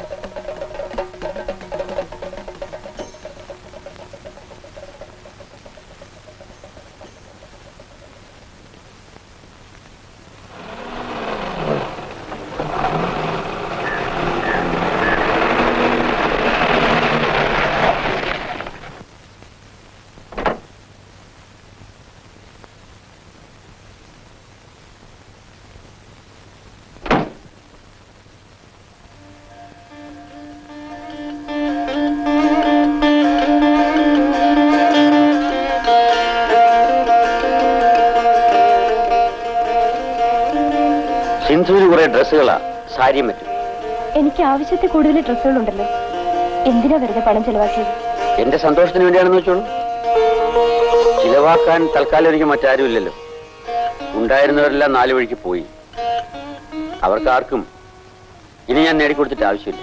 സിന്ധുവിന് കുറെ ഡ്രസ്സുകളാ സാരിയും പറ്റും എനിക്ക് ആവശ്യത്തിൽ കൂടുതൽ ഡ്രസ്സുകളുണ്ടല്ലോ എന്തിനാ വെറുതെ പണം ചെലവാക്കിയത് എന്റെ സന്തോഷത്തിന് വേണ്ടിയാണെന്ന് വെച്ചോളൂ ചിലവാക്കാൻ തൽക്കാലം എനിക്ക് മറ്റാരും ഇല്ലല്ലോ ഉണ്ടായിരുന്നവരെല്ലാം നാലു വഴിക്ക് പോയി അവർക്ക് ആർക്കും ഇനി ഞാൻ നേടിക്കൊടുത്തിട്ട് ആവശ്യമില്ല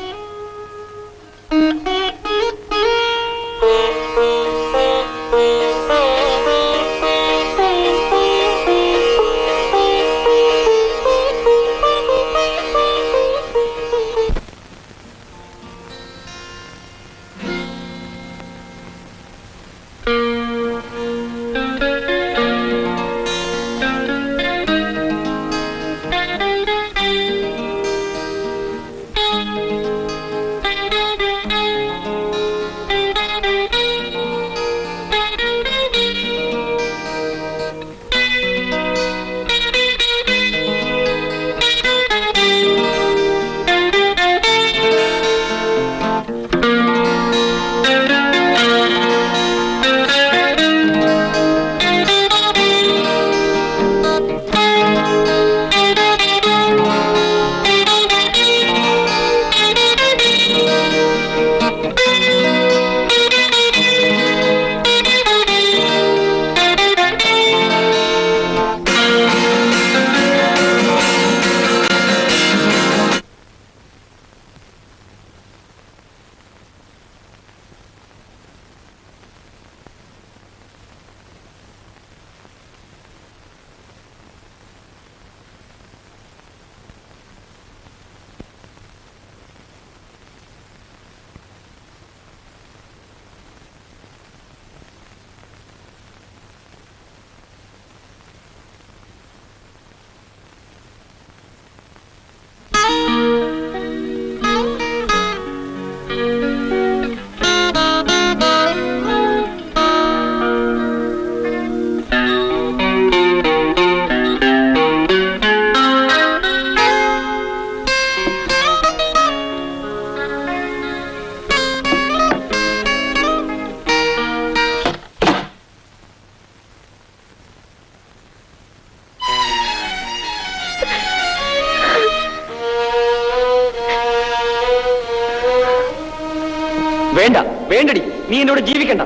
വേണ്ട വേണ്ടടി നീ എന്നോട് ജീവിക്കണ്ട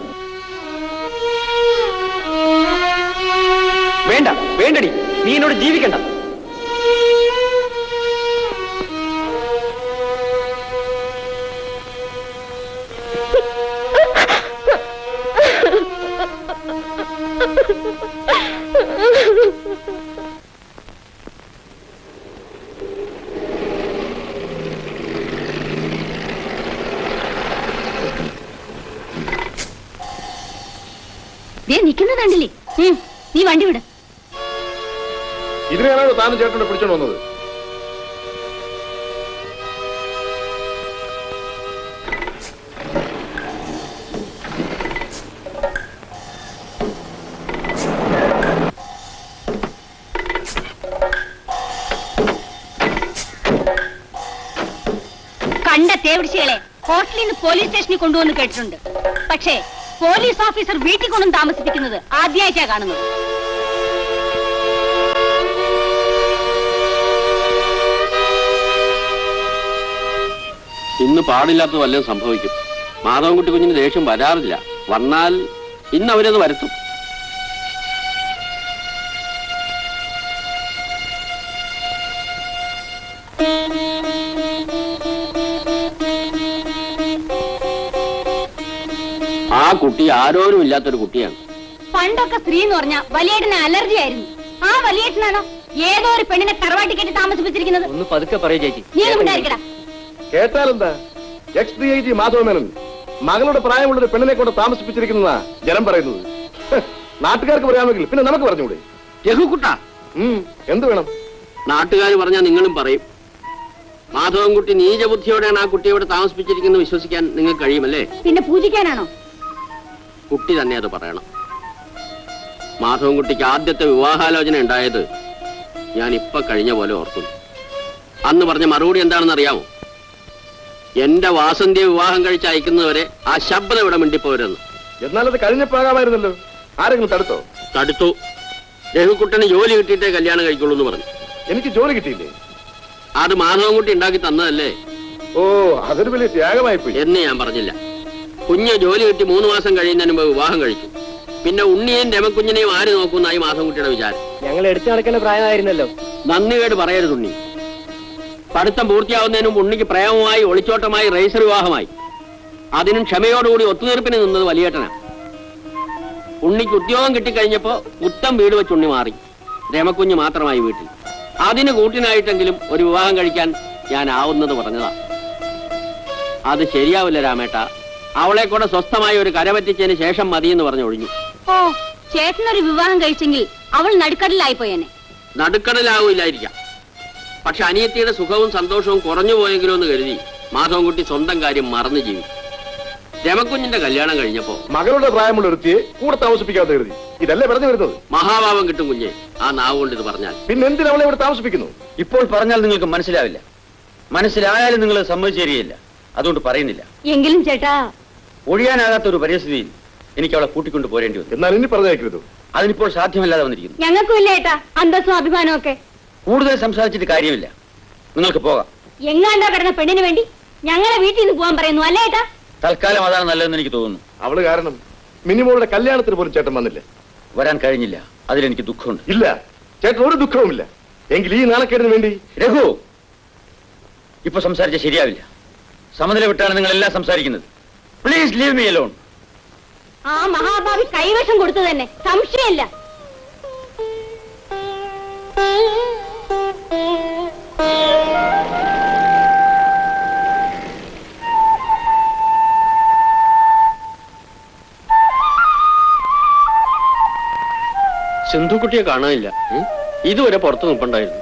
വേണ്ട വേണ്ടടി നീ എന്നോട് ജീവിക്കണ്ട ദേ നിൽക്കുന്നത് കണ്ടില്ലേ ഉം, നീ വണ്ടി വിട് ഇതിനെയാണോ താനും ചേട്ടനെ പിടിച്ചോണ്ട് വന്നത് തേവിടിച്ചുകളെ ഹോസ്റ്റലിൽ നിന്ന് പോലീസ് സ്റ്റേഷനിൽ കൊണ്ടുവന്ന് കേട്ടിട്ടുണ്ട് പക്ഷേ പോലീസ് ഓഫീസർ വീട്ടിൽ കൊണ്ടും താമസിപ്പിക്കുന്നത് ആദ്യമായിട്ടാ കാണുന്നത് ഇന്ന് പാടില്ലാത്തത് വല്ലതും സംഭവിക്കും മാധവൻകുട്ടി കുഞ്ഞിന് ദേഷ്യം വരാറില്ല വന്നാൽ ഇന്ന് അവരത് വരുത്തും ആ കുട്ടി ആരോരും ഇല്ലാത്തൊരു കുട്ടിയാണ് പണ്ടൊക്കെ സ്ത്രീ എന്ന് പറഞ്ഞാൽ വലിയേട്ടന് അലർജി ആയിരുന്നു ആ വലിയേട്ടനാണോ ഏതോ ഒരു പെണ്ണിനെ തറവാട്ടി കെട്ടി താമസിപ്പിച്ചിരിക്കുന്നത് ഒന്ന് പതുക്കെ പറയൂ ചേച്ചി നീ ഒന്നും ഉണ്ടായിരിക്കടാ കേട്ടാലെന്താ ex D I G Madhavamenon മകളുടെ പ്രായമുള്ള ഒരു പെണ്ണിനെ കൊണ്ട് താമസിപ്പിച്ചിരിക്കുന്നതാ ജനം പറയുന്നത് ഹ്, നാട്ടുകാർക്ക് പറയാമെങ്കിൽ പിന്നെ നമുക്ക് പറഞ്ഞുകൂടെ രഘുക്കുട്ട എന്ത് വേണം നാട്ടുകാർ പറഞ്ഞാൽ നിങ്ങളും പറയും മാധവൻകുട്ടി നീചബുദ്ധിയോടെയാണ് ആ കുട്ടിയെ ഇവിടെ താമസിപ്പിച്ചിരിക്കുന്നത് വിശ്വസിക്കാൻ നിങ്ങൾക്ക് കഴിയുമല്ലേ പിന്നെ പൂജിക്കാനാണോ കുട്ടി തന്നെ അത് പറയണം മാധവൻകുട്ടിക്ക് ആദ്യത്തെ വിവാഹാലോചന ഉണ്ടായത് ഞാൻ ഇപ്പൊ കഴിഞ്ഞ പോലെ ഓർക്കുന്നു അന്ന് പറഞ്ഞ മറുപടി എന്താണെന്ന് അറിയാമോ എന്റെ വാസന്തിയെ വിവാഹം കഴിച്ച് അയക്കുന്നവരെ ആ ശബ്ദം ഇവിടെ മിണ്ടിപ്പോരെന്ന് എന്നാൽ അത് കഴിഞ്ഞപ്പോകാമായിരുന്നല്ലോ ആരെങ്കിലും തടുത്തോ തടുത്തു രഘുക്കുട്ടന് ജോലി കിട്ടിയിട്ടേ കല്യാണം കഴിക്കുള്ളൂ എന്ന് പറഞ്ഞു എനിക്ക് ജോലി കിട്ടിയില്ലേ അത് മാധവൻകുട്ടി ഉണ്ടാക്കി തന്നതല്ലേ ഓ അതൊരു വലിയ ത്യാഗമായി പോയി എന്ന് ഞാൻ പറഞ്ഞില്ല കുഞ്ഞ് ജോലി കിട്ടി മൂന്ന് മാസം കഴിയുന്നതിന് മുമ്പ് വിവാഹം കഴിച്ചു പിന്നെ ഉണ്ണിയെയും രമക്കുഞ്ഞിനെയും ആര് നോക്കുന്നായി മാധവൻകുട്ടിയുടെ വിചാരം ഞങ്ങൾ എടുത്തു നടക്കേണ്ട പ്രായമായിരുന്നല്ലോ നന്ദികേട് പറയരുത് ഉണ്ണി പഠിത്തം പൂർത്തിയാവുന്നതിന് മുമ്പ് ഉണ്ണിക്ക് പ്രേമമായി ഒളിച്ചോട്ടമായി റേസർ വിവാഹമായി അതിനും ക്ഷമയോടുകൂടി ഒത്തുതീർപ്പിന് നിന്നത് വലിയേട്ടനാ ഉണ്ണിക്ക് ഉദ്യോഗം കിട്ടിക്കഴിഞ്ഞപ്പോ ഉത്തം വീട് വെച്ച് ഉണ്ണി മാറി രമക്കുഞ്ഞ് മാത്രമായി വീട്ടിൽ അതിന് കൂട്ടിനായിട്ടെങ്കിലും ഒരു വിവാഹം കഴിക്കാൻ ഞാൻ ആവുന്നത് പറഞ്ഞതാ അത് ശരിയാവില്ല രാമേട്ട അവളെ കൂടെ സ്വസ്ഥമായി ഒരു കരപറ്റിച്ചതിന് ശേഷം മതിയെന്ന് പറഞ്ഞു ഒഴിഞ്ഞു ഓ ചേട്ടനൊരു വിവാഹം കഴിച്ചെങ്കിൽ അവൾ നടുക്കടലായി പോയേനെ നടുക്കടലാവില്ലായിരിക്കാം പക്ഷെ അനിയത്തിയുടെ സുഖവും സന്തോഷവും കുറഞ്ഞു പോയെങ്കിലോ എന്ന് കരുതി മാധവൻകുട്ടി സ്വന്തം കാര്യം മറന്നു ജീവിക്കും രമക്കുഞ്ഞിന്റെ കല്യാണം കഴിഞ്ഞപ്പോ മകളുടെ പ്രായമുള്ള ഒരുത്തിയെ കൂടെ താമസിപ്പിക്കാതെ കരുതി ഇതല്ലേ പറഞ്ഞു വരുന്നത് മഹാഭാവം കിട്ടും കുഞ്ഞെ ആ നാവ് കൊണ്ട് ഇത് പറഞ്ഞാൽ പിന്നെ എന്തിനാ അവളെ ഇവിടെ താമസിപ്പിക്കുന്നു ഇപ്പോൾ പറഞ്ഞാൽ നിങ്ങൾക്ക് മനസ്സിലാവില്ല മനസ്സിലായാലും നിങ്ങൾ സമ്മതിച്ചു തരികയില്ല അതുകൊണ്ട് പറയുന്നില്ല എങ്കിലും ചേട്ടാ ഒഴിയാനാകാത്ത ഒരു പരിസ്ഥിതിയിൽ എനിക്ക് അവളെ കൂട്ടിക്കൊണ്ട് പോരേണ്ടി വന്നു എന്നാൽ ഇനി പറഞ്ഞേക്കരുത് അതിനിപ്പോൾ സാധ്യമല്ലാതെ വന്നിരിക്കുന്നു ഞങ്ങൾക്കും ഇല്ല ഏട്ടാ അന്തസ്സും അഭിമാനവും ഒക്കെ കൂടുതൽ സംസാരിച്ചിട്ട് കാര്യമില്ല നിങ്ങൾക്ക് പോകാം എങ്ങാണ്ടോ കിടന്ന പെണ്ണിന് വേണ്ടി ഞങ്ങളെ വീട്ടിൽ നിന്ന് പോകാൻ പറയുന്നു അല്ലേ ഏട്ടാ തൽക്കാലം അതാണ് നല്ലതെന്ന് എനിക്ക് തോന്നുന്നു അവള് കാരണം മിനിമോളുടെ കല്യാണത്തിന് പോലും ചേട്ടൻ വന്നില്ല വരാൻ കഴിഞ്ഞില്ല അതിലെനിക്ക് ദുഃഖമുണ്ട് ഇല്ല ചേട്ടൻ ഒരു ദുഃഖവുമില്ല എങ്കിൽ ഈ നാണക്കേടിന് വേണ്ടി രഘു ഇപ്പൊ സംസാരിച്ച ശരിയാവില്ല സമനില വിട്ടാണ് നിങ്ങൾ എല്ലാം സംസാരിക്കുന്നത് പ്ലീസ് ലീവ് മീ അലോൺ ആ മഹാഭാവി കൈവശം കൊടുത്തു തന്നെ സംശയമില്ല സിന്ധുക്കുട്ടിയെ കാണാനില്ല ഉം? ഇതുവരെ പുറത്ത് നിൽപ്പുണ്ടായിരുന്നു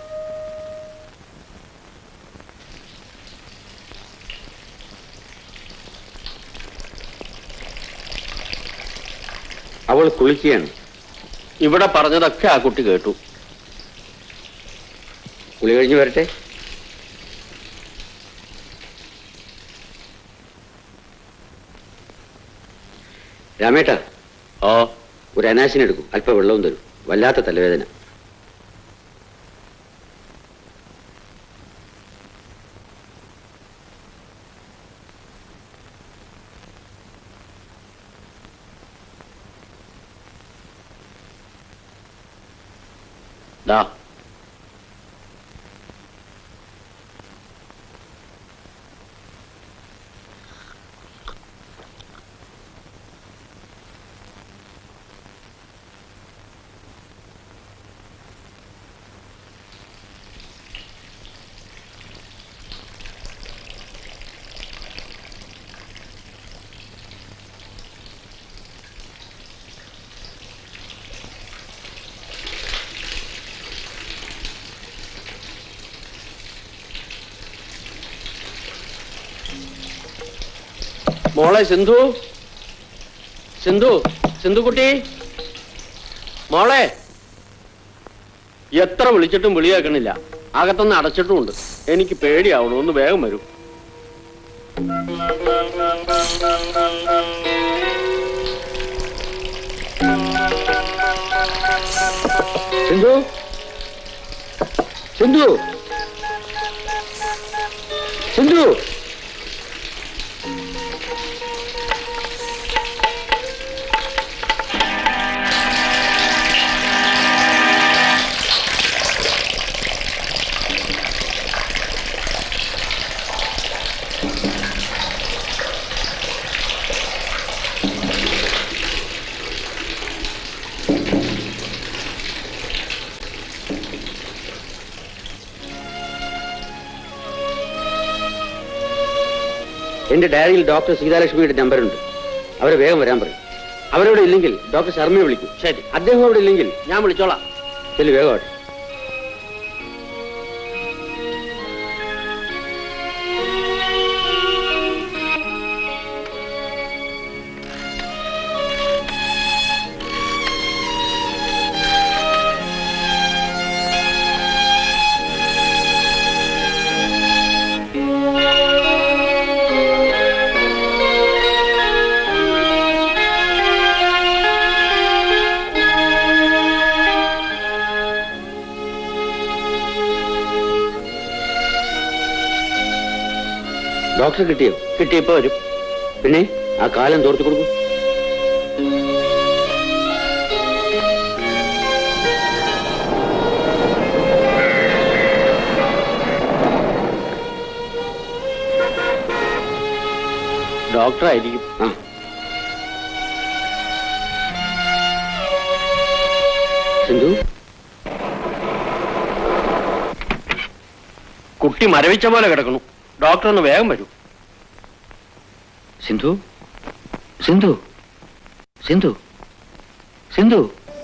അവൾ കുളിക്കുകയാണ് ഇവിടെ പറഞ്ഞതൊക്കെ ആ കുട്ടി കേട്ടു കുളി കഴിഞ്ഞ് വരട്ടെ രാമേട്ടാ ഓ ഒരു അനാശിനെടുക്കും അല്പം വെള്ളവും തരും വല്ലാത്ത തലവേദന ദാ മോളെ സിന്ധു സിന്ധു സിന്ധുക്കുട്ടി മോളെ എത്ര വിളിച്ചിട്ടും വിളി കേൾക്കണില്ല അകത്തൊന്ന് അടച്ചിട്ടുമുണ്ട് എനിക്ക് പേടിയാവണു ഒന്ന് വേഗം വരൂ സിന്ധു സിന്ധു സിന്ധു എന്റെ ഡയറിയിൽ ഡോക്ടർ സീതാലക്ഷ്മിയുടെ നമ്പറുണ്ട് അവരെ വേഗം വരാൻ പറയും അവരോട് ഇല്ലെങ്കിൽ ഡോക്ടർ ശർമ്മയെ വിളിക്കും ശരി അദ്ദേഹം അവിടെ ഇല്ലെങ്കിൽ ഞാൻ വിളിച്ചോളാം ചെല്ലു വേഗം ആട്ടെ ഡോക്ടർ കിട്ടിയോ കിട്ടിയപ്പോ വരും പിന്നെ ആ കാലം തോർത്തു കൊടുക്കും ഡോക്ടർ ആയിരിക്കും ആ സിന്ധു കുട്ടി മരവിച്ച പോലെ കിടക്കണു ഡോക്ടർ ഒന്ന് വേഗം വരൂ സിന്ധു സിന്ധു സിന്ധു സിന്ധു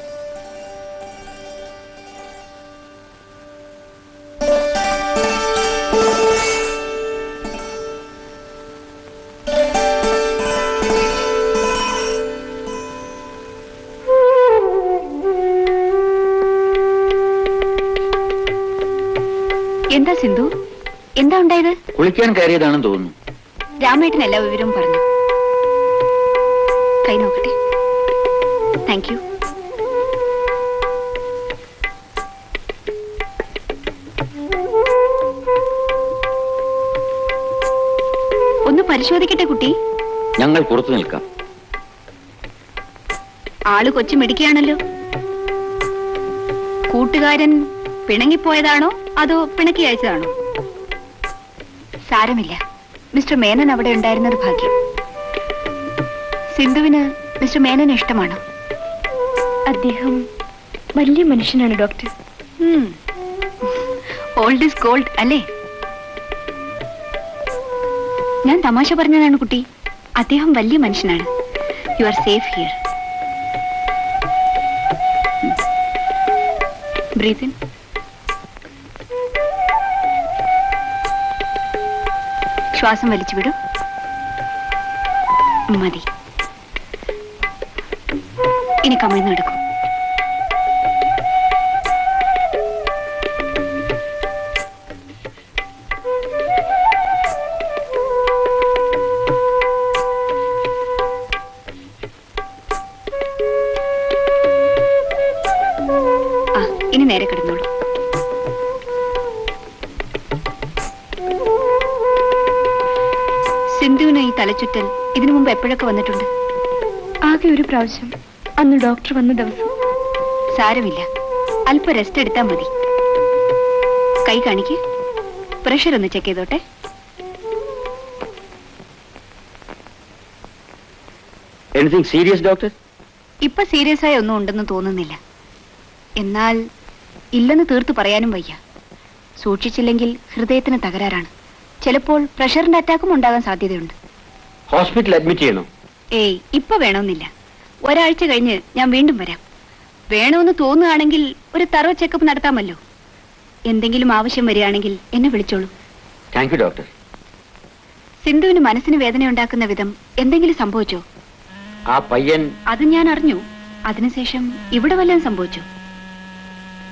എന്താ സിന്ധു എന്താ ഉണ്ടായത് കുളിക്കാൻ കയറിയതാണെന്ന് തോന്നുന്നു രാമേട്ടൻ എല്ലാ വിവരവും പറഞ്ഞു കൈ നോക്കട്ടെ താങ്ക് യു ഒന്ന് പരിശോധിക്കട്ടെ കുട്ടി ഞങ്ങൾ പുറത്തു നിൽക്കാം ആള് കൊച്ചു മിടിക്കുകയാണല്ലോ കൂട്ടുകാരൻ പിണങ്ങിപ്പോയതാണോ അതോ പിണക്കി അയച്ചതാണോ സാരമില്ല മിസ്റ്റർ മേനൻ അവിടെ ഉണ്ടായിരുന്നത് ഭാഗ്യം സിന്ധുവിന് മിസ്റ്റർ മേനന് ഇഷ്ടമാണോ അദ്ദേഹം വലിയ മനുഷ്യനാണ് ഡോക്ടർ ഓൾഡ് ഇസ് ഗോൾഡ് അല്ലേ ഞാൻ തമാശ പറഞ്ഞതാണ് കുട്ടി അദ്ദേഹം വലിയ മനുഷ്യനാണ് you are safe here breathe in ശ്വാസം വലിച്ചു വിടൂ മതി ഇനി കമിഴ്ന്ന് എടുക്കൂ ആ ഇനി നേരെ കിടന്നോളൂ സിന്ധുവിന് ഈ തലച്ചുറ്റൽ ഇതിനു മുമ്പ് എപ്പോഴൊക്കെ വന്നിട്ടുണ്ട് ആകെ ഒരു പ്രാവശ്യം അന്ന് ഡോക്ടർ വന്ന ദിവസം സാരമില്ല അല്പം റെസ്റ്റ് എടുത്താൽ മതി കൈ കാണിക്ക് പ്രഷർ ഒന്ന് ചെക്ക് ചെയ്തോട്ടെ എനിത്തിങ് സീരിയസ് ഡോക്ടർ ഇപ്പൊ സീരിയസ് ആയി ഒന്നും ഉണ്ടെന്ന് തോന്നുന്നില്ല എന്നാൽ ഇല്ലെന്ന് തീർത്തു പറയാനും വയ്യ സൂക്ഷിച്ചില്ലെങ്കിൽ ഹൃദയത്തിന് തകരാറാണ് ചിലപ്പോൾ പ്രഷറിന്റെ അറ്റാക്കും ഉണ്ടാകാൻ സാധ്യതയുണ്ട് ഹോസ്പിറ്റലിൽ അഡ്മിറ്റ് ചെയ്യണോ ഏയ് ഇപ്പൊ വേണമെന്നില്ല ഒരാഴ്ച കഴിഞ്ഞ് ഞാൻ വീണ്ടും വരാം വേണമെന്ന് തോന്നുകയാണെങ്കിൽ ഒരു തറോ ചെക്കപ്പ് നടത്താമല്ലോ എന്തെങ്കിലും ആവശ്യം വരികയാണെങ്കിൽ എന്നെ വിളിച്ചോളൂ താങ്ക് യു ഡോക്ടർ സിന്ധുവിന് മനസ്സിന് വേദന ഉണ്ടാക്കുന്ന വിധം എന്തെങ്കിലും സംഭവിച്ചോ ആ പയ്യൻ അത് ഞാൻ അറിഞ്ഞു അതിനുശേഷം ഇവിടെ വല്ലതും സംഭവിച്ചു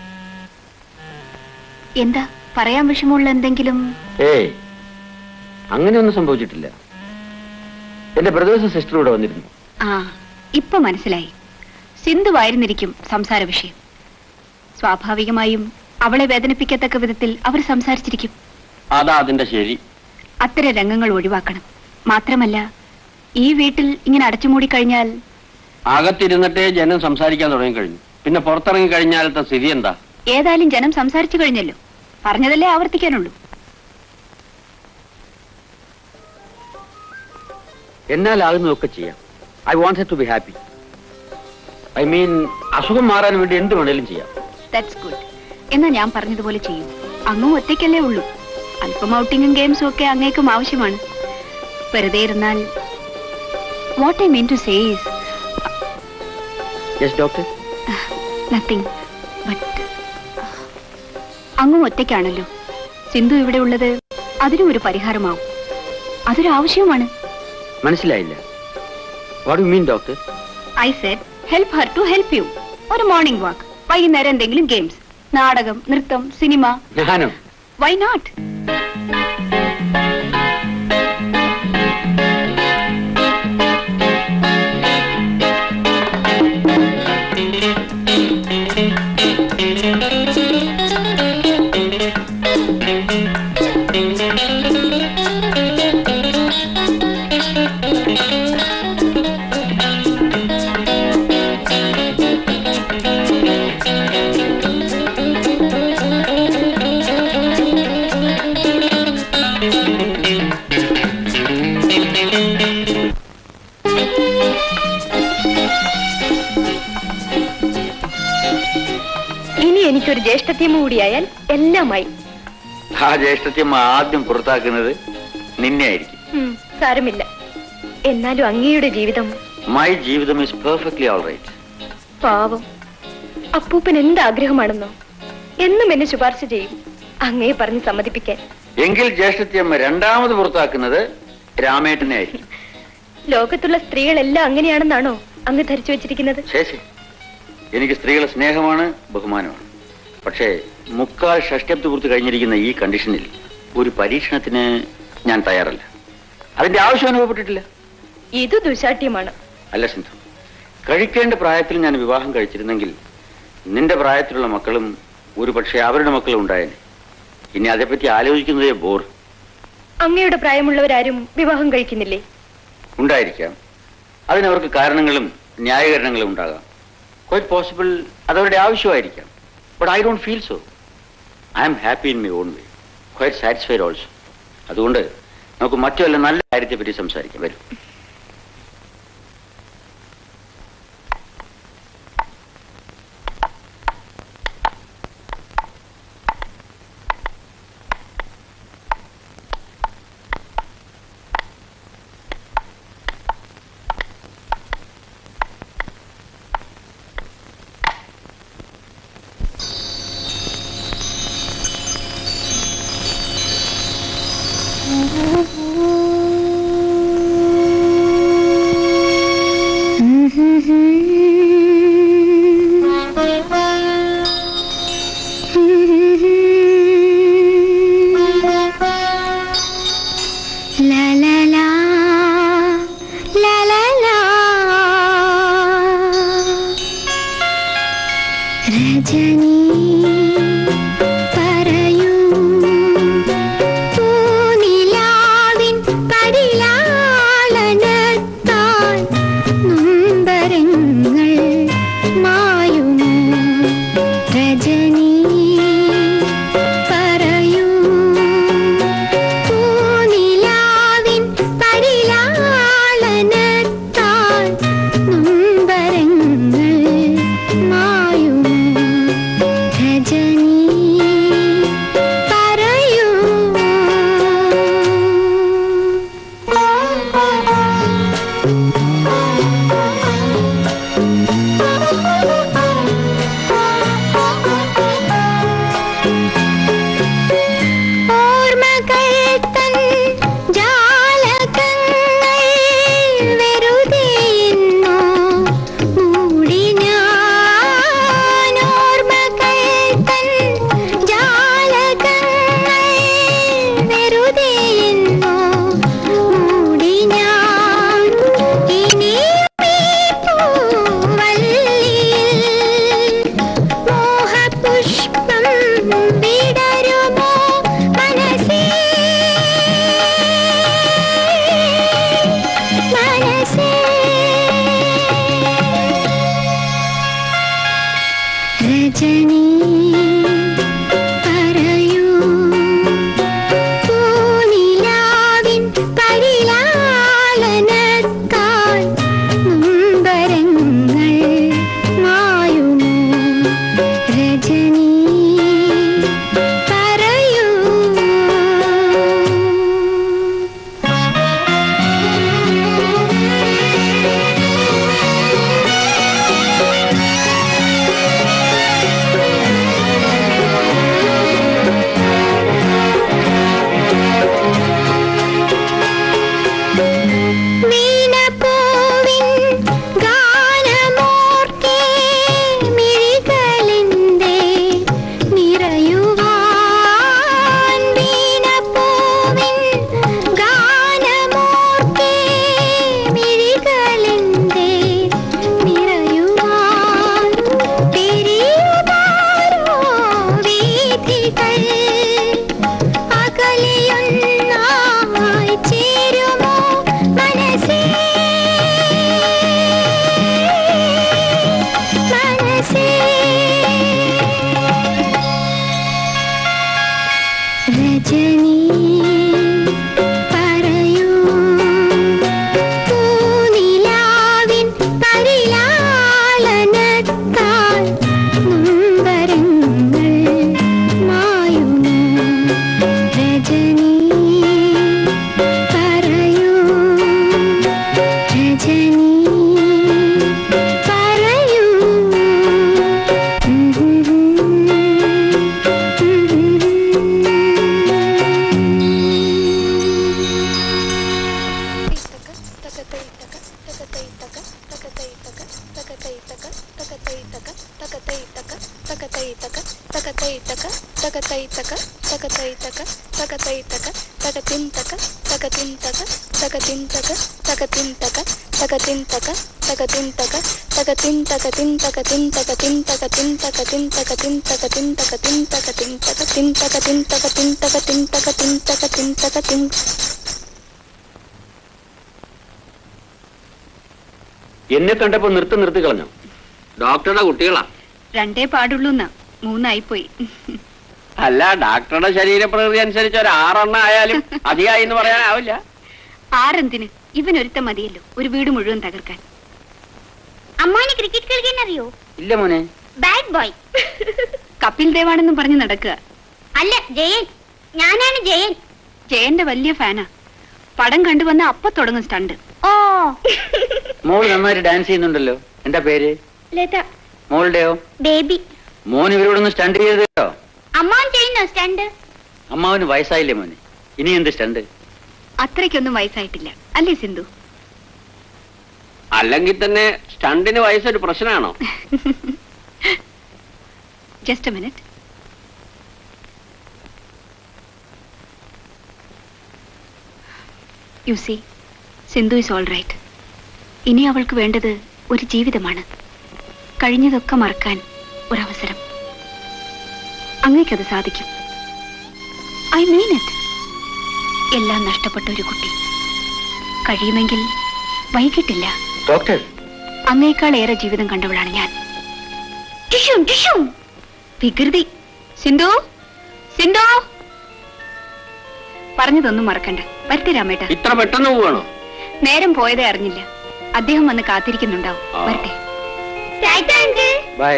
എന്താ പറയാൻ വിഷമമുള്ള എന്തെങ്കിലും ഏയ് അങ്ങനെയൊന്നും സംഭവിച്ചിട്ടില്ല എന്റെ ബ്രദേഴ്സും സിസ്റ്ററും ഇവിടെ വന്നിരുന്നു ആ ഇപ്പൊ മനസ്സിലായി സിന്ധുവായിരുന്നിരിക്കും സംസാര വിഷയം സ്വാഭാവികമായും അവളെ വേദനിപ്പിക്കത്തക്ക വിധത്തിൽ അവർ സംസാരിച്ചിരിക്കും അതാ അതിന്റെ ശരി അത്തരം രംഗങ്ങൾ ഒഴിവാക്കണം മാത്രമല്ല ഈ വീട്ടിൽ ഇങ്ങനെ അടച്ചുമൂടി കഴിഞ്ഞാൽ അകത്തിരുന്നിട്ടേ ജനം സംസാരിക്കാൻ തുടങ്ങി കഴിഞ്ഞു പിന്നെ പുറത്തിറങ്ങി കഴിഞ്ഞാലത്തെ സ്ഥിതി എന്താ ഏതായാലും ജനം സംസാരിച്ചു കഴിഞ്ഞല്ലോ പറഞ്ഞതല്ലേ ആവർത്തിക്കാനുള്ളൂ എന്നാലാകുന്നതൊക്കെ ചെയ്യാം I want to be happy I mean അസുഖം മാറാൻ വേണ്ടി എന്ത് വേണേലും ചെയ്യാം ദാറ്റ്സ് ഗുഡ് എന്നാ ഞാൻ പറഞ്ഞതുപോലെ ചെയ്യും അങ്ങും ഒറ്റയ്ക്കല്ലേ ഉള്ളൂ അല്പം ഔട്ടിങ്ങും ഗെയിംസും ഒക്കെ അങ്ങേക്കും ആവശ്യമാണ് വെറുതെ ഇരുന്നാൽ what I mean to says yes doctor nothing but അങ്ങും ഒറ്റയ്ക്കാണല്ലോ സിന്ധു ഇവിടെ ഉള്ളത് അതിനും ഒരു പരിഹാരമാവും അതൊരു ആവശ്യവുമാണ് മനസ്സിലായില്ല what you mean doctor I said help her to help you ഒരു മോർണിംഗ് വാക്ക് വൈകുന്നേരം എന്തെങ്കിലും ഗെയിംസ് നാടകം നൃത്തം സിനിമ ഞാനോ വൈ നോട്ട് ഇനി എനിക്കൊരു ജ്യേഷ്ഠത്യമ കൂടിയായാൽ എല്ലാമായി ആ ജ്യേഷ്ഠത്യമ്മ ആദ്യം പുറത്താക്കുന്നത് നിന്നെ ആയിരിക്കും ഉം, സാരമില്ല എന്നാലും അങ്ങയുടെ ജീവിതം മൈ ജീവിതം ഇസ് പെർഫെക്റ്റ്ലി ഓൾ റൈറ്റ് പാവം അപ്പൂപ്പൻ എന്ത് ആഗ്രഹമാണെന്നോ എന്നും എന്നെ ശുപാർശ ചെയ്യും അങ്ങയെ പറഞ്ഞ് സമ്മതിപ്പിക്കാൻ എങ്കിൽ ജ്യേഷ്ഠത്യമ്മ രണ്ടാമത് പുറത്താക്കുന്നത് രാമേട്ടനെ ആയിരിക്കും ലോകത്തുള്ള സ്ത്രീകളെല്ലാം അങ്ങനെയാണെന്നാണോ അങ്ങ് ധരിച്ചു വെച്ചിരിക്കുന്നത് ശേഷി എനിക്ക് സ്ത്രീകളെ സ്നേഹമാണ് ബഹുമാനമാണ് പക്ഷേ മുക്കാൽ ഷഷ്ടിയബ്ദ പൂർത്തി കഴിഞ്ഞിരിക്കുന്ന ഈ കണ്ടീഷനിൽ ഒരു പരീക്ഷണത്തിന് ഞാൻ തയ്യാറല്ല അതിന്റെ ആവശ്യം അനുഭവപ്പെട്ടിട്ടില്ല ഇത് ദുശാഠ്യമാണ് അല്ല സിന്ധു കഴിക്കേണ്ട പ്രായത്തിൽ ഞാൻ വിവാഹം കഴിച്ചിരുന്നെങ്കിൽ നിന്റെ പ്രായത്തിലുള്ള മക്കളും ഒരു പക്ഷേ അവരുടെ മക്കളും ഉണ്ടായേനെ ഇനി അതേപ്പറ്റി ആലോചിക്കുന്നതേ ബോർ അങ്ങയുടെ പ്രായമുള്ളവരാരും വിവാഹം കഴിക്കുന്നില്ലേ ഉണ്ടായിരിക്കാം അതിനവർക്ക് കാരണങ്ങളും ന്യായീകരണങ്ങളും ഉണ്ടാകാം ക്വൈറ്റ് പോസിബിൾ അതവരുടെ ആവശ്യമായിരിക്കാം but I don't feel so I'm happy in my own way quite satisfied also അതുകൊണ്ട് നമുക്ക് മറ്റു വല്ല നല്ല കാര്യത്തെ പറ്റി സംസാരിക്കാം വരും എന്നെ കണ്ടപ്പോ നിർത്തി നിർത്തി കളഞ്ഞു ഡോക്ടറുടെ കുട്ടികളാ രണ്ടേ പാടുള്ളൂന്നാ മൂന്നായിപ്പോയി അല്ല ഡോക്ടറുടെ ശരീരപ്രകൃതി അനുസരിച്ച് ഒരു ആറെണ്ണം ആയാലും അധികമായി എന്ന് പറയാനാവില്ല ആരെന്തിന് ഇവനൊരുത്ത മതിയല്ലോ ഒരു വീട് മുഴുവൻ തകർക്കാൻ അമ്മാന് ക്രിക്കറ്റ് കളിക്കാൻ അറിയോ ഇല്ല മോനെ ബാഡ് ബോയ് കപിൽ ദേവാണെന്നും പറഞ്ഞ് നടക്കുക അല്ല ജയൻ ഞാനാണ് ജയൻ ജയന്റെ വലിയ ഫാനാ പടം കണ്ടുവന്ന അപ്പൊ തുടങ്ങും സ്റ്റണ്ട് ഓ മോൾ നന്നായിട്ട് ഡാൻസ് ചെയ്യുന്നുണ്ടല്ലോ എന്താ പേര് ലത മോളുടെയോ ബേബി മോൻ ഇവരോടൊന്ന് സ്റ്റണ്ട് ചെയ്ത് കേട്ടോ അമ്മാൻ ചെയ്യുന്നോ സ്റ്റണ്ട് അമ്മാവന് വയസ്സായില്ലേ മോനെ ഇനി എന്ത് സ്റ്റണ്ട് അത്രയ്ക്കൊന്നും വയസ്സായിട്ടില്ല അല്ലേ സിന്ധു അല്ലെങ്കിൽ തന്നെ സ്റ്റണ്ടിന് വയസ്സൊരു പ്രശ്നമാണോ just a minute you see Sindhu is all right ഇനി അവൾക്ക് വേണ്ടത് ഒരു ജീവിതമാണ് കഴിഞ്ഞതൊക്കെ മറക്കാൻ ഒരവസരം അങ്ങേക്കത് സാധിക്കും ഐ മീൻ ഇറ്റ് എല്ലാം നഷ്ടപ്പെട്ട ഒരു കുട്ടി കഴിയുമെങ്കിൽ വൈകിട്ടില്ല ഡോക്ടർ അങ്ങേക്കാൾ ഏറെ ജീവിതം കണ്ടവളാണ് ഞാൻ ടിഷും ടിഷും വികൃതി സിന്ധു സിന്ധു പറഞ്ഞതൊന്നും മറക്കണ്ട വരട്ടെ രാമേട്ട ഇത്ര പെട്ടെന്ന് പോവാണോ നേരം പോയതേ അറിഞ്ഞില്ല അദ്ദേഹം വന്ന് കാത്തിരിക്കുന്നുണ്ടാവും വരട്ടെ ബൈ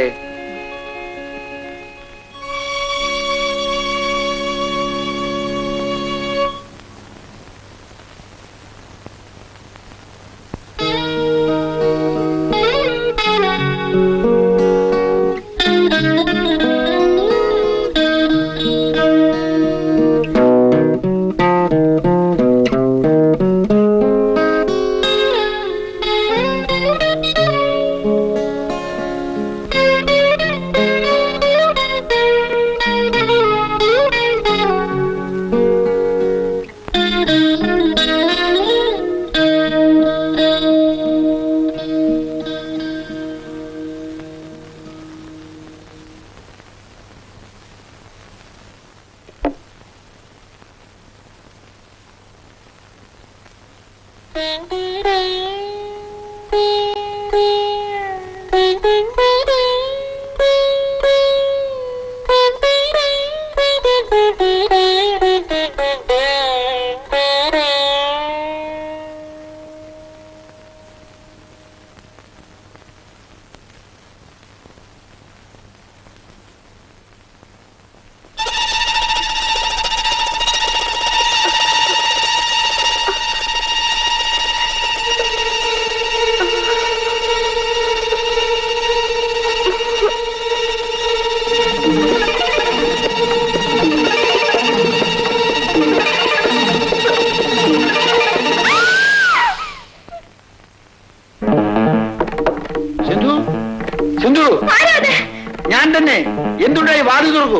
സിന്ധു സിന്ധു ഞാൻ തന്നെ എന്തുണ്ടായി വാതിൽ തുറക്കൂ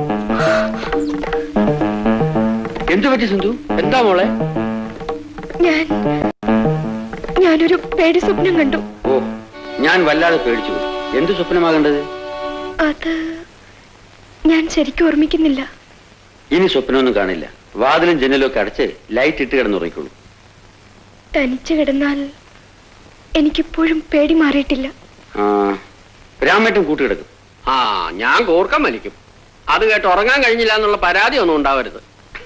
എന്തു പറ്റി സിന്ധു എന്താ മോളെ ഞാൻ ഞാനൊരു പേടി സ്വപ്നം കണ്ടു ഓ ഞാൻ വല്ലാതെ പേടിച്ചു പോയി. എന്ത് സ്വപ്നമാകേണ്ടത് അത് ഞാൻ ശരിക്കും ഓർമ്മിക്കുന്നില്ല ഇനി സ്വപ്നമൊന്നും കാണില്ല വാതിലും ജനലും ഒക്കെ അടച്ച് ലൈറ്റ് ഇട്ട് കിടന്നുറങ്ങിക്കോളൂ തനിച്ചു കിടന്നാൽ എനിക്കിപ്പോഴും പേടി മാറിയിട്ടില്ല ആ രാമേട്ടൻ കൂട്ടുകിടക്കും ആ ഞാൻ കോർക്കം വലിക്കും അത് കേട്ട് ഉറങ്ങാൻ കഴിഞ്ഞില്ല എന്നുള്ള പരാതി ഒന്നും ഉണ്ടാവരുത്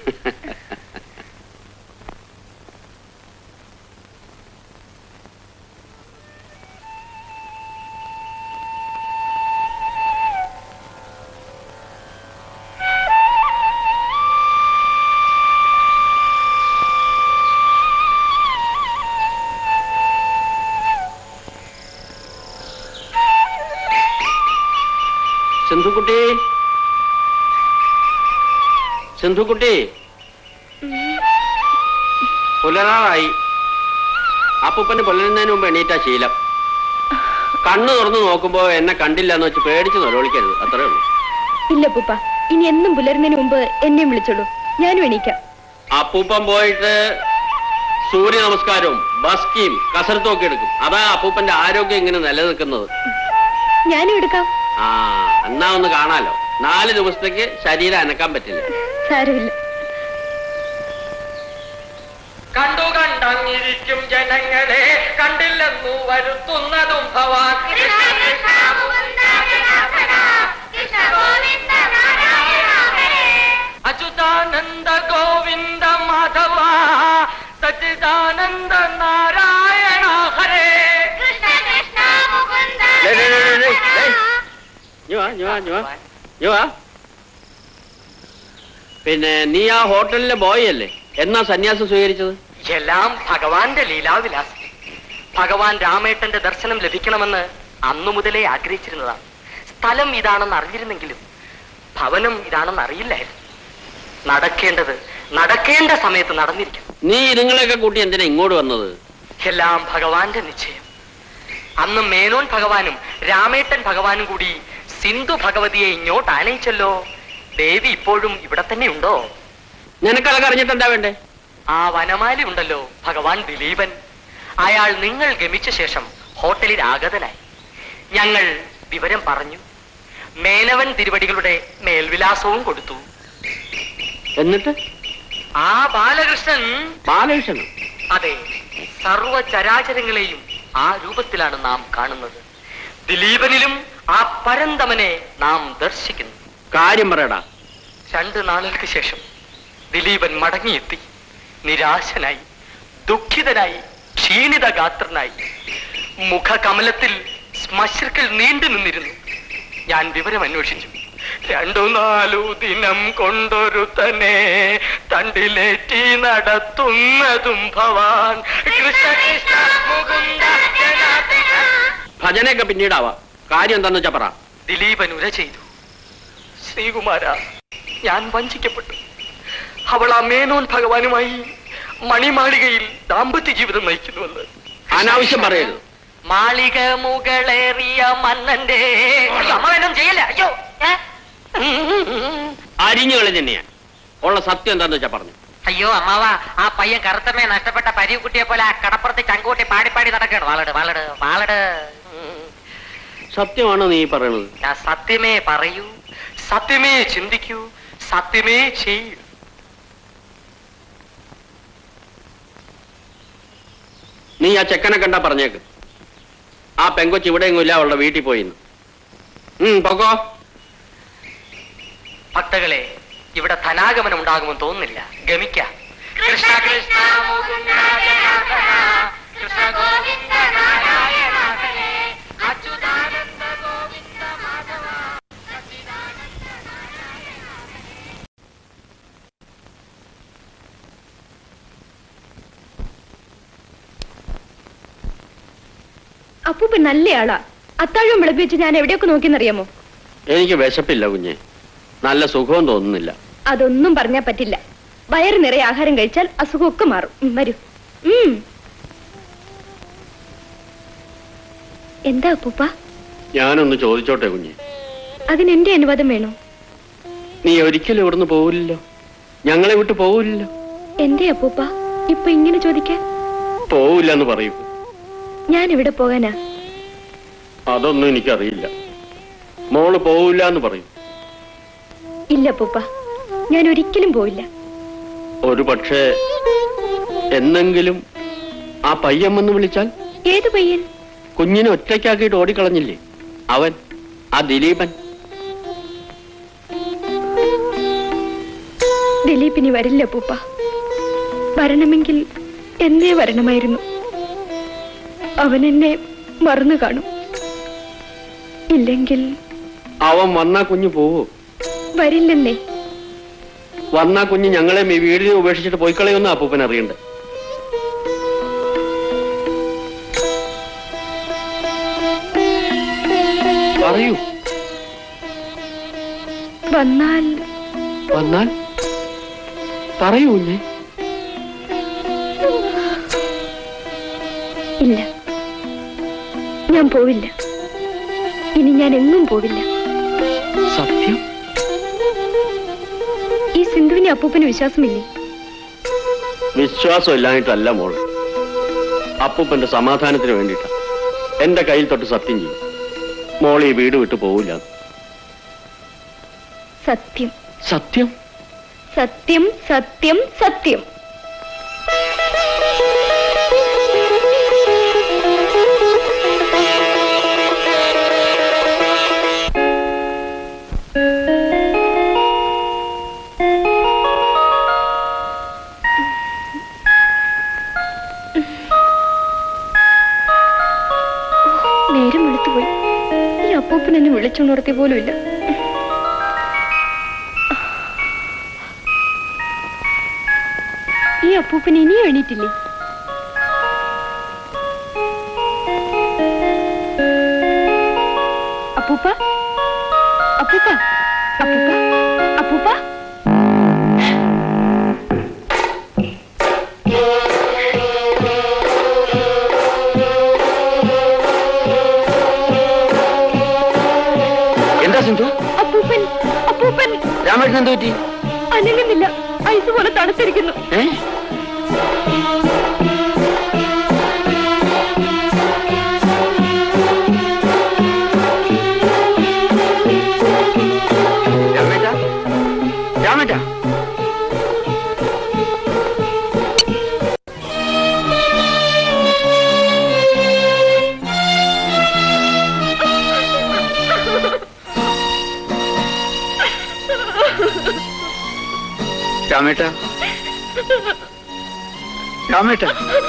സിന്ധുക്കുട്ടി സിന്ധുക്കുട്ടി പുലരാറായി അപ്പൂപ്പന് പുലരുന്നതിന് മുമ്പ് എണീറ്റാ ശീലം കണ്ണു തുറന്നു നോക്കുമ്പോ എന്നെ കണ്ടില്ല എന്ന് വെച്ച് പേടിച്ച് നിലവിളിക്കരുത് അത്രേ ഉള്ളൂ ഇല്ല പൂപ്പ ഇനി എന്നും പുലരുന്നതിന് മുമ്പ് എന്നെയും വിളിച്ചോളൂ ഞാനും എണീക്കാം അപ്പൂപ്പൻ പോയിട്ട് സൂര്യ നമസ്കാരവും ബസ്കിയും കസരത്തും ഒക്കെ എടുക്കും അതാ അപ്പൂപ്പന്റെ ആരോഗ്യം ഇങ്ങനെ നിലനിൽക്കുന്നത് ഞാനും എടുക്കാം ആ എന്നാ ഒന്ന് കാണാലോ നാല് ദിവസത്തേക്ക് ശരീരം അനക്കാൻ പറ്റില്ല സാരമില്ല കണ്ടു കണ്ടങ്ങിരിക്കും ജനങ്ങളെ കണ്ടില്ലെന്നു വരുത്തുന്നതും ഭവാൻ അച്യുതാനന്ദ ഗോവിന്ദ മാധവ സച്ചിദാനന്ദ നാരായണ ഹരേ ഡേയ്, ഡേയ്, ഡേയ്, ഡേയ്, ഡേയ്. ഇങ്ങ് വാ, ഇങ്ങ് വാ, ഇങ്ങ് വാ. ഇങ്ങ് വാ. പിന്നെ നീ ആ ഹോട്ടലിലെ ബോയ് അല്ലേ എന്നാ സന്യാസം സ്വീകരിച്ചത് എല്ലാം ഭഗവാന്റെ ലീലാവിലാസം ഭഗവാൻ രാമേട്ടന്റെ ദർശനം ലഭിക്കണമെന്ന് അന്നു മുതലേ ആഗ്രഹിച്ചിരുന്നതാണ് സ്ഥലം ഇതാണെന്ന് അറിഞ്ഞിരുന്നെങ്കിലും ഭവനം ഇതാണെന്ന് അറിയില്ലായിരുന്നു നടക്കേണ്ടത് നടക്കേണ്ട സമയത്ത് നടന്നിരിക്കും നീ ഇതുങ്ങളെയൊക്കെ കൂട്ടി എന്തിനാ ഇങ്ങോട്ട് വന്നത് എല്ലാം ഭഗവാന്റെ നിശ്ചയം അന്ന് മേനോൻ ഭഗവാനും രാമേട്ടൻ ഭഗവാനും കൂടി സിന്ധു ഭഗവതിയെ ഇങ്ങോട്ട് ആനയിച്ചല്ലോ ദേവി ഇപ്പോഴും ഇവിടെ തന്നെ ഉണ്ടോ നിനക്കതൊക്കെ അറിഞ്ഞിട്ട് എന്താ വേണ്ടേ ആ വനമാലി ഉണ്ടല്ലോ ഭഗവാൻ ദിലീപൻ അയാൾ നിങ്ങൾ ഗമിച്ച ശേഷം ഹോട്ടലിൽ ആഗതനായി ഞങ്ങൾ വിവരം പറഞ്ഞു മേനവൻ തിരുവടികളുടെ മേൽവിലാസവും കൊടുത്തു എന്നിട്ട് ആ ബാലകൃഷ്ണൻ ബാലകൃഷ്ണൻ അതെ സർവ ചരാചരങ്ങളെയും ആ രൂപത്തിലാണ് നാം കാണുന്നത് ദിലീപനിലും ആ പരന്തമനെ നാം ദർശിക്കുന്നു കാര്യം പറയടാ രണ്ട് നാളുകൾക്ക് ശേഷം ദിലീപൻ മടങ്ങിയെത്തി നിരാശനായി ദുഃഖിതനായി ക്ഷീണിത ഗാത്രനായി മുഖകമലത്തിൽ ശ്മശ്രുക്കൾ നീണ്ടു നിന്നിരുന്നു ഞാൻ വിവരം അന്വേഷിച്ചു രണ്ടു നാലു ദിനം കൊണ്ടൊരു തന്നെ തണ്ടിലേറ്റി നടത്തുന്നതും ഭവാൻ കൃഷ്ണ കൃഷ്ണ മുകുന്ദ ജനാർദ്ദന. ഭജനയൊക്കെ പിന്നീടാവാ കാര്യം എന്താന്ന് വെച്ചാ പറ ദിലീപൻ ഉര ചെയ്തു ശ്രീകുമാര ഞാൻ വഞ്ചിക്കപ്പെട്ടു അവൾ ആ മേനോൻ ഭഗവാനുമായി മണിമാളികയിൽ ദാമ്പത്യ ജീവിതം നയിക്കുന്നുവെന്ന് അനാവശ്യം പറയരുത് മാളിക മുകളേറിയ മന്നന്റെ സമവേദം ചെയ്യല്ല അയ്യോ ഏ? അരിഞ്ഞു കളി തന്നെയാ ഉള്ള സത്യം എന്താന്ന് വെച്ചാ പറഞ്ഞു അയ്യോ അമ്മാവ ആ പയ്യൻ കറുത്തമ്മയെ നഷ്ടപ്പെട്ട പരികുട്ടിയെ പോലെ ആ കടപ്പുറത്ത് ചങ്കൂട്ടി പാടി പാടി നടക്കണം വാളട് വാളട് വാളട് സത്യമാണോ നീ പറയണത് ഞാൻ സത്യമേ പറയൂ സത്യമേ ചിന്തിക്കൂ സത്യമേ ചെയ്യൂ നീ ആ ചെക്കനെ കണ്ടാ പറഞ്ഞേക്ക് ആ പെങ്കൊച്ച് ഇവിടെ എങ്ങും ഇല്ല അവളുടെ വീട്ടിൽ പോയിന്ന് ഉം പൊക്കോ ഭക്തകളെ ഇവിടെ ധനാഗമനം ഉണ്ടാകുമെന്ന് തോന്നുന്നില്ല ഗമിക്കാം കൃഷ്ണ കൃഷ്ണ മുകുന്ദ ജനാർദ്ദന, കൃഷ്ണ ഗോവിന്ദ നാരായണ ഹരേ, അച്യുതാനന്ദ ഗോവിന്ദ മാധവ, സച്ചിദാനന്ദ നാരായണ ഹരേ. അപ്പൂപ്പൻ നല്ലയാളാ അത്താഴം വിളപ്പിച്ച് ഞാൻ എവിടെയൊക്കെ നോക്കിയെന്നറിയാമോ എനിക്ക് വിശപ്പില്ല കുഞ്ഞെ നല്ല സുഖവും തോന്നുന്നില്ല അതൊന്നും പറഞ്ഞാ പറ്റില്ല വയറ് നിറയെ ആഹാരം കഴിച്ചാൽ അസുഖമൊക്കെ മാറും ഉം, വരൂ ഉം. എന്താ അപ്പൂപ്പ ഞാനൊന്ന് ചോദിച്ചോട്ടെ കുഞ്ഞെ അതിന് എന്റെ അനുവാദം വേണോ നീ ഒരിക്കലും ഇവിടുന്ന് പോവില്ലല്ലോ ഞങ്ങളെ വിട്ട് പോവില്ലല്ലോ എന്റെ അപ്പൂപ്പ ഇപ്പൊ ഇങ്ങനെ ചോദിക്കാൻ പോവില്ലെന്ന് പറയൂ ഞാൻ എവിടെ പോകാനാ അതൊന്നും എനിക്കറിയില്ല മോള് പോവില്ല എന്ന് പറയും ഇല്ല അപ്പൂപ്പ ഞാൻ ഒരിക്കലും പോയില്ല ഒരു പക്ഷേ എന്നെങ്കിലും ആ പയ്യൻ വന്ന് വിളിച്ചാൽ ഏത് പയ്യൻ കുഞ്ഞിനെ ഒറ്റയ്ക്കാക്കിയിട്ട് ഓടിക്കളഞ്ഞില്ലേ അവൻ ആ ദിലീപൻ ദിലീപ് ഇനി വരില്ല അപ്പൂപ്പ വരണമെങ്കിൽ എന്നേ വരണമായിരുന്നു അവൻ എന്നെ മറന്നു കാണും ഇല്ലെങ്കിൽ അവൻ വന്നാ കുഞ്ഞ് പോവോ വരില്ലെന്നേ വന്നാ കുഞ്ഞ് ഞങ്ങളെ ഈ വീടിനെ ഉപേക്ഷിച്ചിട്ട് പോയിക്കളയൊന്നും അപ്പൂപ്പൻ അറിയണ്ടേ പറയൂ വന്നാൽ വന്നാൽ പറയൂ കുഞ്ഞെ ഇല്ല ഞാൻ പോവില്ല ഇനി ഞാൻ എങ്ങും പോവില്ല സത്യം ഈ സിന്ധുവിനെ അപ്പൂപ്പന് വിശ്വാസമില്ലേ വിശ്വാസം ഇല്ലാഞ്ഞിട്ടല്ല മോള് അപ്പൂപ്പന്റെ സമാധാനത്തിന് വേണ്ടിയിട്ടാ എന്റെ കയ്യിൽ തൊട്ട് സത്യം ചെയ്യും മോൾ ഈ വീട് വിട്ടു പോവില്ല സത്യം സത്യം സത്യം സത്യം സത്യം നേരം വെളുത്തുപോയി ഈ അപ്പൂപ്പൻ എന്നെ വിളിച്ചുണർത്തിയ പോലും ഇല്ല ഈ അപ്പൂപ്പൻ ഇനിയും എണീറ്റില്ലേ അപ്പൂപ്പ അപ്പൂപ്പ അപ്പൂപ്പ അപ്പൂപ്പ എന്താ സിന്ധു അപ്പൂപ്പൻ അപ്പൂപ്പൻ രാമേട്ടൻ എന്ത് പറ്റി അനങ്ങുന്നില്ല ഐസ് പോലെ തണുത്തിരിക്കുന്നു ഏ രാമേട്ട രാമേട്ട രാമേട്ട രാമേട്ട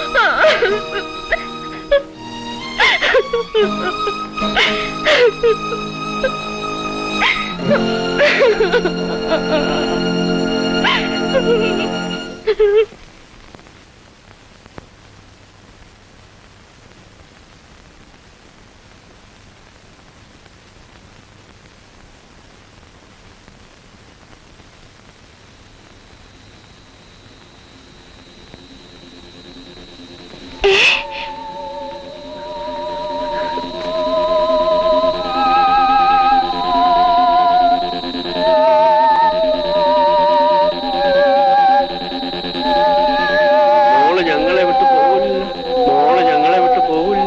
മോള് ഞങ്ങളെ വിട്ടു പോവില്ല മോള് ഞങ്ങളെ വിട്ടു പോവില്ല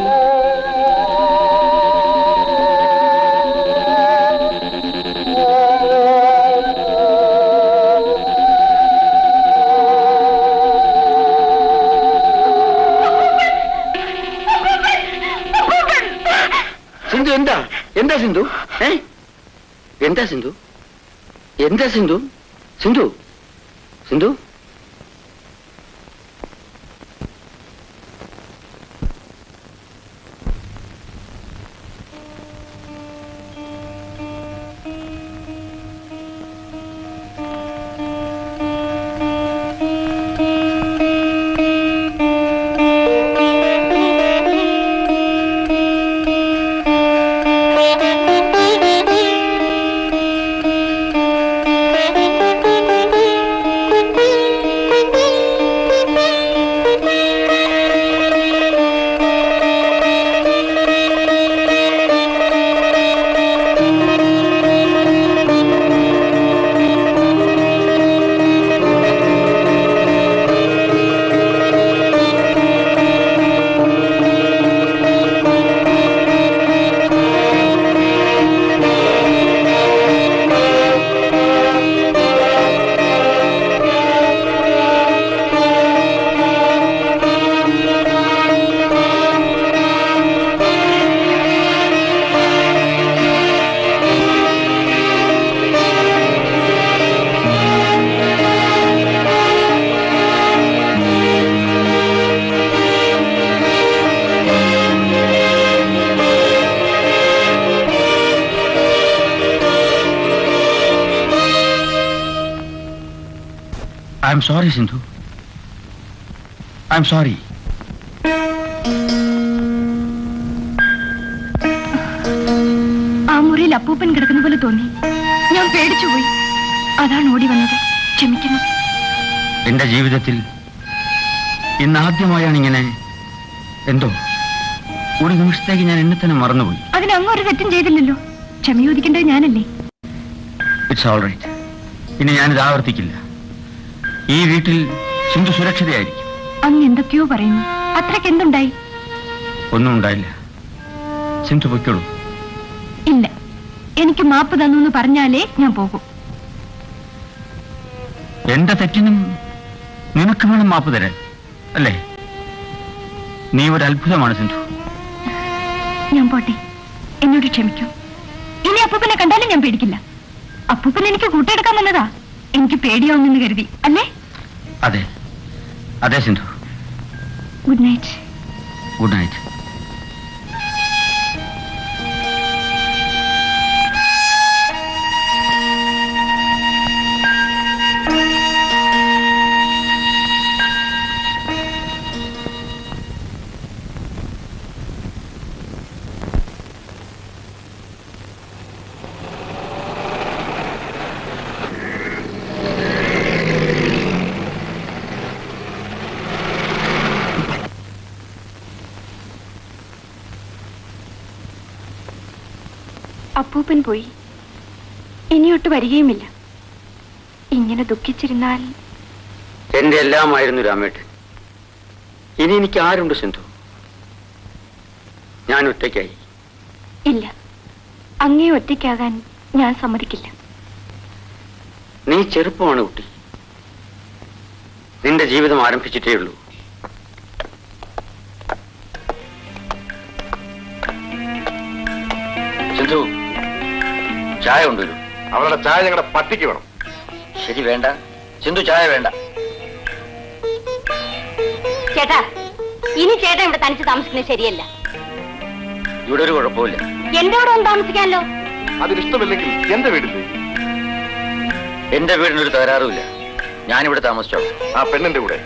സിന്ധു എന്താ എന്താ സിന്ധു ഏ എന്താ സിന്ധു എന്താ Sindhu Sindhu Sindhu I'm sorry Sindhu I'm sorry ആ മുറിയിൽ അപ്പൂപ്പൻ കിടക്കുന്ന പോലെ തോന്നി ഞാൻ പേടിച്ചുപോയി അതാണ് ഓടി വന്നത് ക്ഷമിക്കണം എന്റെ ജീവിതത്തിൽ ഇന്നാദ്യമായാണ് ഇങ്ങനെ എന്തോ ഒരു നിമിഷത്തേക്ക് ഞാൻ എന്നെ തന്നെ മറന്നുപോയി അതിന് അങ്ങ് ഒരു തെറ്റും ചെയ്തില്ലല്ലോ ക്ഷമയോദിക്കേണ്ടത് ഞാനല്ലേ ഇറ്റ്സ് ഓൾ റൈറ്റ് ഇനി ഞാനിത് ആവർത്തിക്കില്ല ഈ വീട്ടിൽ സിന്ധു സുരക്ഷിതയായിരിക്കും അങ്ങ് എന്തൊക്കെയോ പറയുന്നു അത്രയ്ക്ക് എന്തുണ്ടായി ഒന്നും ഉണ്ടായില്ല സിന്ധു പൊയ്ക്കോളൂ ഇല്ല എനിക്ക് മാപ്പ് തന്നു എന്ന് പറഞ്ഞാലേ ഞാൻ പോകും എന്റെ തെറ്റിനും നിനക്ക് വേണം മാപ്പ് തരാൻ അല്ലേ നീ ഒരു അത്ഭുതമാണ് സിന്ധു ഞാൻ പോട്ടെ എന്നോട് ക്ഷമിക്കൂ ഇനി അപ്പൂപ്പനെ കണ്ടാലും ഞാൻ പേടിക്കില്ല അപ്പൂപ്പൻ എനിക്ക് കൂട്ടെടുക്കാൻ വന്നതാ എനിക്ക് പേടിയാവുന്നെന്ന് കരുതി അല്ലേ അതെ അതെ Sindhu good night good night അപ്പൂപ്പൻ പോയി ഇനിയൊട്ട് വരികയുമില്ല ഇങ്ങനെ ദുഃഖിച്ചിരുന്നാൽ എന്റെ എല്ലാമായിരുന്നു രാമേട്ടൻ ഇനി എനിക്ക് ആരുണ്ട് സിന്ധു ഞാൻ ഒറ്റയ്ക്കായി ഇല്ല അങ്ങേ ഒറ്റയ്ക്കാകാൻ ഞാൻ സമ്മതിക്കില്ല നീ ചെറുപ്പമാണ് കുട്ടി നിന്റെ ജീവിതം ആരംഭിച്ചിട്ടേ ഉള്ളൂ സിന്ധു ചായ കൊണ്ടുവരൂ അവളുടെ ചായ ഞങ്ങളുടെ പട്ടിക്ക് വേണം ശരി വേണ്ട സിന്ധു ചായ വേണ്ട ചേട്ടാ ഇനി ചേട്ടൻ ഇവിടെ തനിച്ച് താമസിക്കുന്നത് ശരിയല്ല ഇവിടെ ഒരു കുഴപ്പമില്ല എന്റെ കൂടെ ഒന്ന് താമസിക്കാമല്ലോ അതിനിഷ്ടമില്ലെങ്കിൽ എന്റെ വീട്ടിൽ എന്റെ വീടിനൊരു തകരാറുമില്ല ഞാനിവിടെ താമസിച്ചോളാം ആ പെണ്ണിന്റെ കൂടെ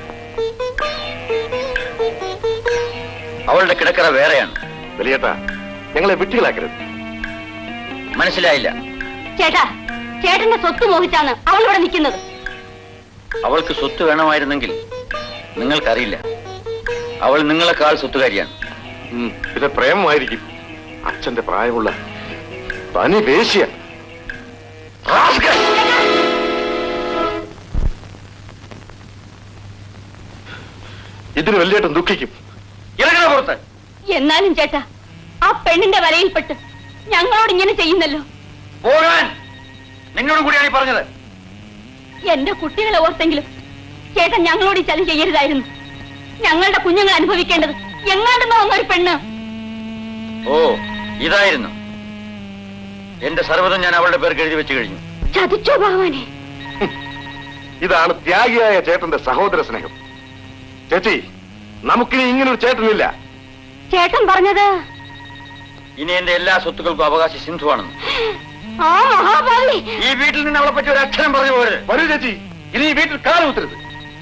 അവളുടെ കിടക്കറ വേറെയാണ് വലിയേട്ടാ ഞങ്ങളെ വിട്ടികളാക്കരുത് മനസ്സിലായില്ല ചേട്ടാ ചേട്ടന്റെ സ്വത്ത് മോഹിച്ചാണ് അവൾ ഇവിടെ നിൽക്കുന്നത് അവൾക്ക് സ്വത്ത് വേണമായിരുന്നെങ്കിൽ നിങ്ങൾക്കറിയില്ല അവൾ നിങ്ങളെക്കാൾ സ്വത്തുകാരിയാണ് ഇത് പ്രേമമായിരിക്കും അച്ഛന്റെ പ്രായമുള്ള തനി വേശ്യ ഇതിന് വലിയേട്ടൻ ദുഃഖിക്കും ഇറങ്ങണ പുറത്ത് എന്നാലും ചേട്ടാ ആ പെണ്ണിന്റെ വലയിൽപ്പെട്ട് ഞങ്ങളോട് ഇങ്ങനെ ചെയ്യുന്നല്ലോ പോകാൻ നിന്നോടും കൂടിയാണ് ഈ പറഞ്ഞത് എന്റെ കുട്ടികളെ ഓർത്തെങ്കിലും ചേട്ടൻ ഞങ്ങളോട് ഈ ചലം ചെയ്യരുതായിരുന്നു ഞങ്ങളുടെ കുഞ്ഞുങ്ങൾ അനുഭവിക്കേണ്ടത് എങ്ങാണ്ടെന്ന് വന്നൊരു പെണ്ണ് ഓ ഇതായിരുന്നു എന്റെ സർവ്വതം ഞാൻ അവളുടെ പേർക്ക് എഴുതി വെച്ച് കഴിഞ്ഞു ചതിച്ചോ ഭഗവാനെ ഇതാണ് ത്യാഗിയായ ചേട്ടന്റെ സഹോദര സ്നേഹം ചേച്ചി നമുക്കിനി ഇങ്ങനൊരു ചേട്ടനില്ല ചേട്ടൻ പറഞ്ഞത് ഇനി എന്റെ എല്ലാ സ്വത്തുക്കൾക്കും അവകാശി സിന്ധുവാണെന്ന് ആ മഹാഭാവി ഈ വീട്ടിൽ നിന്ന് അവളെ പറ്റി ഒരു അക്ഷരം പറഞ്ഞു പോരുത് വരൂ ചേച്ചി ഇനി ഈ വീട്ടിൽ കാലം ഉത്തരുത്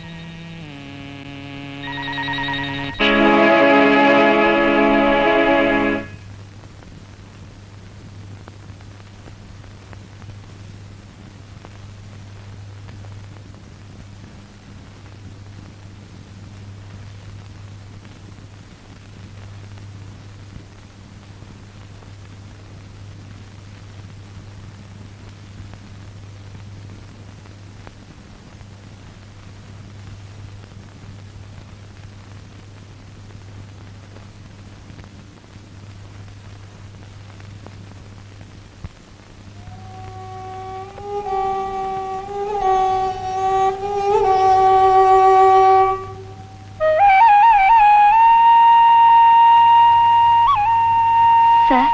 സാർ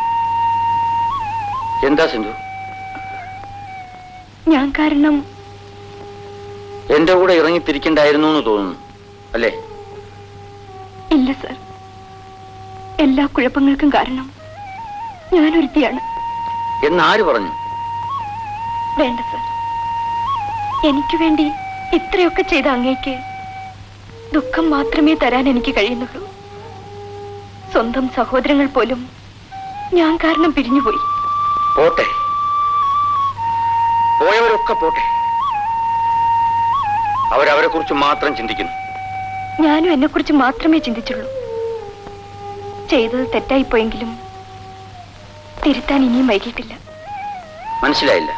എന്താ സിന്ധു ഞാൻ കാരണം എന്റെ കൂടെ ഇറങ്ങി തിരിക്കണ്ടായിരുന്നു എന്ന് തോന്നുന്നു അല്ലേ ഇല്ല സാർ എല്ലാ കുഴപ്പങ്ങൾക്കും കാരണം ഞാനൊരുത്തിയാണ് എന്നാര് പറഞ്ഞു വേണ്ട സാർ എനിക്ക് വേണ്ടി ഇത്രയൊക്കെ ചെയ്ത അങ്ങേക്ക് ദുഃഖം മാത്രമേ തരാൻ എനിക്ക് കഴിയുന്നുള്ളൂ സ്വന്തം സഹോദരങ്ങൾ പോലും ഞാൻ കാരണം പിരിഞ്ഞുപോയി പോട്ടെ പോയവരൊക്കെ പോട്ടെ അവരവരെ കുറിച്ച് മാത്രം ചിന്തിക്കുന്നു ഞാനും എന്നെക്കുറിച്ച് മാത്രമേ ചിന്തിച്ചുള്ളൂ ചെയ്തത് തെറ്റായിപ്പോയെങ്കിലും തിരുത്താൻ ഇനിയും വൈകിട്ടില്ല മനസ്സിലായില്ല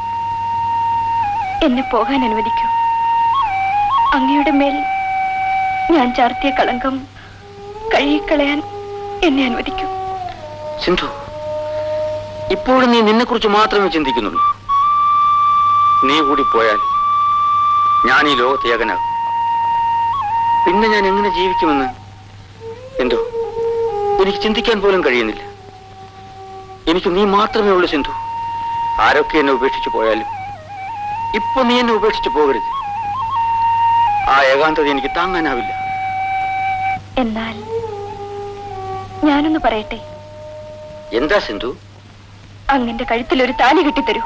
എന്നെ പോകാൻ അനുവദിക്കൂ അങ്ങയുടെ മേൽ ഞാൻ ചാർത്തിയ കളങ്കം കഴുകിക്കളയാൻ എന്നെ അനുവദിക്കൂ സിന്ധു ഇപ്പോഴും നീ നിന്നെ കുറിച്ച് മാത്രമേ ചിന്തിക്കുന്നുള്ളൂ നീ കൂടി പോയാൽ ഞാൻ ഈ ലോകത്യാഗനാകും പിന്നെ ഞാൻ എങ്ങനെ ജീവിക്കുമെന്ന് എന്തോ എനിക്ക് ചിന്തിക്കാൻ പോലും കഴിയുന്നില്ല എനിക്ക് നീ മാത്രമേ ഉള്ളൂ സിന്ധു ആരൊക്കെ എന്നെ ഉപേക്ഷിച്ചു പോയാലും ഇപ്പൊ നീ എന്നെ ഉപേക്ഷിച്ചു പോകരുത് ആ ഏകാന്തത എനിക്ക് താങ്ങാനാവില്ല എന്നാൽ ഞാനൊന്ന് പറയട്ടെ എന്താ സിന്ധു അങ്ങന്റെ കഴുത്തിൽ ഒരു താലി കെട്ടിത്തരൂ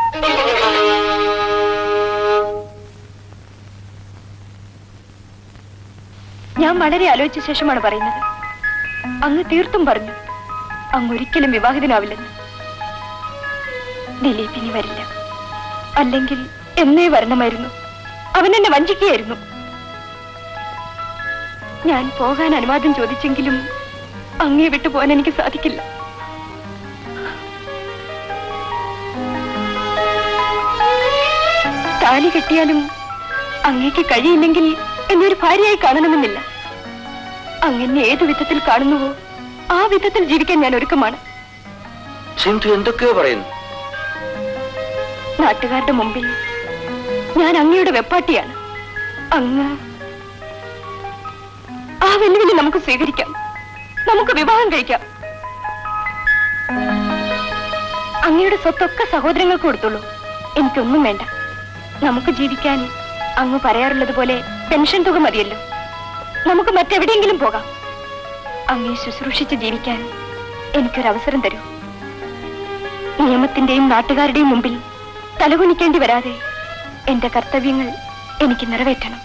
ഞാൻ വളരെ ആലോചിച്ച ശേഷമാണ് പറയുന്നത് അങ്ങ് തീർത്തും പറഞ്ഞു അങ്ങ് ഒരിക്കലും വിവാഹിതനാവില്ലെന്ന് ദിലീപ് ഇനി വരില്ല അല്ലെങ്കിൽ എന്നേ വരണമായിരുന്നു അവൻ എന്നെ വഞ്ചിക്കുകയായിരുന്നു ഞാൻ പോകാൻ അനുവാദം ചോദിച്ചെങ്കിലും അങ്ങേ വിട്ടു പോകാൻ എനിക്ക് സാധിക്കില്ല താലി കെട്ടിയാലും അങ്ങേക്ക് കഴിയില്ലെങ്കിൽ എന്നൊരു ഭാര്യയായി കാണണമെന്നില്ല അങ്ങനെ ഏതു വിധത്തിൽ കാണുന്നുവോ ആ വിധത്തിൽ ജീവിക്കാൻ ഞാൻ ഒരുക്കമാണ് സിന്ധു എന്തൊക്കെയോ പറയുന്നു നാട്ടുകാരുടെ മുമ്പിൽ ഞാൻ അങ്ങയുടെ വെപ്പാട്ടിയാണ് അങ്ങ് ആ വെല്ലുവിളി നമുക്ക് സ്വീകരിക്കാം നമുക്ക് വിവാഹം കഴിക്കാം അങ്ങയുടെ സ്വത്തൊക്കെ സഹോദരങ്ങൾക്ക് കൊടുത്തോളൂ എനിക്കൊന്നും വേണ്ട നമുക്ക് ജീവിക്കാൻ അങ്ങ് പറയാറുള്ളത് പോലെ പെൻഷൻ തുക മതിയല്ലോ നമുക്ക് മറ്റെവിടെയെങ്കിലും പോകാം അങ്ങേ ശുശ്രൂഷിച്ച് ജീവിക്കാൻ എനിക്കൊരവസരം തരൂ നിയമത്തിന്റെയും നാട്ടുകാരുടെയും മുമ്പിൽ തലകുനിക്കേണ്ടി വരാതെ എന്റെ കർത്തവ്യങ്ങൾ എനിക്ക് നിറവേറ്റണം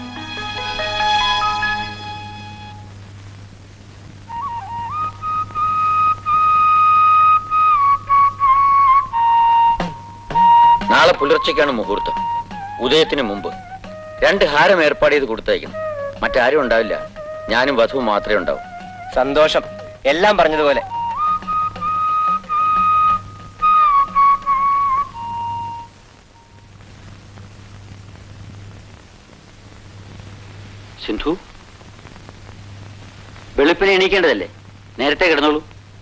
നാളെ പുലർച്ചയ്ക്കാണ് മുഹൂർത്തം ഉദയത്തിന് മുമ്പ് രണ്ട് ഹാരം ഏർപ്പാട് ചെയ്ത് കൊടുത്തയക്കണം മറ്റാരും ഉണ്ടാവില്ല ഞാനും വധുവും മാത്രമേ ഉണ്ടാവൂ സന്തോഷം എല്ലാം പറഞ്ഞതുപോലെ സിന്ധു വെളുപ്പിനെ എണീക്കേണ്ടതല്ലേ നേരത്തെ കിടന്നോളൂ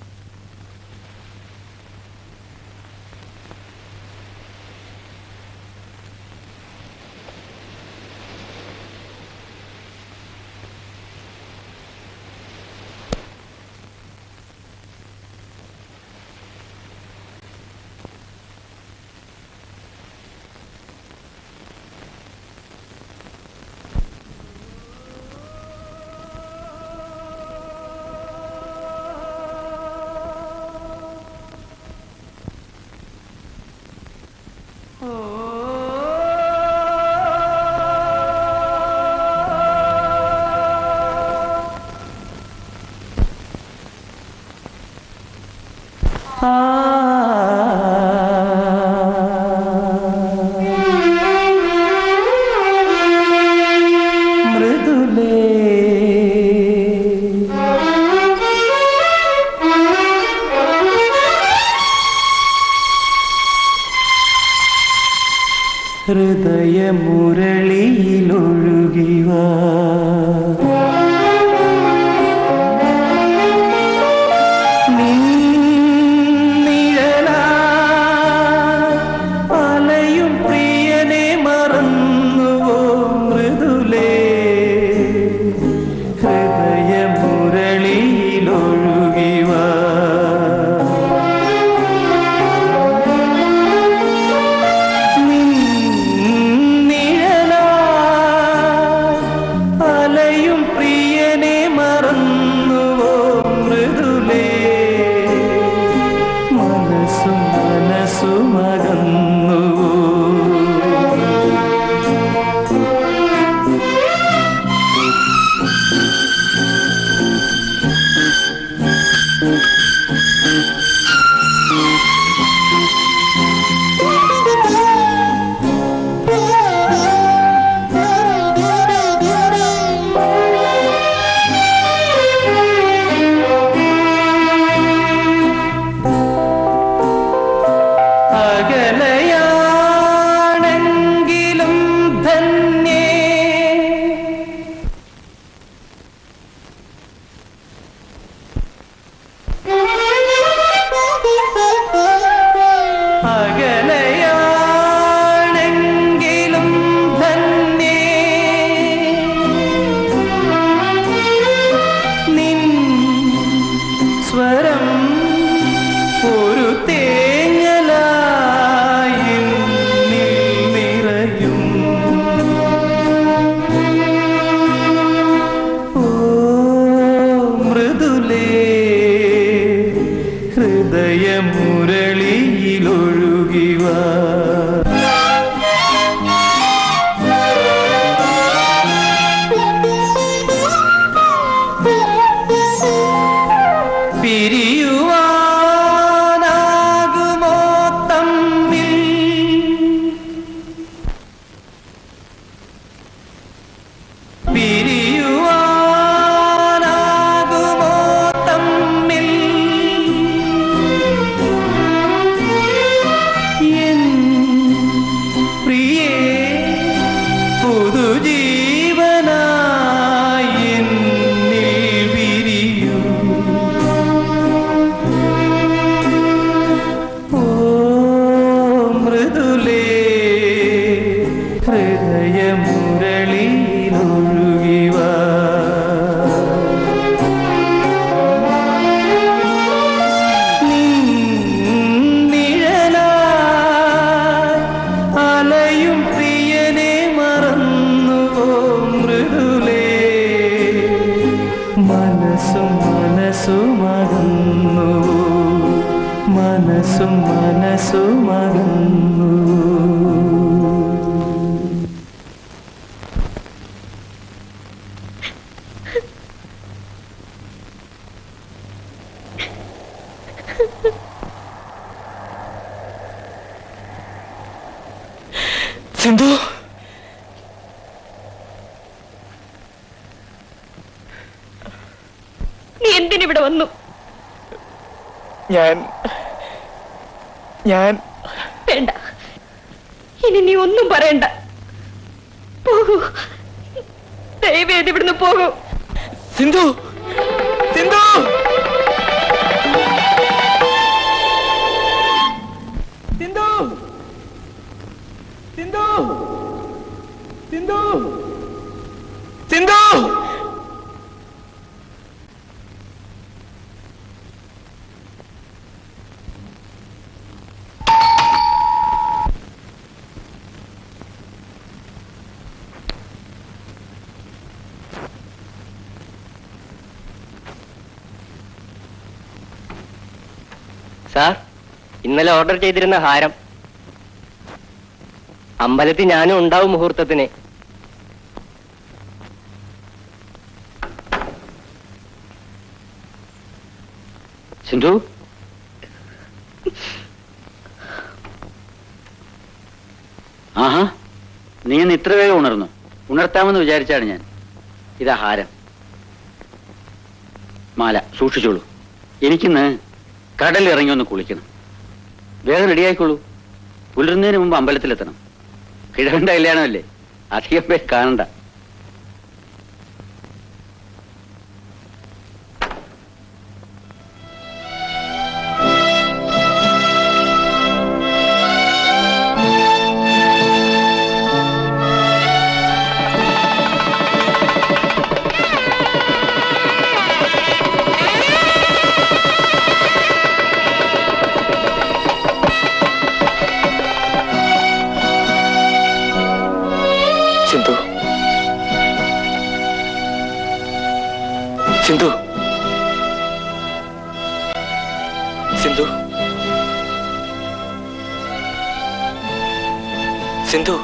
മൃദുലേ ഹൃദയമുരളിയിലൊഴുകിവാ അലയും പ്രിയനെ മറന്നുവോ മൃദുലേ ഹൃദയമുരളിയിലൊഴുകിവാ നിഴലാ മൃദുലേ ഹൃദയമുരളിയിലൊഴുകിവാ പിരിയുവാനാകുമോ തമ്മിൽ പിരിയുവാനാകുമോ തമ്മിൽ എൻ പ്രിയേ പുതുജീവനായി എന്നിൽ വിരിയൂ ഓ മൃദുലേ ഹൃദയമുരളിയിലൊഴുകിവാ നിഴലായി അലയും പ്രിയനെ മറന്നുവോ മൃദുലേ മനസ്സും മനസ്സുമകന്നു മനസ്സും മനസ്സുമകന്നു സിന്ധു നീ എന്തിനിവിടെ വന്നു ഞാൻ ഞാൻ വേണ്ട ഇനി നീ ഒന്നും പറയണ്ട പോകൂ ദയവേത് ഇവിടുന്ന് പോകൂ സിന്ധു സിന്ധു സിന്ധു സിന്ധു സിന്ധു സിന്ധു സാർ ഇന്നലെ ഓർഡർ ചെയ്തിരുന്ന ഹാരം അമ്പലത്തിൽ ഞാനും ഉണ്ടാവും മുഹൂർത്തത്തിന് സിന്ധു ആഹാ നീ ഇന്ന് ഇത്ര വേഗം ഉണർന്നു ഉണർത്താമെന്ന് വിചാരിച്ചാണ് ഞാൻ ഇതാ ഹാരം മാല സൂക്ഷിച്ചോളൂ എനിക്കിന്ന് കടലിൽ ഇറങ്ങി ഒന്ന് കുളിക്കണം വേഗം റെഡിയായിക്കോളൂ പുലരുന്നതിന് മുമ്പ് അമ്പലത്തിലെത്തണം കിഴവന്റെ കല്യാണമല്ലേ അധികം പേര് കാണണ്ട സിന്ധു സിന്ധു സിന്ധു സിന്ധു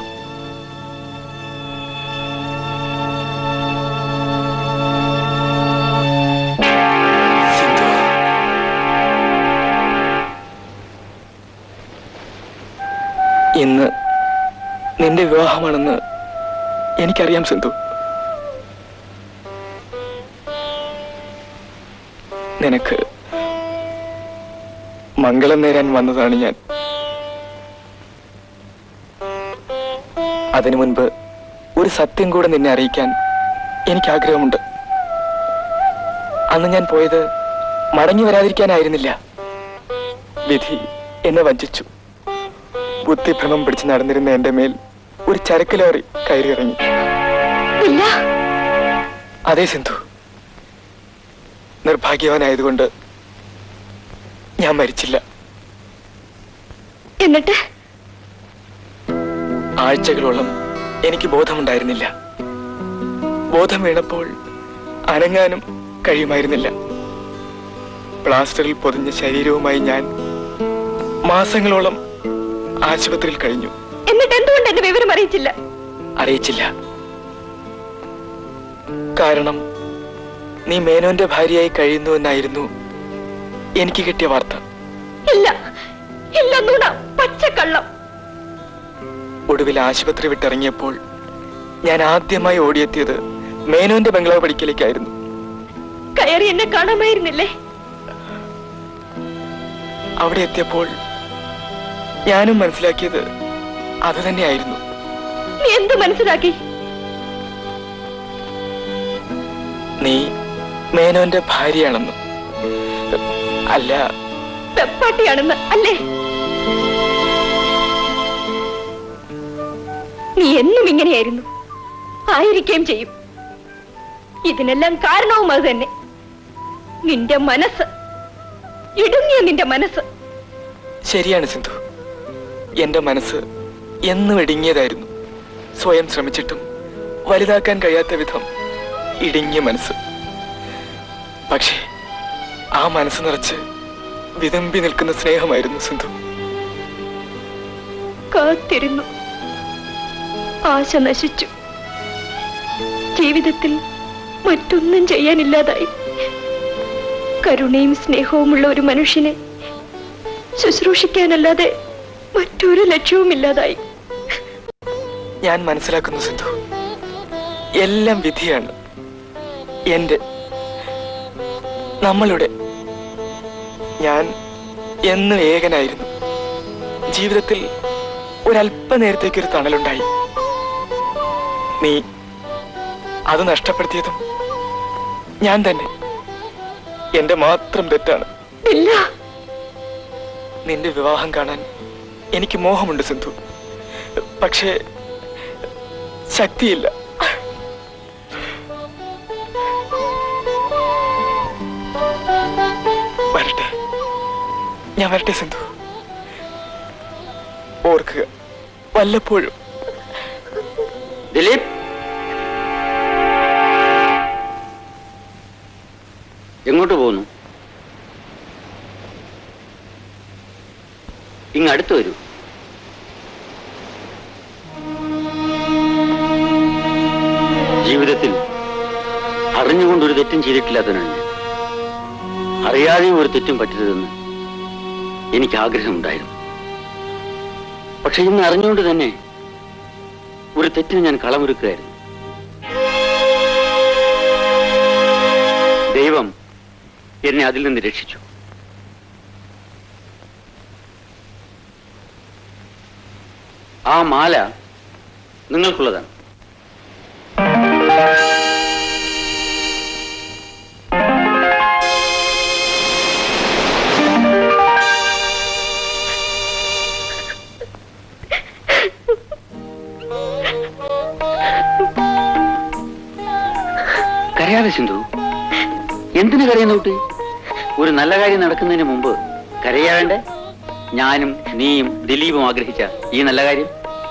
ഇന്ന് നിന്റെ വിവാഹമാണെന്ന് എനിക്കറിയാം സിന്ധു നിനക്ക് മംഗളം നേരാൻ വന്നതാണ് ഞാൻ അതിനു മുൻപ് ഒരു സത്യം കൂടെ നിന്നെ അറിയിക്കാൻ എനിക്ക് ആഗ്രഹമുണ്ട് അന്ന് ഞാൻ പോയത് മടങ്ങി വരാതിരിക്കാനായിരുന്നില്ല വിധി എന്നെ വഞ്ചിച്ചു ബുദ്ധിഭ്രമം പിടിച്ച് നടന്നിരുന്ന എന്റെ മേൽ ഒരു ചരക്ക് ലോറി കയറിയിറങ്ങി അതെ സിന്ധു നിർഭാഗ്യവാനായതുകൊണ്ട് ഞാൻ മരിച്ചില്ല എന്നിട്ട് ആഴ്ചകളോളം എനിക്ക് ബോധമുണ്ടായിരുന്നില്ല ബോധം വീണപ്പോൾ അനങ്ങാനും കഴിയുമായിരുന്നില്ല പ്ലാസ്റ്ററിൽ പൊതിഞ്ഞ ശരീരവുമായി ഞാൻ മാസങ്ങളോളം ആശുപത്രിയിൽ കഴിഞ്ഞു എന്നിട്ട് എന്തുകൊണ്ട് എന്റെ വിവരം അറിയിച്ചില്ല അറിയിച്ചില്ല കാരണം നീ മേനോന്റെ ഭാര്യയായി കഴിയുന്നു എന്നായിരുന്നു എനിക്ക് കിട്ടിയ വാർത്ത ഇല്ല ഇല്ല നുണ പച്ചക്കള്ളം ഒടുവിൽ ആശുപത്രി വിട്ടിറങ്ങിയപ്പോൾ ഞാൻ ആദ്യമായി ഓടിയെത്തിയത് മേനോന്റെ ബംഗ്ലാവ് പഠിക്കലേക്കായിരുന്നു കയറി എന്നെ കാണാമായിരുന്നില്ലേ അവിടെ എത്തിയപ്പോൾ ഞാനും മനസ്സിലാക്കിയത് അത് തന്നെയായിരുന്നു നീ എന്ത് മനസ്സിലാക്കി നീ മേനോന്റെ ഭാര്യയാണെന്ന് അല്ല വെപ്പാട്ടിയാണെന്ന് അല്ലേ നീ എന്നും ഇങ്ങനെയായിരുന്നു ആയിരിക്കുകയും ചെയ്യും ഇതിനെല്ലാം കാരണവും അത് തന്നെ നിന്റെ മനസ്സ് ഇടുങ്ങിയ നിന്റെ മനസ്സ് ശരിയാണ് സിന്ധു എന്റെ മനസ്സ് എന്നും ഇടുങ്ങിയതായിരുന്നു സ്വയം ശ്രമിച്ചിട്ടും വലുതാക്കാൻ കഴിയാത്ത വിധം ഇടുങ്ങിയ മനസ്സ് പക്ഷേ ആ മനസ്സ് നിറച്ച് വിതമ്പി നിൽക്കുന്ന സ്നേഹമായിരുന്നു സിന്ധു കാത്തിരുന്നു ആശ നശിച്ചു ജീവിതത്തിൽ മറ്റൊന്നും ചെയ്യാനില്ലാതായി കരുണയും സ്നേഹവുമുള്ള ഒരു മനുഷ്യനെ ശുശ്രൂഷിക്കാനല്ലാതെ മറ്റൊരു ലക്ഷ്യവുമില്ലാതായി ഞാൻ മനസ്സിലാക്കുന്നു സിന്ധു എല്ലാം വിധിയാണ് എന്റെ നമ്മളുടെ ഞാൻ എന്നും ഏകനായിരുന്നു ജീവിതത്തിൽ ഒരല്പനേരത്തേക്ക് ഒരു തണലുണ്ടായി നീ അത് നഷ്ടപ്പെടുത്തിയതും ഞാൻ തന്നെ എന്റെ മാത്രം തെറ്റാണ് ഇല്ല നിന്റെ വിവാഹം കാണാൻ എനിക്ക് മോഹമുണ്ട് സിന്ധു പക്ഷേ ശക്തിയില്ല വരട്ടെ ഞാൻ വരട്ടെ സിന്ധു ഓർക്കുക വല്ലപ്പോഴും ദിലീപ് എങ്ങോട്ട് പോകുന്നു ഇങ്ങ് അടുത്ത് വരൂ ജീവിതത്തിൽ അറിഞ്ഞുകൊണ്ട് ഒരു തെറ്റും ചെയ്തിട്ടില്ലാത്തവനാണ് ഞാൻ അറിയാതെയും ഒരു തെറ്റും പറ്റരുതെന്ന് എനിക്ക് ആഗ്രഹമുണ്ടായിരുന്നു പക്ഷെ ഇന്ന് അറിഞ്ഞുകൊണ്ട് തന്നെ ഒരു തെറ്റിന് ഞാൻ കളമൊരുക്കുകയായിരുന്നു ദൈവം എന്നെ അതിൽ നിന്ന് രക്ഷിച്ചു ആ മാല നിങ്ങൾക്കുള്ളതാണ് കരയാതെ സിന്ധു എന്തിനു കരയുന്ന കുട്ടി ഒരു നല്ല കാര്യം നടക്കുന്നതിന് മുമ്പ് കരയാവേണ്ടേ ഞാനും നീയും ദിലീപും ആഗ്രഹിച്ച ഈ നല്ല കാര്യം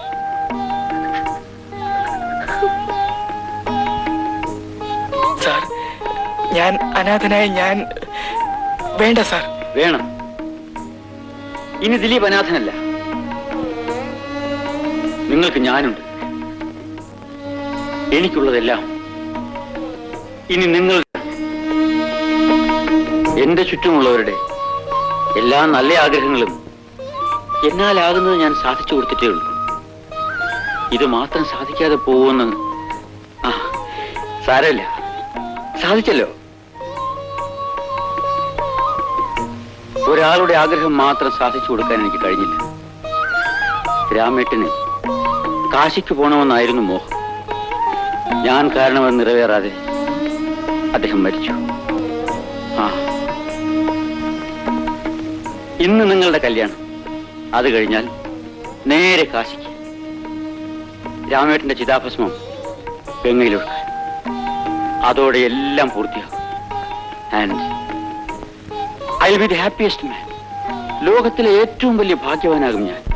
സാർ ഞാൻ അനാഥനായ ഞാൻ വേണ്ട സാർ വേണം ഇനി ദിലീപ് അനാഥനല്ല നിങ്ങൾക്ക് ഞാനുണ്ട് എനിക്കുള്ളതെല്ലാം ഇനി നിങ്ങൾ എന്റെ ചുറ്റുമുള്ളവരുടെ എല്ലാ നല്ല ആഗ്രഹങ്ങളും എന്നാലാകുന്നത് ഞാൻ സാധിച്ചു കൊടുത്തിട്ടേ ഉള്ളൂ ഇത് മാത്രം സാധിക്കാതെ പോകുമെന്ന് ആ സാരമില്ല സാധിച്ചല്ലോ ഒരാളുടെ ആഗ്രഹം മാത്രം സാധിച്ചു കൊടുക്കാൻ എനിക്ക് കഴിഞ്ഞില്ല രാമേട്ടന് കാശിക്ക് പോണമെന്നായിരുന്നു മോഹം ഞാൻ കാരണം അത് നിറവേറാതെ അദ്ദേഹം മരിച്ചു ആ ഇന്ന് നിങ്ങളുടെ കല്യാണം അത് കഴിഞ്ഞാൽ നേരെ കാശിക്ക് രാമേട്ടന്റെ ചിതാഭസ്മം ഗംഗയിലൊഴുക്കാൻ അതോടെ എല്ലാം പൂർത്തിയാകും and I will be the happiest man ലോകത്തിലെ ഏറ്റവും വലിയ ഭാഗ്യവാനാകും ഞാൻ